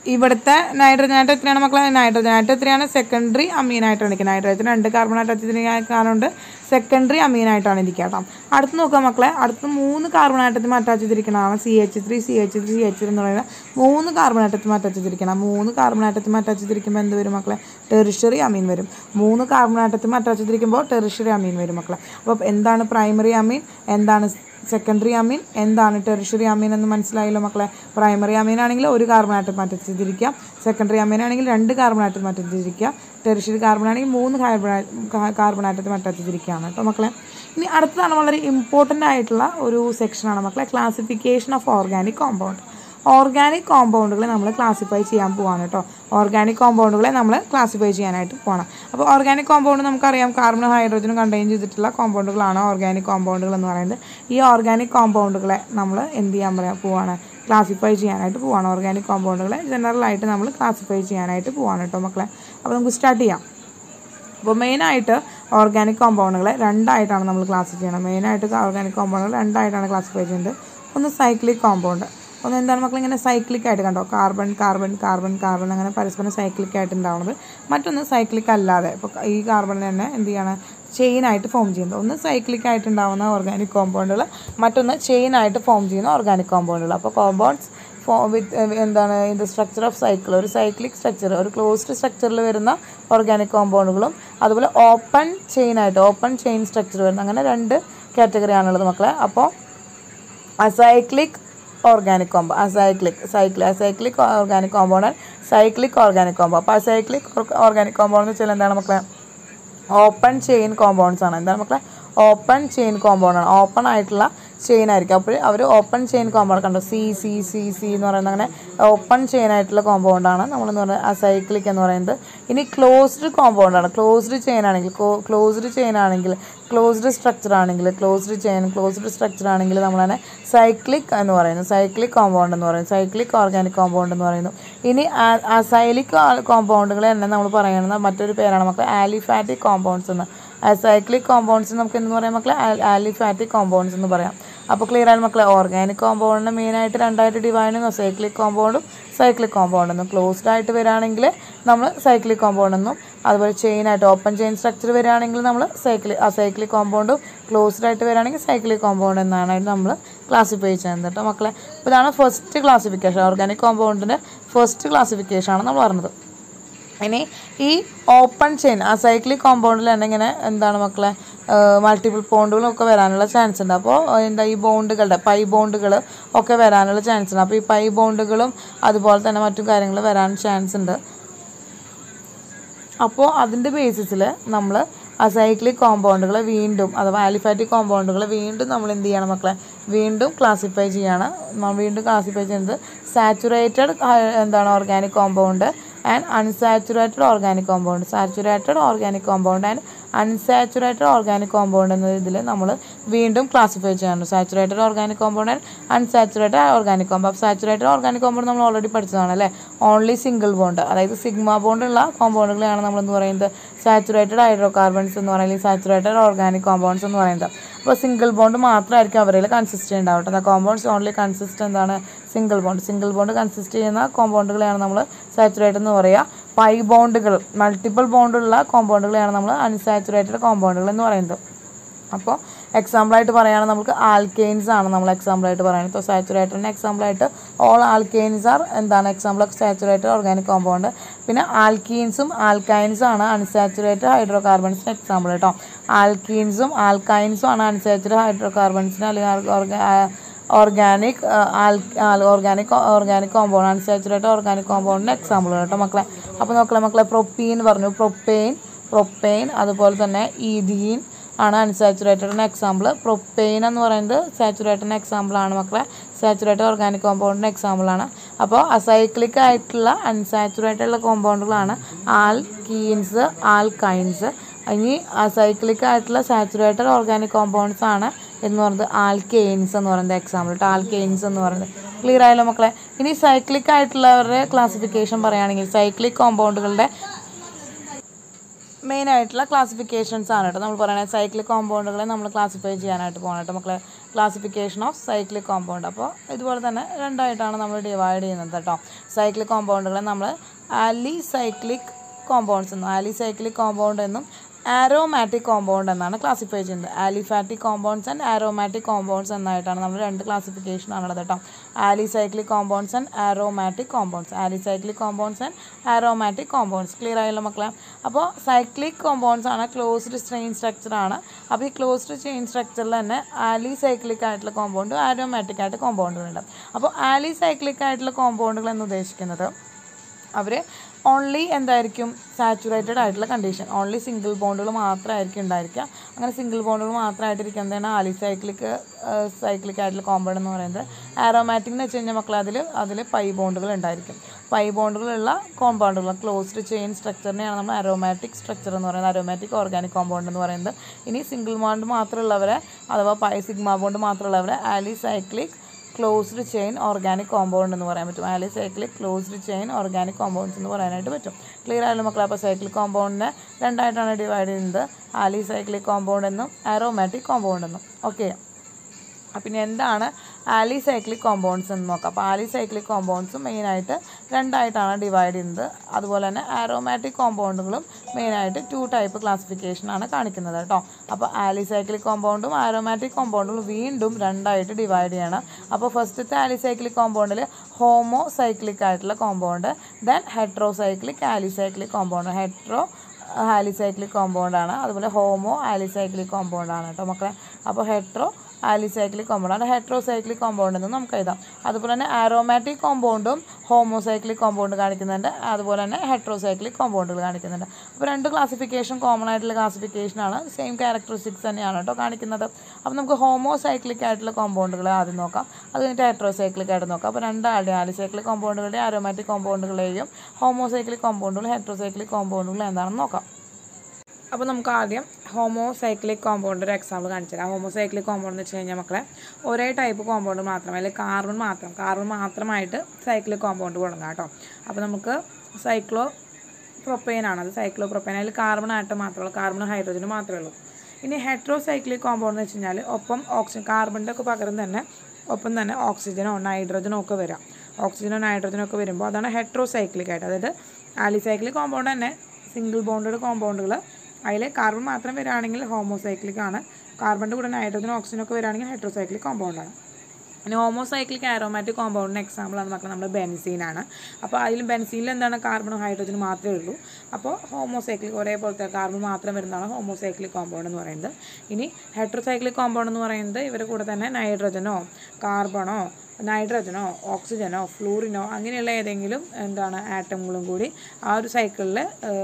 A: ഇവിടുത്തെ നൈട്രജൻ ആയിട്ട് എത്രയാണ് മക്കളെ നൈട്രജൻ ആയിട്ട് എത്രയാണ് സെക്കൻഡറി അമീനായിട്ടാണ് ഇരിക്കുന്നത് നൈട്രജൻ രണ്ട് കാർബൺ ആയിട്ട് കാരണമുണ്ട് സെക്കൻഡറി അമീനായിട്ടാണ് ഇരിക്കുക കേട്ടോ അടുത്ത് നോക്കാം മക്കളെ അടുത്ത് മൂന്ന് കാർബൺ ആറ്റത്തിൽ അറ്റാച്ച് ചെയ്തിരിക്കുന്നതാണ് C H three C H three C H എന്ന് പറയുന്നത് മൂന്ന് കാർബൺ ആറ്റത്തിൽ അറ്റാച്ച് ചെയ്തിരിക്കണം മൂന്ന് കാർബൺ ആറ്റത്തിൽ അറ്റാച്ച് ചെയ്തിരിക്കുമ്പോൾ എന്ത് വരും മക്കളെ ടെറിഷറി അമീൻ വരും മൂന്ന് കാർബൺ ആറ്റത്തിൽ അറ്റാച്ച് ചെയ്തിരിക്കുമ്പോൾ ടെറിഷറി അമീൻ വരും മക്കളെ അപ്പോൾ എന്താണ് പ്രൈമറി അമീൻ എന്താണ് സെക്കൻഡറി അമീൻ എന്താണ് ടെറിഷറി അമീൻ എന്ന് മനസ്സിലായല്ലോ മക്കളെ പ്രൈമറി അമീൻ ആണെങ്കിൽ ഒരു കാർബൺ ആറ്റം മാറ്റി ചെയ്തിരിക്കുക സെക്കൻഡറി അമീൻ ആണെങ്കിൽ രണ്ട് കാർബൺ ആറ്റം മാറ്റി ചെയ്തിരിക്കുക ടെറിഷറി കാർബൺ ആണെങ്കിൽ മൂന്ന് കാർബൺ കാർബൺ ആറ്റം മാറ്റി ചെയ്തിരിക്കുകയാണ് കേട്ടോ മക്കളെ ഇനി അടുത്തതാണ് വളരെ ഇമ്പോർട്ടൻ്റ് ആയിട്ടുള്ള ഒരു സെക്ഷനാണ് മക്കളെ classification of organic compound organic കോമ്പൗണ്ടുകളെ നമ്മൾ ക്ലാസിഫൈ ചെയ്യാൻ പോവാണ് കേട്ടോ ഓർഗാനിക് കോമ്പൗണ്ടുകളെ നമ്മൾ ക്ലാസിഫൈ ചെയ്യാനായിട്ട് പോകണം അപ്പോൾ ഓർഗാനിക് കോമ്പൗണ്ട് നമുക്കറിയാം കാർബണും ഹൈഡ്രജനും കണ്ടെയ്ൻ ചെയ്തിട്ടുള്ള കോമ്പൗണ്ടുകളാണ് ഓർഗാനിക് കോമ്പൗണ്ടുകൾ എന്ന് പറയുന്നത് ഈ ഓർഗാനിക് കോമ്പൗണ്ടുകളെ നമ്മൾ എന്ത് ചെയ്യാൻ പറയാൻ പോവാണ് ക്ലാസിഫൈ ചെയ്യാനായിട്ട് പോവാണ് ഓർഗാനിക് കോമ്പൗണ്ടുകളെ ജനറലായിട്ട് നമ്മൾ ക്ലാസിഫൈ ചെയ്യാനായിട്ട് പോവാണ് കേട്ടോ മക്കളെ അപ്പോൾ നമുക്ക് സ്റ്റാർട്ട് ചെയ്യാം അപ്പോൾ മെയിനായിട്ട് ഓർഗാനിക് കോമ്പൗണ്ടുകളെ രണ്ടായിട്ടാണ് നമ്മൾ ക്ലാസിഫൈ ചെയ്യണം മെയിനായിട്ട് ഓർഗാനിക് കോമ്പൗണ്ടുകൾ രണ്ടായിട്ടാണ് ക്ലാസിഫൈ ചെയ്യുന്നത് ഒന്ന് സൈക്ലിക് കോമ്പൗണ്ട് ഒന്ന് എന്താണ് മക്കൾ ഇങ്ങനെ സൈക്ലിക് ആയിട്ട് കണ്ടോ കാർബൺ കാർബൺ കാർബൺ കാർബൺ അങ്ങനെ പരസ്പരം സൈക്ലിക് ആയിട്ട് ഉണ്ടാവുന്നത് മറ്റൊന്ന് സൈക്ലിക് അല്ലാതെ ഇപ്പോൾ ഈ കാർബൺ തന്നെ എന്ത് ചെയ്യാണ് ചെയിൻ ആയിട്ട് ഫോം ചെയ്യുന്നത് ഒന്ന് സൈക്ലിക് ആയിട്ട് ഉണ്ടാവുന്ന ഓർഗാനിക് കോമ്പൗണ്ടുകൾ മറ്റൊന്ന് ചെയിൻ ആയിട്ട് ഫോം ചെയ്യുന്ന ഓർഗാനിക് കോമ്പൗണ്ടുകൾ അപ്പോൾ കോമ്പൗണ്ട്സ് ഫോ വിത്ത് എന്താണ് ഇത് സ്ട്രക്ചർ ഓഫ് സൈക്കിൾ ഒരു സൈക്ലിക് സ്ട്രക്ചർ ഒരു ക്ലോസ്ഡ് സ്ട്രക്ചറിൽ വരുന്ന ഓർഗാനിക് കോമ്പൗണ്ടുകളും അതുപോലെ ഓപ്പൺ ചെയിൻ ആയിട്ട് ഓപ്പൺ ചെയിൻ സ്ട്രക്ചർ വരുന്ന അങ്ങനെ രണ്ട് കാറ്റഗറി ആണുള്ളത് മക്കളെ അപ്പോൾ acyclic organic compo acyclic cyclic acyclic organic compound cyclic organic compo അപ്പോൾ അസൈക്ലിക് ഓർഗാനിക് കോമ്പൗണ്ട് എന്ന് വെച്ചാൽ എന്താണ് മക്കളെ ഓപ്പൺ ചെയിൻ കോമ്പൗണ്ട്സ് ആണ് എന്താണ് മക്കളെ ഓപ്പൺ ചെയിൻ കോമ്പൗണ്ട് ആണ് ഓപ്പൺ ആയിട്ടുള്ള ചെയിൻ ആയിരിക്കും അപ്പോൾ അവർ ഓപ്പൺ ചെയിൻ കോമ്പൗണ്ട് കണ്ടോ സി സി സി സി എന്ന് പറയുന്നത് അങ്ങനെ ഓപ്പൺ ചെയിൻ ആയിട്ടുള്ള കോമ്പൗണ്ടാണ് നമ്മളെന്ന് പറയുന്നത് അസൈക്ലിക് എന്ന് പറയുന്നത് ഇനി ക്ലോസ്ഡ് കോമ്പൗണ്ടാണ് ക്ലോസ്ഡ് ചെയിൻ ആണെങ്കിൽ ക്ലോസ്ഡ് ചെയിൻ ആണെങ്കിൽ ക്ലോസ്ഡ് സ്ട്രക്ചർ ആണെങ്കിൽ ക്ലോസ്ഡ് ചെയിൻ ക്ലോസ്ഡ് സ്ട്രക്ചർ ആണെങ്കിൽ നമ്മൾ തന്നെ സൈക്ലിക് എന്ന് പറയുന്നു സൈക്ലിക് കോമ്പൗണ്ട് എന്ന് പറയുന്നു സൈക്ലിക് ഓർഗാനിക് കോമ്പൗണ്ട് എന്ന് പറയുന്നു ഇനി അസൈലിക് കോമ്പൗണ്ടുകൾ തന്നെ നമ്മൾ പറയുന്നത് മറ്റൊരു പേരാണ് നമുക്ക് ആലിഫാറ്റിക് കോമ്പൗണ്ട്സ് എന്ന് സൈക്ലിക് കോമ്പൗണ്ട്സ് നമുക്ക് എന്ന് പറയാം മക്കളെ ആലിഫാറ്റിക് കോമ്പൗണ്ട്സ് എന്ന് പറയാം അപ്പോൾ ക്ലിയർ ആണ് മക്കളെ ഓർഗാനിക് കോമ്പൗണ്ടിന് മെയിനായിട്ട് രണ്ടായിട്ട് ഡിവൈഡ് ചെയ്യുന്നു സൈക്ലിക് കോമ്പൗണ്ടും സൈക്ലിക് കോമ്പൗണ്ട് എന്നും ക്ലോസ്ഡ് ആയിട്ട് വരികയാണെങ്കിൽ നമ്മൾ സൈക്ലിക് കോമ്പൗണ്ട് എന്നും അതുപോലെ ചെയിൻ ആയിട്ട് ഓപ്പൺ ചെയിൻ സ്ട്രക്ചർ വരികയാണെങ്കിൽ നമ്മൾ സൈക്ലി സൈക്ലിക് കോമ്പൗണ്ടും ക്ലോസ്ഡ് ആയിട്ട് വരികയാണെങ്കിൽ സൈക്ലിക് കോമ്പൗണ്ട് എന്നാണ് നമ്മൾ ക്ലാസിഫൈ ചെയ്യുന്നത് കേട്ടോ മക്കളെ അപ്പോൾ ഇതാണ് ഫസ്റ്റ് ക്ലാസിഫിക്കേഷൻ ഓർഗാനിക് കോമ്പൗണ്ടിൻ്റെ ഫസ്റ്റ് ക്ലാസിഫിക്കേഷൻ ആണ് നമ്മൾ പറഞ്ഞത് ഇനി ഈ ഓപ്പൺ ചെയിൻ ആ സൈക്ലിക് കോമ്പൗണ്ടിൽ തന്നെ ഇങ്ങനെ എന്താണ് മക്കളെ മൾട്ടിപ്പിൾ ബോണ്ടുകളൊക്കെ വരാനുള്ള ചാൻസ് ഉണ്ട് അപ്പോൾ എന്താ ഈ ബോണ്ടുകളുടെ പൈ ബോണ്ടുകൾ ഒക്കെ വരാനുള്ള ചാൻസ് ഉണ്ട് അപ്പോൾ ഈ പൈ ബോണ്ടുകളും അതുപോലെ തന്നെ മറ്റു കാര്യങ്ങൾ വരാൻ ചാൻസ് ഉണ്ട് അപ്പോൾ അതിൻ്റെ ബേസിസിൽ നമ്മൾ അസൈക്ലിക് കോമ്പൗണ്ടുകൾ വീണ്ടും അഥവാ ആലിഫാറ്റിക് കോമ്പൗണ്ടുകൾ വീണ്ടും നമ്മൾ എന്ത് ചെയ്യണം മക്കളെ വീണ്ടും ക്ലാസിഫൈ ചെയ്യാണ് വീണ്ടും ക്ലാസിഫൈ ചെയ്യുന്നത് സാച്ചുറേറ്റഡ് എന്താണ് organic compound and unsaturated organic compound saturated organic compound and unsaturated organic compound എന്ന ഇതിൽ നമ്മൾ വീണ്ടും ക്ലാസിഫൈ ചെയ്യാറുണ്ട് saturated organic compound and unsaturated organic compound അപ്പോൾ സാച്ചുറേറ്റഡ് ഓർഗാനിക് കോമ്പൗണ്ട് നമ്മൾ ഓൾറെഡി പഠിച്ചതാണ് അല്ലേ ഓൺലി സിംഗിൾ ബോണ്ട് അതായത് സിഗ്മ ബോണ്ട് ഉള്ള കോമ്പൗണ്ടുകളെയാണ് നമ്മളെന്ന് പറയുന്നത് സാച്ചുറേറ്റഡ് ഹൈഡ്രോ കാർബൺസ് എന്ന് പറയുന്നത് സാച്ചുറേറ്റഡ് ഓർഗാനിക് കോമ്പൗണ്ട്സ് എന്ന് പറയുന്നത് അപ്പോൾ സിംഗിൾ ബോണ്ട് മാത്രമായിരിക്കും അവരിൽ കൺസിസ്റ്റ് ഉണ്ടാവട്ടെ ദ കോമ്പൗണ്ട്സ് ഓൺലി കൺസിസ്റ്റ് എന്താണ് single bond single bond consist ചെയ്യുന്ന കോമ്പൗണ്ടുകളെയാണ് നമ്മൾ സാച്ചുറേറ്റഡ് എന്ന് പറയുക പൈ ബോണ്ടുകൾ മൾട്ടിപ്പിൾ ബോണ്ടുള്ള കോമ്പൗണ്ടുകളെയാണ് നമ്മൾ അൺസാച്ചുറേറ്റഡ് കോമ്പൗണ്ടുകൾ എന്ന് പറയുന്നത് അപ്പോൾ എക്സാമ്പിളായിട്ട് പറയുകയാണെങ്കിൽ നമുക്ക് ആൽക്കെയിൻസ് ആണ് നമ്മൾ എക്സാമ്പിളായിട്ട് പറയുന്നത് ഇപ്പോൾ സാച്ചുറേറ്റഡിന് എക്സാമ്പിളായിട്ട് ഓൾ ആൽക്കെയിൻസ് ആർ എന്താണ് example of saturated organic compound പിന്നെ ആൽക്കീൻസും ആൽക്കൈൻസും ആണ് അൺസാച്ചുറേറ്റഡ് ഹൈഡ്രോ കാർബൺസിന് എക്സാമ്പിൾ കേട്ടോ ആൽക്കീൻസും ആൽക്കൈൻസും ആണ് അൺസാച്ചുറേറ്റഡ് ഹൈഡ്രോ കാർബൺസിന് അല്ലെങ്കിൽ organic organic organic compound unsaturated organic കോമ്പൗണ്ടിൻ്റെ എക്സാമ്പിൾ കേട്ടോ മക്കളെ അപ്പോൾ നോക്കളെ മക്കളെ പ്രൊപ്പീൻ പറഞ്ഞു പ്രൊപ്പെയിൻ പ്രൊപ്പെയിൻ അതുപോലെ തന്നെ ഈഥീൻ ആണ് അൺസാച്ചുറേറ്റഡിന് എക്സാമ്പിൾ പ്രൊപ്പെയിൻ എന്ന് പറയുന്നത് സാച്ചുറേറ്റഡിന് എക്സാമ്പിൾ ആണ് മക്കളെ സാച്ചുറേറ്റഡ് ഓർഗാനിക് കോമ്പൗണ്ടിൻ്റെ എക്സാമ്പിൾ ആണ് അപ്പോൾ അസൈക്ലിക് ആയിട്ടുള്ള അൺസാച്ചുറേറ്റഡ് കോമ്പൗണ്ടുകളാണ് ആൽക്കീൻസ് ആൽക്കൈൻസ് ഇനി അസൈക്ലിക് ആയിട്ടുള്ള സാച്ചുറേറ്റഡ് ഓർഗാനിക് കോമ്പൗണ്ട്സ് ആണ് എന്ന് പറയുന്നത് ആൽക്കെയിൻസ് എന്ന് പറയുന്നത് എക്സാമ്പിൾ കേട്ടോ ആൽക്കെയിൻസ് എന്ന് പറയുന്നത് ക്ലിയർ ആയല്ലോ മക്കളെ ഇനി സൈക്ലിക് ആയിട്ടുള്ളവരുടെ ക്ലാസിഫിക്കേഷൻ പറയുകയാണെങ്കിൽ സൈക്ലിക് കോമ്പൗണ്ടുകളുടെ മെയിൻ ആയിട്ടുള്ള ക്ലാസിഫിക്കേഷൻസ് ആണ് കേട്ടോ നമ്മൾ പറയുന്നത് സൈക്ലിക് കോമ്പൗണ്ടുകളെ നമ്മൾ ക്ലാസിഫൈ ചെയ്യാനായിട്ട് പോകണം കേട്ടോ മക്കളെ ക്ലാസിഫിക്കേഷൻ ഓഫ് സൈക്ലിക് കോമ്പൗണ്ട് അപ്പോൾ ഇതുപോലെ തന്നെ രണ്ടായിട്ടാണ് നമ്മൾ ഡിവൈഡ് ചെയ്യുന്നത് കേട്ടോ സൈക്ലിക് കോമ്പൗണ്ടുകളെ നമ്മൾ ആലി സൈക്ലിക് കോമ്പൗണ്ട്സ് എന്നും ആലി സൈക്ലിക് കോമ്പൗണ്ട് എന്നും ആരോമാറ്റിക് കോമ്പൗണ്ട് എന്നാണ് ക്ലാസിഫൈ ചെയ്യുന്നത് aliphatic compounds and aromatic compounds എന്നായിട്ടാണ് നമ്മൾ രണ്ട് ക്ലാസിഫിക്കേഷൻ ആണുള്ളത് കേട്ടോ alicyclic compounds and aromatic compounds alicyclic compounds and aromatic compounds clear ആയല്ലോ മക്കളെ അപ്പോൾ സൈക്ലിക് കോമ്പൗണ്ട്സ് ആണ് ക്ലോസ്ഡ് ചെയിൻ സ്ട്രക്ചർ ആണ് അപ്പോൾ ഈ ക്ലോസ്ഡ് ചെയിൻ സ്ട്രക്ചറിൽ തന്നെ ആലിസൈക്ലിക് ആയിട്ടുള്ള കോമ്പൗണ്ടും ആരോമാറ്റിക് ആയിട്ട് കോമ്പൗണ്ടുകളുണ്ട് അപ്പോൾ ആലിസൈക്ലിക് ആയിട്ടുള്ള കോമ്പൗണ്ടുകൾ എന്ന് ഉദ്ദേശിക്കുന്നത് അവർ ഓൺലി എന്തായിരിക്കും സാച്ചുറേറ്റഡ് ആയിട്ടുള്ള കണ്ടീഷൻ ഓൺലി സിംഗിൾ ബോണ്ടുകൾ മാത്രമായിരിക്കും ഉണ്ടായിരിക്കുക അങ്ങനെ സിംഗിൾ ബോണ്ടുകൾ മാത്രമായിട്ടിരിക്കുന്നതാണ് ആലിസൈക്ലിക് സൈക്ലിക് ആയിട്ടുള്ള കോമ്പൗണ്ട് എന്ന് പറയുന്നത് ആരോമാറ്റിക് എന്ന് വെച്ച് കഴിഞ്ഞാൽ മക്കൾ അതിൽ അതിൽ പൈ ബോണ്ടുകൾ ഉണ്ടായിരിക്കും പൈ ബോണ്ടുകളുള്ള കോമ്പൗണ്ടുകൾ ക്ലോസ്ഡ് ചെയിൻ സ്ട്രക്ചറിനെയാണ് നമ്മൾ അരോമാറ്റിക് സ്ട്രക്ചർ എന്ന് പറയുന്നത് അരോമാറ്റിക് ഓർഗാനിക് കോമ്പൗണ്ട് എന്ന് പറയുന്നത് ഇനി സിംഗിൾ ബോണ്ട് മാത്രമുള്ളവരെ അഥവാ പൈ സിഗ്മ ബോണ്ട് മാത്രമുള്ളവരെ alicyclic closed chain organic compound എന്ന് പറയാൻ പറ്റും alicyclic closed chain organic compounds എന്ന് പറയാനായിട്ട് പറ്റും ക്ലിയർ ആയാലും മക്കളെ അപ്പോൾ സൈക്ലിക് കോമ്പൗണ്ടിനെ രണ്ടായിട്ടാണ് ഡിവൈഡ് ചെയ്യുന്നത് ആലി സൈക്ലിക് കോമ്പൗണ്ട് എന്നും ആരോമാറ്റിക് കോമ്പൗണ്ട് എന്നും ഓക്കെ അപ്പം ഇനി എന്താണ് ആലിസൈക്ലിക് കോമ്പൗണ്ട്സ് എന്ന് നോക്കാം അപ്പോൾ ആലിസൈക്ലിക് കോമ്പൗണ്ട്സും മെയിനായിട്ട് രണ്ടായിട്ടാണ് ഡിവൈഡ് ചെയ്യുന്നത് അതുപോലെ തന്നെ ആരോമാറ്റിക് കോമ്പൗണ്ടുകളും മെയിനായിട്ട് ടു ടൈപ്പ് ക്ലാസിഫിക്കേഷനാണ് കാണിക്കുന്നത് കേട്ടോ അപ്പോൾ ആലിസൈക്ലിക് കോമ്പൗണ്ടും ആരോമാറ്റിക് കോമ്പൗണ്ടുകളും വീണ്ടും രണ്ടായിട്ട് ഡിവൈഡ് ചെയ്യണം അപ്പോൾ ഫസ്റ്റത്തെ ആലിസൈക്ലിക് കോമ്പൗണ്ടിൽ ഹോമോ സൈക്ലിക് ആയിട്ടുള്ള compound then heterocyclic alicyclic compound hetero alicyclic കോമ്പൗണ്ടാണ് അതുപോലെ ഹോമോ ആലിസൈക്ലിക് കോമ്പൗണ്ടാണ് കേട്ടോ മക്കളെ അപ്പോൾ ഹെട്രോ ആലിസൈക്ലിക് കോമ്പൗണ്ടാണ് ഹെട്രോസൈക്ലിക് കോമ്പൗണ്ട് എന്ന് നമുക്ക് എഴുതാം അതുപോലെ തന്നെ ആരോമാറ്റിക് കോമ്പൗണ്ടും ഹോമോസൈക്ലിക് കോമ്പൗണ്ട് കാണിക്കുന്നുണ്ട് അതുപോലെ തന്നെ ഹെട്രോസൈക്ലിക് കോമ്പൗണ്ടുകൾ കാണിക്കുന്നുണ്ട് അപ്പോൾ രണ്ട് ക്ലാസിഫിക്കേഷൻ കോമൺ ആയിട്ടുള്ള ക്ലാസിഫിക്കേഷനാണ് സെയിം ക്യാരക്ടറിസ്റ്റിക്സ് തന്നെയാണ് കേട്ടോ കാണിക്കുന്നത് അപ്പോൾ നമുക്ക് ഹോമോസൈക്ലിക് ആയിട്ടുള്ള കോമ്പൗണ്ടുകളെ ആദ്യം നോക്കാം അത് കഴിഞ്ഞിട്ട് ഹെട്രോസൈക്ലിക് ആയിട്ട് നോക്കാം അപ്പോൾ രണ്ടാളുടെ ആലിസൈക്ലിക് കോമ്പൗണ്ടുകളുടെയും ആരോമാറ്റിക് കോമ്പൗണ്ടുകളെയും ഹോമോസൈക്ലിക് കോമ്പൗണ്ടുകളും ഹെട്രോസൈക്ലിക് കോമ്പൗണ്ടുകളും എന്താണെന്ന് നോക്കാം അപ്പോൾ നമുക്ക് ആദ്യം ഹോമോസൈക്ലിക് കോമ്പൗണ്ട് ഒരു എക്സാമ്പിൾ കാണിച്ചു തരാം ഹോമോസൈക്ലിക് കോമ്പൗണ്ട് എന്ന് വെച്ച് കഴിഞ്ഞാൽ മക്കളെ ഒരേ ടൈപ്പ് കോമ്പൗണ്ട് മാത്രം അല്ലെങ്കിൽ കാർബൺ മാത്രം കാർബൺ മാത്രമായിട്ട് സൈക്ലിക് കോമ്പൗണ്ട് തുടങ്ങാം കേട്ടോ അപ്പോൾ നമുക്ക് സൈക്ലോ പ്രൊപ്പൈൻ ആണ് അത് സൈക്ലോ പ്രൊപ്പൈൻ അതിൽ കാർബൺ ആറ്റം മാത്രമേ ഉള്ളൂ കാർബൺ ഹൈഡ്രജനും മാത്രമേ ഉള്ളൂ ഇനി ഹെട്രോസൈക്ലിക് കോമ്പൗണ്ട് എന്ന് വെച്ച് കഴിഞ്ഞാൽ ഒപ്പം ഓക്സിജൻ കാർബണിൻ്റെ ഒക്കെ പകരം തന്നെ ഒപ്പം തന്നെ ഓക്സിജനോ നൈട്രജനോ ഒക്കെ വരാം ഓക്സിജനോ നൈട്രജനോ ഒക്കെ വരുമ്പോൾ അതാണ് ഹെട്രോസൈക്ലിക് ആയിട്ട് അതായത് ആലിസൈക്ലിക് കോമ്പൗണ്ട് തന്നെ സിംഗിൾ ബോണ്ടഡ് കോമ്പൗണ്ടുകൾ അതിൽ കാർബൺ മാത്രം വരികയാണെങ്കിൽ ഹോമോസൈക്ലിക് ആണ് കാർബണിൻ്റെ കൂടെ നൈട്രജനും ഓക്സിജനും ഒക്കെ വരികയാണെങ്കിൽ ഹൈഡ്രോസൈക്ലിക് കോമ്പൗണ്ടാണ് ഇനി ഹോമോസൈക്ലിക് ആരോമാറ്റിക് കോമ്പൗണ്ടിന് എക്സാമ്പിളാണ് മക്കൾ നമ്മൾ ബെൻസീനാണ് അപ്പോൾ അതിൽ ബെൻസീനിൽ എന്താണ് കാർബണും ഹൈഡ്രജനും മാത്രമേ ഉള്ളൂ അപ്പോൾ ഹോമോസൈക്ലിക് ഒരേപോലത്തെ കാർബൺ മാത്രം വരുന്നതാണ് ഹോമോസൈക്ലിക് കോമ്പൗണ്ട് എന്ന് പറയുന്നത് ഇനി ഹെട്രോസൈക്ലിക് കോമ്പൗണ്ട് എന്ന് പറയുന്നത് ഇവരുടെ കൂടെ തന്നെ നൈട്രജനോ കാർബണോ നൈട്രജനോ ഓക്സിജനോ ഫ്ലൂറിനോ അങ്ങനെയുള്ള ഏതെങ്കിലും എന്താണ് ആറ്റങ്ങളും കൂടി ആ ഒരു സൈക്കിളിൽ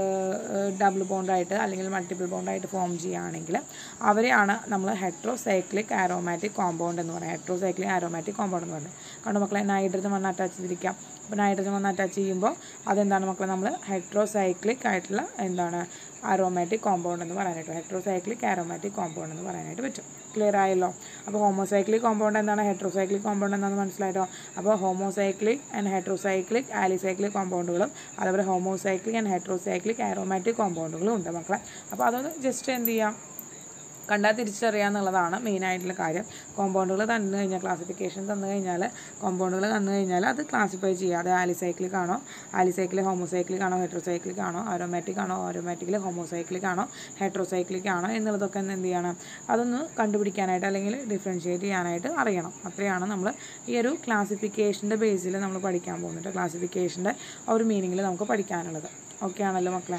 A: ഡബിൾ ബോണ്ടായിട്ട് അല്ലെങ്കിൽ മൾട്ടിപ്പിൾ ബോണ്ടായിട്ട് ഫോം ചെയ്യുകയാണെങ്കിൽ അവരെയാണ് നമ്മൾ ഹെട്രോസൈക്ലിക് ആരോമാറ്റിക് കോമ്പൗണ്ട് എന്ന് പറയുന്നത് ഹെട്രോസൈക്ലിക് ആരോമാറ്റിക് കോമ്പൗണ്ട് എന്ന് പറയുന്നത് കാരണം മക്കളെ നൈട്രജൻ വന്ന് അറ്റാച്ച് ചെയ്തിരിക്കാം അപ്പോൾ നൈട്രജൻ വന്ന് അറ്റാച്ച് ചെയ്യുമ്പോൾ അതെന്താണ് മക്കളെ നമ്മൾ ഹെട്രോസൈക്ലിക് ആയിട്ടുള്ള എന്താണ് ആരോമാറ്റിക് കോമ്പൗണ്ട് എന്ന് പറയാനായിട്ട് ഹെട്രോസൈക്ലിക് ആരോമാറ്റിക് കോമ്പൗണ്ട് എന്ന് പറയാനായിട്ട് പറ്റും ക്ലിയർ ആയല്ലോ അപ്പോൾ ഹോമോസൈക്ലിക് കോമ്പൗണ്ട് എന്താണ് ഹെട്രോസൈക്ലിക് കോമ്പൗണ്ട് എന്താണെന്ന് മനസ്സിലായിട്ടോ അപ്പോൾ ഹോമോസൈക്ലിക് ആൻഡ് ഹെട്രോസൈക്ലിക് ആലിസൈക്ലിക് കോമ്പൗണ്ടുകളും അതേപോലെ ഹോമോസൈക്ലിക് ആൻഡ് ഹെട്രോസൈക്ലിക് ആരോമാറ്റിക് കോമ്പൗണ്ടുകളും ഉണ്ട് മക്കളെ അപ്പോൾ അതൊന്ന് ജസ്റ്റ് എന്ത് ചെയ്യാം കണ്ടാൽ തിരിച്ചറിയാന്നുള്ളതാണ് മെയിനായിട്ടുള്ള കാര്യം കോമ്പൗണ്ടുകൾ തന്നു കഴിഞ്ഞാൽ ക്ലാസിഫിക്കേഷൻ തന്നു കഴിഞ്ഞാൽ കോമ്പൗണ്ടുകൾ തന്നു കഴിഞ്ഞാൽ അത് ക്ലാസിഫൈ ചെയ്യുക അത് ആലിസൈക്ലിക് ആണോ ആലിസൈക്ലിക് ഹോമോസൈക്ലിക് ആണോ ഹെട്രോസൈക്ലിക് ആണോ ആരോമാറ്റിക് ആണോ ആരോമാറ്റിക്കിൽ ഹോമോസൈക്ലിക് ആണോ ഹെട്രോസൈക്ലിക് ആണോ എന്നുള്ളതൊക്കെ ഒന്ന് എന്ത് ചെയ്യണം അതൊന്ന് കണ്ടുപിടിക്കാനായിട്ട് അല്ലെങ്കിൽ ഡിഫറൻഷ്യേറ്റ് ചെയ്യാനായിട്ട് അറിയണം അത്രയാണ് നമ്മൾ ഈ ഒരു ക്ലാസിഫിക്കേഷൻ്റെ ബേസിൽ നമ്മൾ പഠിക്കാൻ പോകുന്നത് ക്ലാസിഫിക്കേഷൻ്റെ ആ ഒരു മീനിങ്ങിൽ നമുക്ക് പഠിക്കാനുള്ളത് ഓക്കെ ആണല്ലോ മക്കളെ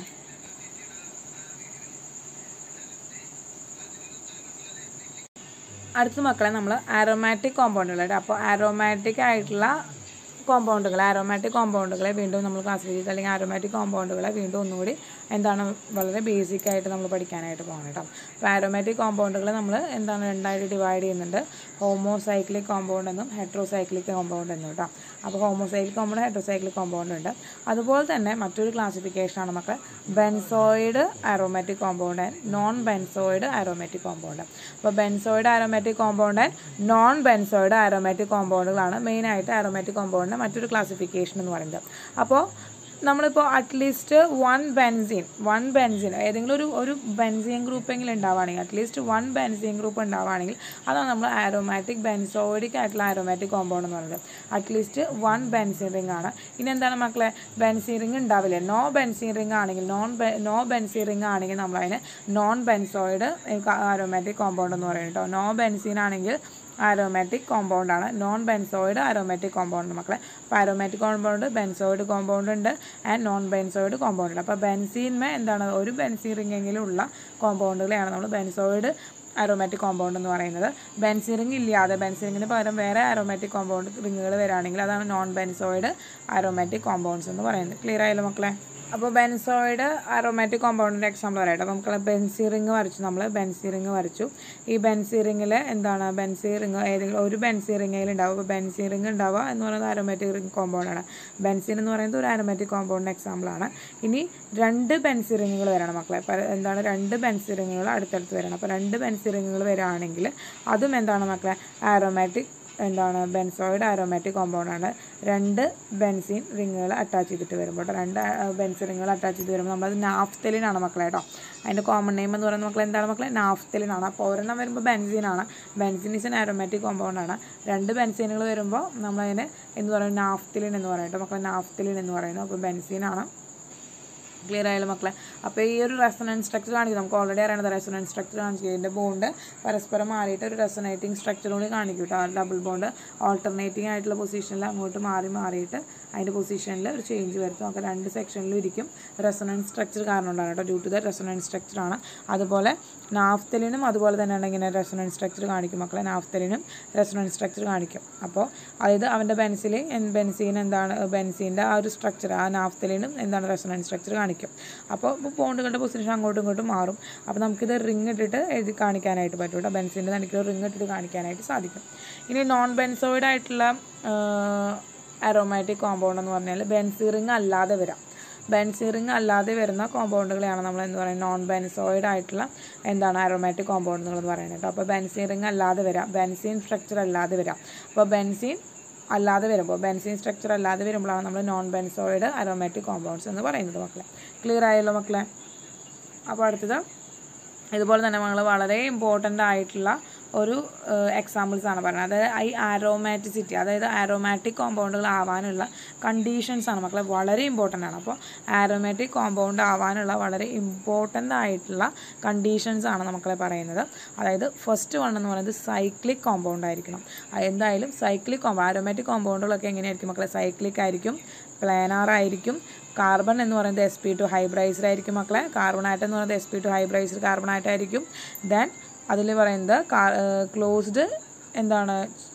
A: അടുത്ത മക്കളെ നമ്മൾ ആരോമാറ്റിക് കോമ്പൗണ്ടുകൾ അപ്പോൾ ആരോമാറ്റിക് ആയിട്ടുള്ള കോമ്പൗണ്ടുകൾ ആരോമാറ്റിക് കോമ്പൗണ്ടുകളെ വീണ്ടും നമ്മൾ ക്ലാസിഫൈ ചെയ്ത് അല്ലെങ്കിൽ ആരോമാറ്റിക് കോമ്പൗണ്ടുകളെ വീണ്ടും ഒന്നുകൂടി എന്താണ് വളരെ ബേസിക് ആയിട്ട് നമ്മൾ പഠിക്കാനായിട്ട് പോകണം കേട്ടോ അപ്പോൾ ആരോമാറ്റിക് കോമ്പൗണ്ടുകളെ നമ്മൾ എന്താണ് രണ്ടായിട്ട് ഡിവൈഡ് ചെയ്യുന്നുണ്ട് ഹോമോസൈക്ലിക് കോമ്പൗണ്ട് എന്നും ഹെട്രോസൈക്ലിക് കോമ്പൗണ്ട് എന്നും കേട്ടോ അപ്പോൾ ഹോമോസൈക്ലിക് കോമ്പൗണ്ട് ഹെട്രോസൈക്ലിക് കോമ്പൗണ്ട് ഉണ്ട് അതുപോലെ തന്നെ മറ്റൊരു ക്ലാസിഫിക്കേഷനാണ് മക്കളെ benzenoid aromatic compound and non benzenoid aromatic compound അപ്പോൾ benzenoid aromatic compound and non benzenoid aromatic കോമ്പൗണ്ടുകളാണ് മെയിനായിട്ട് ആരോമാറ്റിക് കോമ്പൗണ്ടിൻ്റെ മറ്റൊരു ക്ലാസിഫിക്കേഷൻ എന്ന് പറയുന്നത് അപ്പോൾ നമ്മളിപ്പോൾ at least one benzene one benzene ഏതെങ്കിലും ഒരു ഒരു ബെൻസീൻ ഗ്രൂപ്പെങ്കിലും ഉണ്ടാവുകയാണെങ്കിൽ അറ്റ്ലീസ്റ്റ് വൺ ബെൻസീൻ ഗ്രൂപ്പ് ഉണ്ടാവുകയാണെങ്കിൽ അതാണ് നമ്മൾ ആരോമാറ്റിക് ബെൻസോയിഡിക് ആയിട്ടുള്ള ആരോമാറ്റിക് കോമ്പൗണ്ട് എന്ന് പറയുന്നത് അറ്റ്ലീസ്റ്റ് വൺ ബെൻസീൻ റിംഗ് ആണ് ഇനി എന്താണ് മക്കളെ ബെൻസീൻ റിംഗ് ഉണ്ടാവില്ല നോ ബെൻസീൻ റിംഗ് ആണെങ്കിൽ നോൺ നോ ബെൻസീൻ റിംഗ് ആണെങ്കിൽ നമ്മളതിന് നോൺ ബെൻസോയിഡ് ആരോമാറ്റിക് കോമ്പൗണ്ട് എന്ന് പറയും കേട്ടോ നോ ബെൻസീൻ ആണെങ്കിൽ ആരോമാറ്റിക് കോമ്പൗണ്ട് ആണ് നോൺ ബെൻസോയിഡ് ആരോമാറ്റിക് കോമ്പൗണ്ട് മക്കളെ അപ്പോൾ ആരോമാറ്റിക് കോമ്പൗണ്ട് ബെൻസോയിഡ് കോമ്പൗണ്ട് ഉണ്ട് ആൻഡ് നോൺ ബെൻസോയിഡ് കോമ്പൗണ്ട് ഉണ്ട് അപ്പോൾ ബെൻസീൻമേ എന്താണ് ഒരു ബെൻസീൻ റിംഗെങ്കിലും ഉള്ള കോമ്പൗണ്ടുകളെയാണ് നമ്മൾ ബെൻസോയിഡ് ആരോമാറ്റിക് കോമ്പൗണ്ട് എന്ന് പറയുന്നത് ബെൻസീൻ റിംഗ് ഇല്ലാതെ ബെൻസീൻ റിംഗിന് പകരം വേറെ ആരോമാറ്റിക് കോമ്പൗണ്ട് റിങ്ങുകൾ വരികയാണെങ്കിൽ അതാണ് നോൺ ബെൻസോയിഡ് ആരോമാറ്റിക് കോമ്പൗണ്ട്സ് എന്ന് പറയുന്നത് ക്ലിയർ ആയല്ലോ മക്കളെ അപ്പോൾ ബെൻസോയിഡ് അറോമാറ്റിക് കോമ്പൗണ്ടിൻ്റെ എക്സാമ്പിൾ പറയട്ടെ അപ്പോൾ നമുക്ക് ബെൻസി റിങ് വരച്ചു നമ്മൾ ബെൻസി റിങ് വരച്ചു ഈ ബെൻസി റിങ്ങിൽ എന്താണ് ബെൻസി റിങ് ഏതെങ്കിലും ഒരു ബെൻസി റിങ്ങയിൽ ഉണ്ടാവും അപ്പോൾ ബെൻസി റിങ് ഉണ്ടാവുക എന്ന് പറയുന്നത് അരോമാറ്റിക് റിങ് കോമ്പൗണ്ടാണ് ബെൻസിൻ എന്ന് പറയുന്നത് ഒരു അരോമാറ്റിക് കോമ്പൗണ്ടിൻ്റെ എക്സാമ്പിളാണ് ഇനി രണ്ട് ബെൻസി റിങ്ങുകൾ വരണം മക്കളെ അപ്പോൾ എന്താണ് രണ്ട് ബെൻസി റിങ്ങുകൾ അടുത്തടുത്ത് വരണം അപ്പോൾ രണ്ട് ബെൻസി റിങ്ങുകൾ വരികയാണെങ്കിൽ അതും എന്താണ് മക്കളെ ആരോമാറ്റിക് എന്താണ് ബെൻസോയിഡ് ആരോമാറ്റിക് കോമ്പൗണ്ടാണ് രണ്ട് ബെൻസിൻ റിങ്ങുകൾ അറ്റാച്ച് ചെയ്തിട്ട് വരുമ്പോൾ കേട്ടോ രണ്ട് ബെൻസിൻ റിങ്ങുകൾ അറ്റാച്ച് ചെയ്ത് വരുമ്പോൾ നമ്മളത് നാഫ്തലിനാണ് മക്കളെ കേട്ടോ അതിൻ്റെ കോമൺ നെയിം എന്ന് പറയുന്നത് മക്കളെ എന്താണ് മക്കളെ നാഫ്തലിനാണ് അപ്പോൾ ഒരെണ്ണം വരുമ്പോൾ ബെൻസിനാണ് ബെൻസിൻ ഇസ് എൻ ആരോമാറ്റിക് കോമ്പൗണ്ടാണ് രണ്ട് ബെൻസിനുകൾ വരുമ്പോൾ നമ്മളതിന് എന്ന് പറയുന്നത് നാഫ്തലിൻ എന്ന് പറയും കേട്ടോ മക്കളെ നാഫ്തലിൻ എന്ന് പറയുന്നത് അപ്പോൾ ബെൻസിനാണ് ക്ലിയർ ആയാലും മക്കളെ അപ്പോൾ ഈ ഒരു റെസണൻസ് സ്ട്രക്ചർ കാണിക്കും നമുക്ക് ഓൾറെഡി അറിയണത് റെസണൻസ് സ്ട്രക്ചർ കാണിക്കും ഇതിൻ്റെ ബോണ്ട് പരസ്പരം മാറിയിട്ട് ഒരു റെസണേറ്റിംഗ് സ്ട്രക്ചർ കൂടി കാണിക്കും കേട്ടോ ഡബിൾ ബോണ്ട് ഓൾട്ടർനേറ്റിംഗ് ആയിട്ടുള്ള പൊസിഷനിൽ അങ്ങോട്ട് മാറി മാറിയിട്ട് അതിൻ്റെ പൊസിഷനിൽ ഒരു ചേഞ്ച് വരുത്തും നമുക്ക് രണ്ട് സെക്ഷനിലും ഇരിക്കും റെസണൻസ് സ്ട്രക്ചർ കാരണം ഉണ്ടാണ് കേട്ടോ ഡ്യൂ ടു ദ റെസണൻസ് സ്ട്രക്ചറാണ് അതുപോലെ നാഫ്തലിനും അതുപോലെ തന്നെയാണ് ഇങ്ങനെ റെസണൻസ് സ്ട്രക്ചർ കാണിക്കും മക്കളെ നാഫ്തലിനും റെസണൻസ് സ്ട്രക്ചർ കാണിക്കും അപ്പോൾ അതായത് അവൻ്റെ ബെൻസിൽ ബെൻസീൻ എന്താണ് ബെൻസീൻ്റെ ആ ഒരു സ്ട്രക്ചർ ആ നാഫ്തലിനും എന്താണ് റെസണൻസ് സ്ട്രക്ചർ കാണിക്കും അപ്പോൾ ഇപ്പോൾ ബോണ്ടുകളുടെ പൊസിഷൻ അങ്ങോട്ടും ഇങ്ങോട്ടും മാറും അപ്പോൾ നമുക്കിത് റിങ് ഇട്ടിട്ട് എഴുതി കാണിക്കാനായിട്ട് പറ്റും കേട്ടോ ബെൻസിൻ്റെ നടുക്കിൽ റിങ് ഇട്ടിട്ട് കാണിക്കാനായിട്ട് സാധിക്കും ഇനി നോൺ ബെൻസോയിഡ് ആയിട്ടുള്ള അറോമാറ്റിക് കോമ്പൗണ്ട് എന്ന് പറഞ്ഞാൽ ബെൻസി റിങ് അല്ലാതെ വരാം ബെൻസി റിങ് അല്ലാതെ വരുന്ന കോമ്പൗണ്ടുകളെയാണ് നമ്മൾ എന്ന് പറയുന്നത് നോൺ ബെൻസോയിഡ് ആയിട്ടുള്ള എന്താണ് അറോമാറ്റിക് കോമ്പൗണ്ടുകൾ എന്ന് പറയുന്നത് കേട്ടോ അപ്പോൾ ബെൻസീൻ റിങ് അല്ലാതെ വരാം ബെൻസീൻ സ്ട്രക്ചർ അല്ലാതെ വരാം അപ്പോൾ ബെൻസീൻ അല്ലാതെ വരുമ്പോൾ ബെൻസീൻ സ്ട്രക്ചർ അല്ലാതെ വരുമ്പോഴാണ് നമ്മൾ നോൺ ബെൻസോയിഡ് അറോമാറ്റിക് കോമ്പൗണ്ട്സ് എന്ന് പറയുന്നത് മക്കളെ ക്ലിയർ ആയല്ലോ മക്കളെ അപ്പോൾ അടുത്തത് ഇതുപോലെ തന്നെ നമ്മൾ വളരെ ഇമ്പോർട്ടൻ്റ് ആയിട്ടുള്ള ഒരു എക്സാമ്പിൾസ് ആണ് പറയുന്നത് അതായത് ഈ ആരോമാറ്റിസിറ്റി അതായത് ആരോമാറ്റിക് കോമ്പൗണ്ടുകൾ ആവാനുള്ള കണ്ടീഷൻസ് ആണ് മക്കളെ വളരെ ഇമ്പോർട്ടൻ്റ് ആണ് അപ്പോൾ ആരോമാറ്റിക് കോമ്പൗണ്ട് ആവാനുള്ള വളരെ ഇമ്പോർട്ടൻ്റ് ആയിട്ടുള്ള കണ്ടീഷൻസ് ആണ് മക്കളെ പറയുന്നത് അതായത് ഫസ്റ്റ് വൺ എന്ന് പറയുന്നത് സൈക്ലിക് കോമ്പൗണ്ട് ആയിരിക്കണം അത് എന്തായാലും സൈക്ലിക് കോമ്പൗണ്ട് ആരോമാറ്റിക് കോമ്പൗണ്ടുകളൊക്കെ എങ്ങനെയായിരിക്കും മക്കളെ സൈക്ലിക് ആയിരിക്കും പ്ലാനാർ ആയിരിക്കും കാർബൺ എന്ന് പറയുന്നത് എസ് പി ടു ഹൈബ്രൈസ്ഡ് ആയിരിക്കും മക്കളെ കാർബൺ ആറ്റം എന്ന് പറയുന്നത് S P two hybridised carbon atom ആയിരിക്കും ദെൻ അതിൽ പറയുന്നത് ക്ലോസ്ഡ് എന്താണ്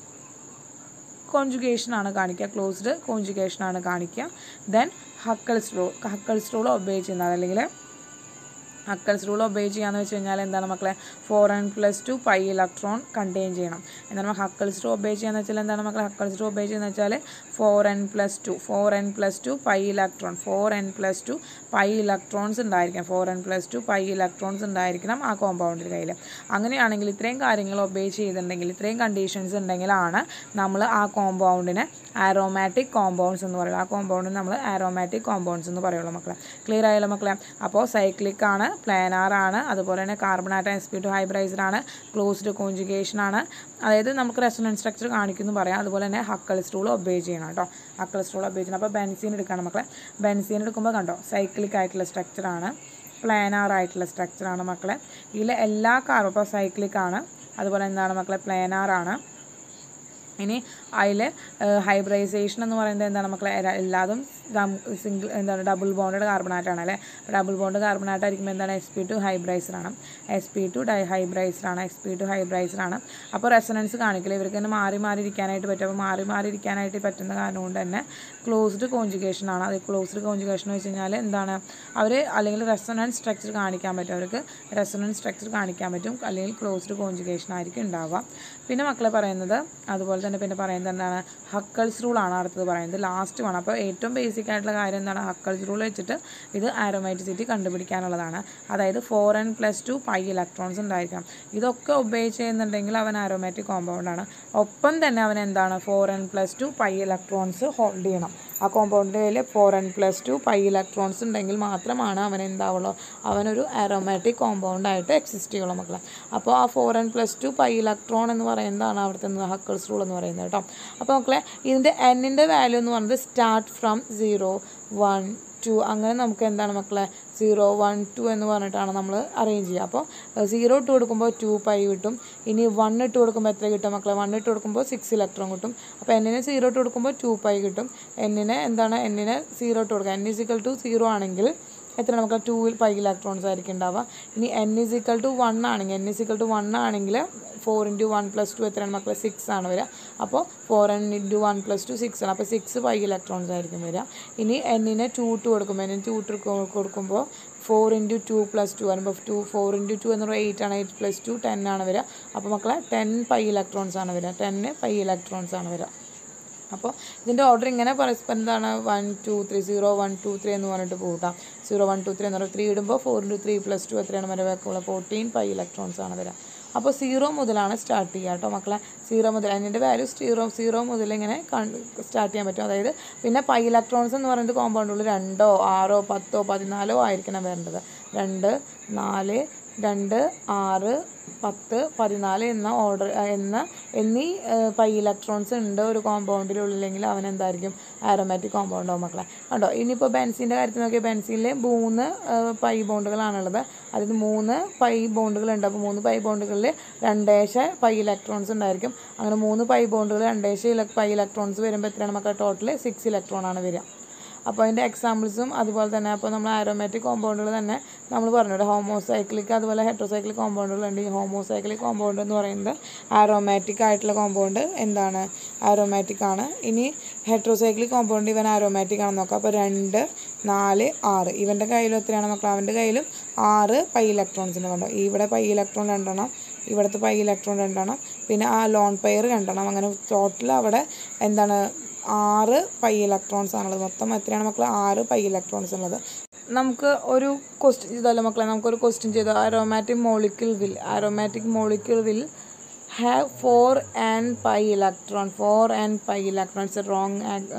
A: കോൺജുഗേഷൻ ആണ് കാണിക്കുക ക്ലോസ്ഡ് കോൺജുഗേഷൻ ആണ് കാണിക്കുക then Huckel's rule Huckel's rule obey ചെയ്യുന്നത് അല്ലെങ്കിൽ ഹക്കൽസ് റൂൾ ഒബേ ചെയ്യാന്ന് വെച്ച് കഴിഞ്ഞാൽ എന്താണ് മക്കളെ four N plus two pi electron contain ചെയ്യണം എന്താണ് ഹക്കൽസ് റൂൾ ഒബേ ചെയ്യാന്ന് വെച്ചാൽ എന്താണ് മക്കളെ ഹക്കൽസ് റൂൾ ഒബേ ചെയ്യുന്നത് വെച്ചാൽ four N plus two four N plus two pi electron four N plus two pi electrons ഉണ്ടായിരിക്കണം four N plus two pi electrons ഉണ്ടായിരിക്കണം ആ കോമ്പൗണ്ടിൻ്റെ കയ്യിൽ അങ്ങനെയാണെങ്കിൽ ഇത്രയും കാര്യങ്ങൾ ഒബേ ചെയ്തിട്ടുണ്ടെങ്കിൽ ഇത്രയും കണ്ടീഷൻസ് ഉണ്ടെങ്കിലാണ് നമ്മൾ ആ കോമ്പൗണ്ടിനെ ആരോമാറ്റിക് കോമ്പൗണ്ട്സ് എന്ന് പറയുള്ളൂ ആ കോമ്പൗണ്ടിന് നമ്മൾ ആരോമാറ്റിക് കോമ്പൗണ്ട്സ് എന്ന് പറയുള്ളൂ മക്കളെ ക്ലിയർ ആയല്ലോ മക്കളെ അപ്പോൾ സൈക്ലിക് ആണ് പ്ലാനാർ ആണ് അതുപോലെ തന്നെ carbon atom S P two hybridised ആണ് ക്ലോസ്ഡ് കോൺജുഗേഷൻ ആണ് അതായത് നമുക്ക് റെസണൻസ് സ്ട്രക്ചർ കാണിക്കുന്നു പറയാം അതുപോലെ തന്നെ ഹക്കൾസ് റൂൾ ഒബേ ചെയ്യണം കേട്ടോ ഹക്കൾസ് റൂൾ ഒബേ ചെയ്യണം അപ്പോൾ ബെൻസീൻ എടുക്കണം മക്കളെ ബെൻസീൻ എടുക്കുമ്പോൾ കണ്ടോ സൈക്ലിക് ആയിട്ടുള്ള സ്ട്രക്ചറാണ് പ്ലാനാർ ആയിട്ടുള്ള സ്ട്രക്ചറാണ് മക്കളെ ഇതിലെ എല്ലാ കാർബൺ ഇപ്പോൾ സൈക്ലിക് ആണ് അതുപോലെ എന്താണ് മക്കളെ പ്ലാനാർ ആണ് ഇനി അതിൽ ഹൈബ്രൈസേഷൻ എന്ന് പറയുന്നത് എന്താണ് മക്കളെ എര- എല്ലാതും സിംഗിൾ എന്താണ് ഡബിൾ ബോണ്ടഡ് കാർബണാറ്റാണ് അല്ലേ ഡബിൾ ബോണ്ട് കാർബണാറ്റ് ആയിരിക്കുമ്പോൾ എന്താണ് എസ് പി ടു ഹൈബ്രൈസർ ആണ് S P two di hybridiser ആണ് എസ് പി ടു ഹൈബ്രൈസർ ആണ് അപ്പോൾ റെസണൻസ് കാണിക്കില്ല ഇവർക്ക് തന്നെ മാറി മാറി ഇരിക്കാനായിട്ട് പറ്റും അപ്പോൾ മാറി മാറി ഇരിക്കാനായിട്ട് പറ്റുന്ന കാരണം കൊണ്ട് തന്നെ ക്ലോസ്ഡ് കോൺജുഗേഷൻ ആണ് അത് ക്ലോസ്ഡ് കോൺജുഗേഷൻ എന്ന് വെച്ച് കഴിഞ്ഞാൽ എന്താണ് അവർ അല്ലെങ്കിൽ റെസണൻസ് സ്ട്രക്ചർ കാണിക്കാൻ പറ്റും അവർക്ക് റെസണൻസ് സ്ട്രക്ചർ കാണിക്കാൻ പറ്റും അല്ലെങ്കിൽ ക്ലോസ്ഡ് കോൺജുഗേഷൻ ആയിരിക്കും ഉണ്ടാവുക പിന്നെ മക്കളെ പറയുന്നത് അതുപോലെ തന്നെ പിന്നെ പറയുന്നത് എന്താണ് ഹക്കൾസ് റൂൾ ആണ് അടുത്തത് പറയുന്നത് ലാസ്റ്റ് ആണ് അപ്പോൾ ഏറ്റവും ബേസിക് ആയിട്ടുള്ള കാര്യം എന്താണ് ഹക്കൾസ് റൂൾ വെച്ചിട്ട് ഇത് ആരോമാറ്റിസിറ്റി കണ്ടുപിടിക്കാനുള്ളതാണ് അതായത് four N plus two pi electrons ഉണ്ടായിരിക്കണം ഇതൊക്കെ ഒബേ ചെയ്യുന്നുണ്ടെങ്കിൽ അവൻ ആരോമാറ്റിക് കോമ്പൗണ്ട് ആണ് ഒപ്പം തന്നെ അവൻ എന്താണ് four N plus two pi electrons hold ചെയ്യണം ആ കോമ്പൗണ്ടിൻ്റെ കയ്യിൽ four N plus two pi electrons ഉണ്ടെങ്കിൽ മാത്രമാണ് അവൻ എന്താവുള്ളൂ അവനൊരു ആരോമാറ്റിക് കോമ്പൗണ്ടായിട്ട് എക്സിസ്റ്റ് ചെയ്യുള്ളൂ മക്കളെ അപ്പോൾ ആ four N plus two pi electron എന്ന് പറയുന്നതാണ് അവിടുത്തെ ഹക്കേഴ്സ് റൂൾ എന്ന് പറയുന്നത് കേട്ടോ അപ്പോൾ മക്കളെ ഇതിൻ്റെ എന്നിൻ്റെ വാല്യൂ എന്ന് പറയുന്നത് start from zero one two അങ്ങനെ നമുക്ക് എന്താണ് മക്കളെ സീറോ വൺ ടു എന്ന് പറഞ്ഞിട്ടാണ് നമ്മൾ അറേഞ്ച് ചെയ്യുക അപ്പോൾ സീറോ ഇട്ട് കൊടുക്കുമ്പോൾ ടു പൈ കിട്ടും ഇനി വൺ ഇട്ട് കൊടുക്കുമ്പോൾ എത്ര കിട്ടും മക്കളെ വൺ ഇട്ട് കൊടുക്കുമ്പോൾ സിക്സ് ഇലക്ട്രോൺ കിട്ടും അപ്പോൾ എന്നിന് സീറോ ഇട്ട് കൊടുക്കുമ്പോൾ ടു പൈ കിട്ടും എന്നിന് എന്താണ് എന്നിന് സീറോ ഇട്ട് കൊടുക്കുക എൻ ഇസിക്കൽ ടു സീറോ ആണെങ്കിൽ എത്ര നമുക്ക് ടു പൈ ഇലക്ട്രോൺസ് ആയിരിക്കും ഉണ്ടാവുക ഇനി എൻ ഇസിക്കൽ ടു വൺ ആണെങ്കിൽ എൻ ഇസിക്കൽ ടു വൺ ആണെങ്കിൽ four into one plus two എത്രയാണ് മക്കളെ സിക്സ് ആണ് വരിക അപ്പോൾ four N into one plus two six ആണ് അപ്പോൾ സിക്സ് പൈ ഇലക്ട്രോൺസ് ആയിരിക്കും വരിക ഇനി എന്നിനെ ടു ഇട്ട് കൊടുക്കുമ്പോൾ എന്നിന് ടു ഇട്ട് കൊടുക്കുമ്പോൾ four into two plus two വരുമ്പോൾ ടു ഫോർ ഇൻറ്റു ടു എന്ന് പറയുമ്പോൾ എയ്റ്റ് ആണ് എയ്റ്റ് പ്ലസ് ടു ടെൻ ആണ് വരിക അപ്പോൾ മക്കളെ ടെൻ പൈ ഇലക്ട്രോൺസ് ആണ് വരിക ടെന്ന് പൈ ഇലക്ട്രോൺസ് ആണ് വരിക അപ്പോൾ ഇതിൻ്റെ ഓർഡർ ഇങ്ങനെ പരസ്പരം എന്താണ് one two three zero one two three എന്ന് പറഞ്ഞിട്ട് പോകാം സീറോ വൺ ടു ത്രീ എന്ന് പറയുമ്പോൾ ത്രീ ഇടുമ്പോൾ four into three plus two എത്രയാണ് വരെ വെക്കുള്ളത് ഫോർട്ടീൻ പൈ ഇലക്ട്രോൺസ് ആണ് വരിക അപ്പോൾ സീറോ മുതലാണ് സ്റ്റാർട്ട് ചെയ്യുക കേട്ടോ മക്കളെ സീറോ മുതൽ അതിൻ്റെ വാല്യൂ സീറോ സീറോ മുതൽ ഇങ്ങനെ സ്റ്റാർട്ട് ചെയ്യാൻ പറ്റും അതായത് പിന്നെ പൈ ഇലക്ട്രോൺസ് എന്ന് പറയുന്നത് കോമ്പൗണ്ടുള്ളിൽ രണ്ടോ ആറോ പത്തോ പതിനാലോ ആയിരിക്കണം വരേണ്ടത് രണ്ട് നാല് രണ്ട് ആറ് പത്ത് പതിനാല് എന്ന ഓർഡർ എന്ന എന്നീ പൈ ഇലക്ട്രോൺസ് ഉണ്ട് ഒരു കോമ്പൗണ്ടിലുള്ളിലെങ്കിൽ അവൻ എന്തായിരിക്കും ആരോമാറ്റിക് കോമ്പൗണ്ട് ആവും മക്കളെ കണ്ടോ ഇനിയിപ്പോൾ ബെൻസിൻ്റെ കാര്യത്തിൽ നോക്കിയാൽ ബെൻസിനിൽ മൂന്ന് പൈ ബോണ്ടുകളാണുള്ളത് അതിൽ മൂന്ന് പൈ ബോണ്ടുകളുണ്ട് അപ്പോൾ മൂന്ന് പൈ ബോണ്ടുകളിൽ രണ്ടേശ പൈ ഇലക്ട്രോൺസ് ഉണ്ടായിരിക്കും അങ്ങനെ മൂന്ന് പൈ ബോണ്ടുകൾ രണ്ടേശ ഇല പൈ ഇലക്ട്രോൺസ് വരുമ്പോൾ എത്രയാണ് മക്കളെ ടോട്ടൽ സിക്സ് ഇലക്ട്രോൺ ആണ് വരിക അപ്പോൾ അതിൻ്റെ എക്സാമ്പിൾസും അതുപോലെ തന്നെ അപ്പോൾ നമ്മൾ ആരോമാറ്റിക് കോമ്പൗണ്ടുകൾ തന്നെ നമ്മൾ പറഞ്ഞു ഹോമോസൈക്ലിക് അതുപോലെ ഹെട്രോസൈക്ലിക് കോമ്പൗണ്ടുകളുണ്ട് ഈ ഹോമോസൈക്ലിക് കോമ്പൗണ്ട് എന്ന് പറയുന്നത് ആരോമാറ്റിക് ആയിട്ടുള്ള കോമ്പൗണ്ട് എന്താണ് ആരോമാറ്റിക് ആണ് ഇനി ഹെട്രോസൈക്ലിക് കോമ്പൗണ്ട് ഇവൻ ആരോമാറ്റിക് ആണെന്ന് നോക്കാം അപ്പോൾ രണ്ട് നാല് ആറ് ഇവൻ്റെ കയ്യിലും എത്രയാണ് മക്കൾ അവൻ്റെ കയ്യിലും ആറ് പൈ ഇലക്ട്രോൺസിൻ്റെ കണ്ടോ ഇവിടെ പൈ ഇലക്ട്രോൺ രണ്ടെണ്ണം ഇവിടുത്തെ പൈ ഇലക്ട്രോൺ രണ്ടെണ്ണം പിന്നെ ആ ലോൺ പെയർ രണ്ടെണ്ണം അങ്ങനെ ടോട്ടൽ അവിടെ എന്താണ് ആറ് പൈ ഇലക്ട്രോൺസ് ആണുള്ളത് മൊത്തം എത്രയാണ് മക്കൾ ആറ് പൈ ഇലക്ട്രോൺസ് ഉള്ളത് നമുക്ക് ഒരു ക്വസ്റ്റ്യൻ ചെയ്താലോ മക്കളെ നമുക്കൊരു ക്വസ്റ്റ്യൻ ചെയ്തോ aromatic molecule will aromatic molecule will have four and pi electron four and pi electrons wrong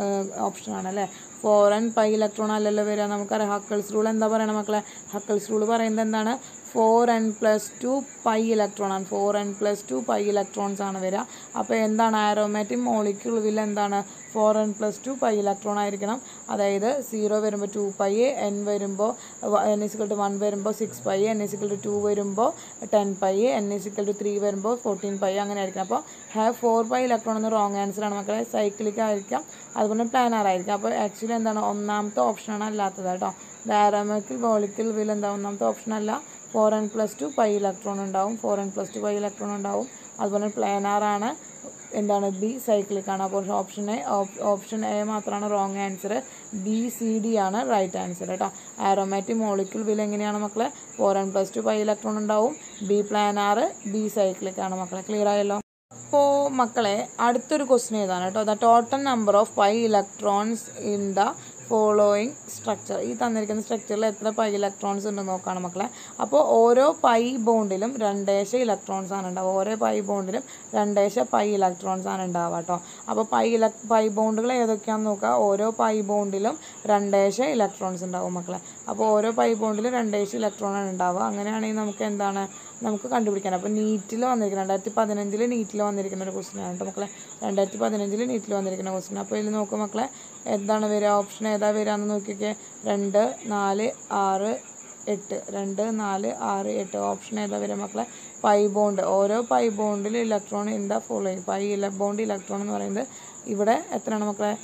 A: option ആണ് അല്ലേ ഫോർ ആൻഡ് പൈ ഇലക്ട്രോൺ അല്ലല്ലോ വരിക നമുക്കറിയാം ഹക്കിൾസ് റൂൾ എന്താ പറയണത് മക്കളെ ഹക്കിൾസ് റൂൾ പറയുന്നത് എന്താണ് four N plus two pi electron ആണ് four N plus two pi electrons ആണ് വരിക അപ്പോൾ എന്താണ് ആരോമാറ്റിക് മോളിക്യൂൾ വിൽ എന്താണ് four N plus two pi electron ആയിരിക്കണം അതായത് സീറോ വരുമ്പോൾ ടു പൈ എൻ വരുമ്പോൾ എൻ ഇസിക്കൽ ടു വൺ വരുമ്പോൾ six pi N is equal to two വരുമ്പോൾ ten pi N is equal to three വരുമ്പോൾ ഫോർട്ടീൻ പൈ അങ്ങനെ ആയിരിക്കും അപ്പോൾ ഹാവ് ഫോർ പൈ ഇലക്ട്രോൺ എന്ന് റോങ് ആൻസർ ആണ് മക്കളെ സൈക്ലിക് ആയിരിക്കാം അതുപോലെ പ്ലാനർ ആയിരിക്കാം അപ്പോൾ ആക്ച്വലി എന്താണ് ഒന്നാമത്തെ ഓപ്ഷനാണ് അല്ലാത്തത് കേട്ടോ ഡയറാമറ്റിൽ മോളിക്യൂൾ വിൽ എന്താ ഒന്നാമത്തെ ഓപ്ഷൻ അല്ല four N plus two pi electron ഉണ്ടാവും four N plus two pi electron ഉണ്ടാവും അതുപോലെ പ്ലാനാർ ആണ് എന്താണ് ബി സൈക്ലിക് ആണ് അപ്പോൾ ഓപ്ഷൻ എ ഓപ്ഷൻ എ മാത്രമാണ് wrong answer B C D ആണ് റൈറ്റ് ആൻസർ കേട്ടോ ആരോമാറ്റിക് മോളിക്യൂൾ വിൽ എങ്ങനെയാണ് മക്കളെ four N plus two pi electron ഉണ്ടാവും ബി പ്ലാനാർ ബി സൈക്ലിക് ആണ് മക്കളെ ക്ലിയർ ആയല്ലോ അപ്പോൾ മക്കളെ അടുത്തൊരു ക്വസ്റ്റ്യൻ ഏതാണ് കേട്ടോ the total number of pi electrons in the following structure ഈ തന്നിരിക്കുന്ന സ്ട്രക്ചറിൽ എത്ര പൈ ഇലക്ട്രോൺസ് ഉണ്ട് നോക്കുകയാണ് മക്കളെ അപ്പോൾ ഓരോ പൈ ബോണ്ടിലും രണ്ടേശ ഇലക്ട്രോൺസ് ആണ് ഉണ്ടാവുക ഓരോ പൈ ബോണ്ടിലും രണ്ടേശ പൈ ഇലക്ട്രോൺസ് ആണ് ഉണ്ടാവുക കേട്ടോ അപ്പോൾ പൈ ഇല പൈ ബോണ്ടുകൾ ഏതൊക്കെയാണെന്ന് നോക്കുക ഓരോ പൈ ബോണ്ടിലും രണ്ടേശ ഇലക്ട്രോൺസ് ഉണ്ടാവും മക്കളെ അപ്പോൾ ഓരോ പൈ ബോണ്ടിലും രണ്ടേശ ഇലക്ട്രോൺ ആണ് ഉണ്ടാവുക അങ്ങനെയാണെങ്കിൽ നമുക്ക് എന്താണ് നമുക്ക് കണ്ടുപിടിക്കാൻ അപ്പോൾ നീറ്റിൽ വന്നിരിക്കുന്ന രണ്ടായിരത്തി പതിനഞ്ചിൽ നീറ്റിൽ വന്നിരിക്കുന്ന ഒരു ക്വസ്റ്റ്യൻ ആണ് കേട്ടോ മക്കളെ രണ്ടായിരത്തി പതിനഞ്ചിൽ നീറ്റിൽ വന്നിരിക്കുന്ന ക്വസ്റ്റ്യൻ അപ്പോൾ ഇതിൽ നോക്കും മക്കളെ എന്താണ് വരിക ഓപ്ഷൻ ഏതാ വരിക എന്ന് നോക്കിയൊക്കെ രണ്ട് നാല് ആറ് എട്ട് രണ്ട് നാല് ആറ് എട്ട് ഓപ്ഷൻ ഏതാ വരിക മക്കളെ പൈ ബോണ്ട് ഓരോ പൈ ബോണ്ടിൽ electron in the following pi ഇല ബോണ്ട് ഇലക്ട്രോൺ എന്ന് പറയുന്നത് ഇവിടെ എത്രയാണ് മക്കളെ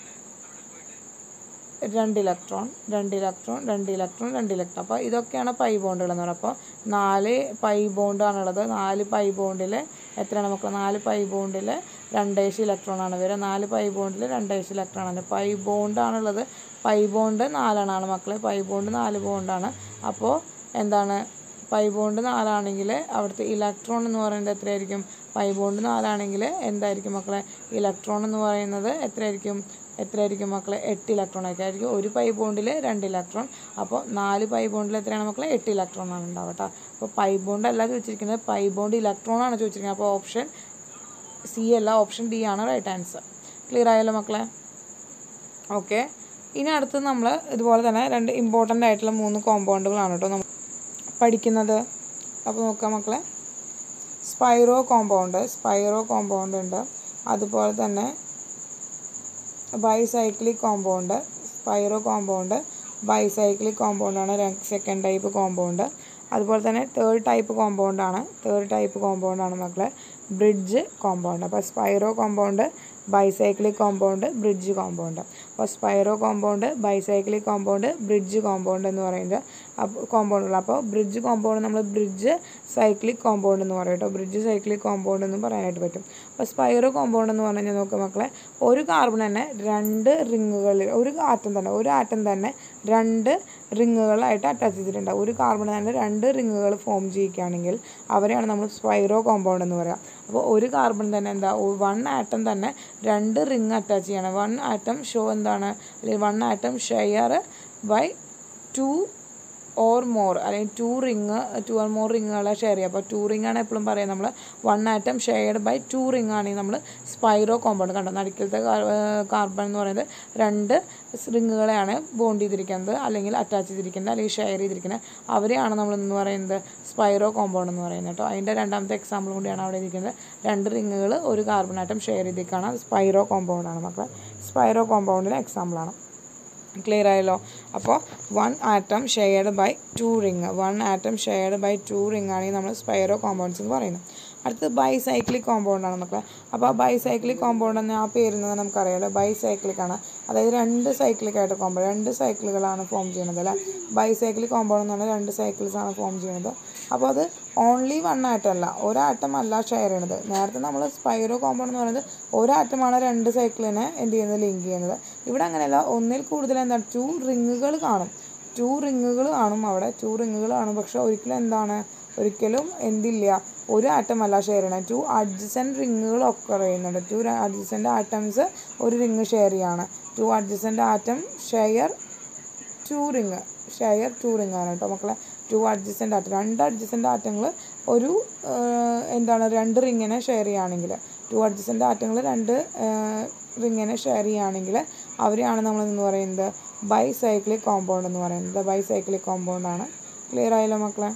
A: രണ്ട് ഇലക്ട്രോൺ രണ്ട് ഇലക്ട്രോൺ രണ്ട് ഇലക്ട്രോൺ രണ്ട് ഇലക്ട്രോൺ അപ്പോൾ ഇതൊക്കെയാണ് പൈ ബോണ്ടുകൾ എന്ന് പറയുന്നത് അപ്പോൾ നാല് പൈ ബോണ്ടാണുള്ളത് നാല് പൈ ബോണ്ടിൽ എത്രയാണ് മക്കൾ നാല് പൈ ബോണ്ടിൽ രണ്ടേശ് ഇലക്ട്രോൺ ആണ് വരിക നാല് പൈ ബോണ്ടിൽ രണ്ടേശ് ഇലക്ട്രോൺ ആണ് പൈ ബോണ്ടാണുള്ളത് പൈ ബോണ്ട് നാലെണ്ണമാണ് മക്കളെ പൈ ബോണ്ട് നാല് ബോണ്ടാണ് അപ്പോൾ എന്താണ് പൈ ബോണ്ട് നാലാണെങ്കിൽ അവിടുത്തെ ഇലക്ട്രോൺ എന്ന് പറയുന്നത് എത്രയായിരിക്കും പൈ ബോണ്ട് നാലാണെങ്കിൽ എന്തായിരിക്കും മക്കളെ ഇലക്ട്രോൺ എന്ന് പറയുന്നത് എത്രയായിരിക്കും എത്രയായിരിക്കും മക്കളെ എട്ട് ഇലക്ട്രോൺ ഒക്കെ ആയിരിക്കും ഒരു പൈ ബോണ്ടിൽ രണ്ട് ഇലക്ട്രോൺ അപ്പോൾ നാല് പൈ ബോണ്ടിൽ എത്രയാണ് മക്കളെ എട്ട് ഇലക്ട്രോൺ ആണ് ഉണ്ടാവുക കേട്ടോ അപ്പോൾ പൈ ബോണ്ട് അല്ല ചോദിച്ചിരിക്കുന്നത് പൈ ബോണ്ട് ഇലക്ട്രോൺ ആണ് ചോദിച്ചിരിക്കുന്നത് അപ്പോൾ ഓപ്ഷൻ സി അല്ല ഓപ്ഷൻ ഡി ആണ് റൈറ്റ് ആൻസർ ക്ലിയർ ആയല്ലോ മക്കളെ ഓക്കെ ഇനി അടുത്ത് നമ്മൾ ഇതുപോലെ തന്നെ രണ്ട് ഇമ്പോർട്ടൻ്റ് ആയിട്ടുള്ള മൂന്ന് കോമ്പൗണ്ടുകളാണ് കേട്ടോ നമ്മൾ പഠിക്കുന്നത് അപ്പോൾ നോക്കാം മക്കളെ സ്പൈറോ കോമ്പൗണ്ട് സ്പൈറോ കോമ്പൗണ്ട് ഉണ്ട് അതുപോലെ തന്നെ bicyclic compound spiro compound bicyclic കോമ്പൗണ്ടാണ് സെക്കൻഡ് ടൈപ്പ് കോമ്പൗണ്ട് അതുപോലെ തന്നെ തേർഡ് ടൈപ്പ് കോമ്പൗണ്ടാണ് തേർഡ് ടൈപ്പ് കോമ്പൗണ്ടാണ് മക്കളെ ബ്രിഡ്ജ് കോമ്പൗണ്ട് അപ്പോൾ spiro compound bicyclic compound bridge compound അപ്പോൾ spiro compound bicyclic compound bridge compound എന്ന് പറയുന്നത് അപ്പോൾ കോമ്പൗണ്ടുകൾ അപ്പോൾ ബ്രിഡ്ജ് കോമ്പൗണ്ട് നമ്മൾ ബ്രിഡ്ജ് സൈക്ലിക് കോമ്പൗണ്ട് എന്ന് പറയും കേട്ടോ ബ്രിഡ്ജ് സൈക്ലിക് കോമ്പൗണ്ട് എന്ന് പറയാനായിട്ട് പറ്റും അപ്പോൾ സ്പൈറോ കോമ്പൗണ്ട് എന്ന് പറഞ്ഞു കഴിഞ്ഞാൽ നോക്കുക മക്കളെ ഒരു കാർബൺ തന്നെ രണ്ട് റിങ്ങുകളിൽ ഒരു ആറ്റം തന്നെ ഒരു ആറ്റം തന്നെ രണ്ട് റിങ്ങുകളായിട്ട് അറ്റാച്ച് ചെയ്തിട്ടുണ്ടാവും ഒരു കാർബൺ തന്നെ രണ്ട് റിങ്ങുകൾ ഫോം ചെയ്യിക്കുകയാണെങ്കിൽ അവരെയാണ് നമ്മൾ സ്പൈറോ കോമ്പൗണ്ട് എന്ന് പറയുക അപ്പോൾ ഒരു കാർബൺ തന്നെ എന്താ വൺ ആറ്റം തന്നെ രണ്ട് റിങ് അറ്റാച്ച് ചെയ്യണം വൺ ആറ്റം ഷോ എന്താണ് അല്ലെങ്കിൽ one atom share by two or more അല്ലെങ്കിൽ two ring two or more റിങ്ങുകളെ ഷെയർ ചെയ്യുക അപ്പോൾ ടു റിങ് ആണ് എപ്പോഴും പറയുക നമ്മൾ one atom shared by two ring ആണെങ്കിൽ നമ്മൾ സ്പൈറോ കോമ്പൗണ്ട് കണ്ടോ നടുക്കിലത്തെ കാർബൺ എന്ന് പറയുന്നത് രണ്ട് റിങ്ങുകളെയാണ് ബോണ്ട് ചെയ്തിരിക്കുന്നത് അല്ലെങ്കിൽ അറ്റാച്ച് ചെയ്തിരിക്കുന്നത് അല്ലെങ്കിൽ ഷെയർ ചെയ്തിരിക്കുന്നത് അവരെയാണ് നമ്മൾ എന്ന് പറയുന്നത് സ്പൈറോ കോമ്പൗണ്ട് എന്ന് പറയുന്നത് കേട്ടോ അതിൻ്റെ രണ്ടാമത്തെ എക്സാമ്പിൾ കൂടിയാണ് അവിടെ ഇരിക്കുന്നത് രണ്ട് റിങ്ങുകൾ ഒരു കാർബൺ ആറ്റം ഷെയർ ചെയ്തിരിക്കുകയാണ് സ്പൈറോ കോമ്പൗണ്ടാണ് മക്കളെ സ്പൈറോ കോമ്പൗണ്ടിലെ എക്സാമ്പിളാണ് ക്ലിയർ ആയല്ലോ അപ്പോൾ one atom shared by two ring one atom shared by two ring ആണ് നമ്മൾ സ്പൈറോ കോമ്പൗണ്ട്സ് എന്ന് പറയുന്നത് അടുത്ത് ബൈസൈക്ലിക് കോമ്പൗണ്ടാണ് മക്കളെ അപ്പോൾ ആ ബൈസൈക്ലിക് കോമ്പൗണ്ട് എന്ന ആ പേരിൽ നിന്ന് നമുക്കറിയാലോ ബൈസൈക്ലിക് ആണ് അതായത് രണ്ട് സൈക്ലിക് ആയിട്ട് കോമ്പൗണ്ട് രണ്ട് സൈക്കിളുകളാണ് ഫോം ചെയ്യുന്നത് അല്ലേ ബൈസൈക്ലിക് കോമ്പൗണ്ട് എന്ന് പറഞ്ഞാൽ രണ്ട് സൈക്കിൾസ് ആണ് ഫോം ചെയ്യുന്നത് അപ്പോൾ അത് ഓൺലി വൺ ആറ്റമല്ല ഒരാറ്റം അല്ല ഷെയർ ചെയ്യുന്നത് നേരത്തെ നമ്മൾ സ്പൈറോ കോമ്പൗണ്ട് എന്ന് പറയുന്നത് ഒരാറ്റമാണ് രണ്ട് സൈക്കിളിനെ എന്ത് ചെയ്യുന്നത് ലിങ്ക് ചെയ്യുന്നത് ഇവിടെ അങ്ങനെയല്ല ഒന്നിൽ കൂടുതൽ എന്താണ് ടു റിങ്ങുകൾ കാണും ടു റിങ്ങുകൾ കാണും അവിടെ ടു റിങ്ങുകൾ കാണും പക്ഷെ ഒരിക്കലും എന്താണ് ഒരിക്കലും എന്തില്ല ഒരു ആറ്റം അല്ല ഷെയർ ചെയ്യണം ടു അഡ്ജസൻറ്റ് റിങ്ങുകൾ ഒക്കെ ചെയ്യുന്നുണ്ട് ടു അഡ്ജസൻറ്റ് ആറ്റംസ് ഒരു റിങ് ഷെയർ ചെയ്യാണ് two adjacent atom share two ring share two ring ആണ് കേട്ടോ മക്കളെ ടു അഡ്ജസൻറ്റ് ആറ്റം രണ്ട് അഡ്ജസൻറ്റ് ആറ്റങ്ങൾ ഒരു എന്താണ് രണ്ട് റിങ്ങിനെ ഷെയർ ചെയ്യുകയാണെങ്കിൽ ടു അഡ്ജസൻറ്റ് ആറ്റങ്ങൾ രണ്ട് റിങ്ങിനെ ഷെയർ ചെയ്യുകയാണെങ്കിൽ അവരെയാണ് നമ്മൾ എന്ന് പറയുന്നത് ബൈ സൈക്ലിക് കോമ്പൗണ്ട് എന്ന് പറയുന്നത് ബൈ സൈക്ലിക് കോമ്പൗണ്ടാണ് ക്ലിയർ ആയല്ലോ മക്കളെ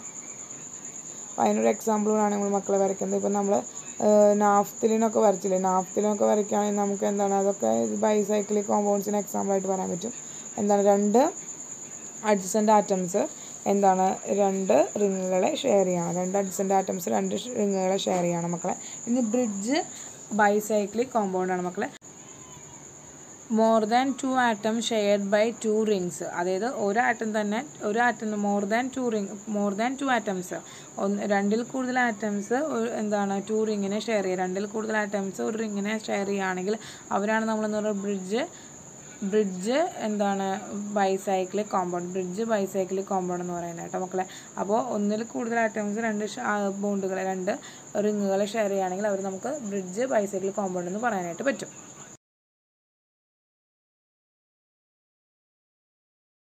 A: അപ്പോൾ അതിനൊരു എക്സാമ്പിളാണ് നമ്മൾ മക്കളെ വരയ്ക്കുന്നത് ഇപ്പം നമ്മൾ നാഫ്തലിനൊക്കെ വരച്ചില്ലേ നാഫ്തലിനൊക്കെ വരയ്ക്കുകയാണെങ്കിൽ നമുക്ക് എന്താണ് അതൊക്കെ ബൈസൈക്ലിക് കോമ്പൗണ്ട്സിന് എക്സാമ്പിളായിട്ട് പറയാൻ പറ്റും എന്താണ് രണ്ട് അഡ്ജസൻ്റ് ആറ്റംസ് എന്താണ് രണ്ട് റിങ്ങുകളെ ഷെയർ ചെയ്യണം രണ്ട് അഡ്ജസൻ്റ് ആറ്റംസ് രണ്ട് റിങ്ങുകളെ ഷെയർ ചെയ്യണം മക്കളെ ഇനി ബ്രിഡ്ജ് ബൈസൈക്ലിക് കോമ്പൗണ്ടാണ് മക്കളെ more than two atom shared by two rings അതായത് ഒരു ആറ്റം തന്നെ ഒരു atom more than two ring more than two atoms ഒന്ന് രണ്ടിൽ കൂടുതൽ ആറ്റംസ് എന്താണ് ടു റിങ്ങിനെ ഷെയർ ചെയ്യുക രണ്ടിൽ കൂടുതൽ ആറ്റംസ് ഒരു റിങ്ങിനെ ഷെയർ ചെയ്യുകയാണെങ്കിൽ അവരാണ് നമ്മളെന്ന് പറയുന്നത് ബ്രിഡ്ജ് ബ്രിഡ്ജ് എന്താണ് bicyclic compound bridge bicyclic compound എന്ന് പറയുന്നത് കേട്ടോ മക്കളെ അപ്പോൾ ഒന്നിൽ കൂടുതൽ ആറ്റംസ് രണ്ട് ബോണ്ടുകൾ രണ്ട് റിങ്ങുകളെ ഷെയർ ചെയ്യുകയാണെങ്കിൽ അവർ നമുക്ക് ബ്രിഡ്ജ് ബൈസൈക്ലിക് കോമ്പൗണ്ട് എന്ന് പറയാനായിട്ട് പറ്റും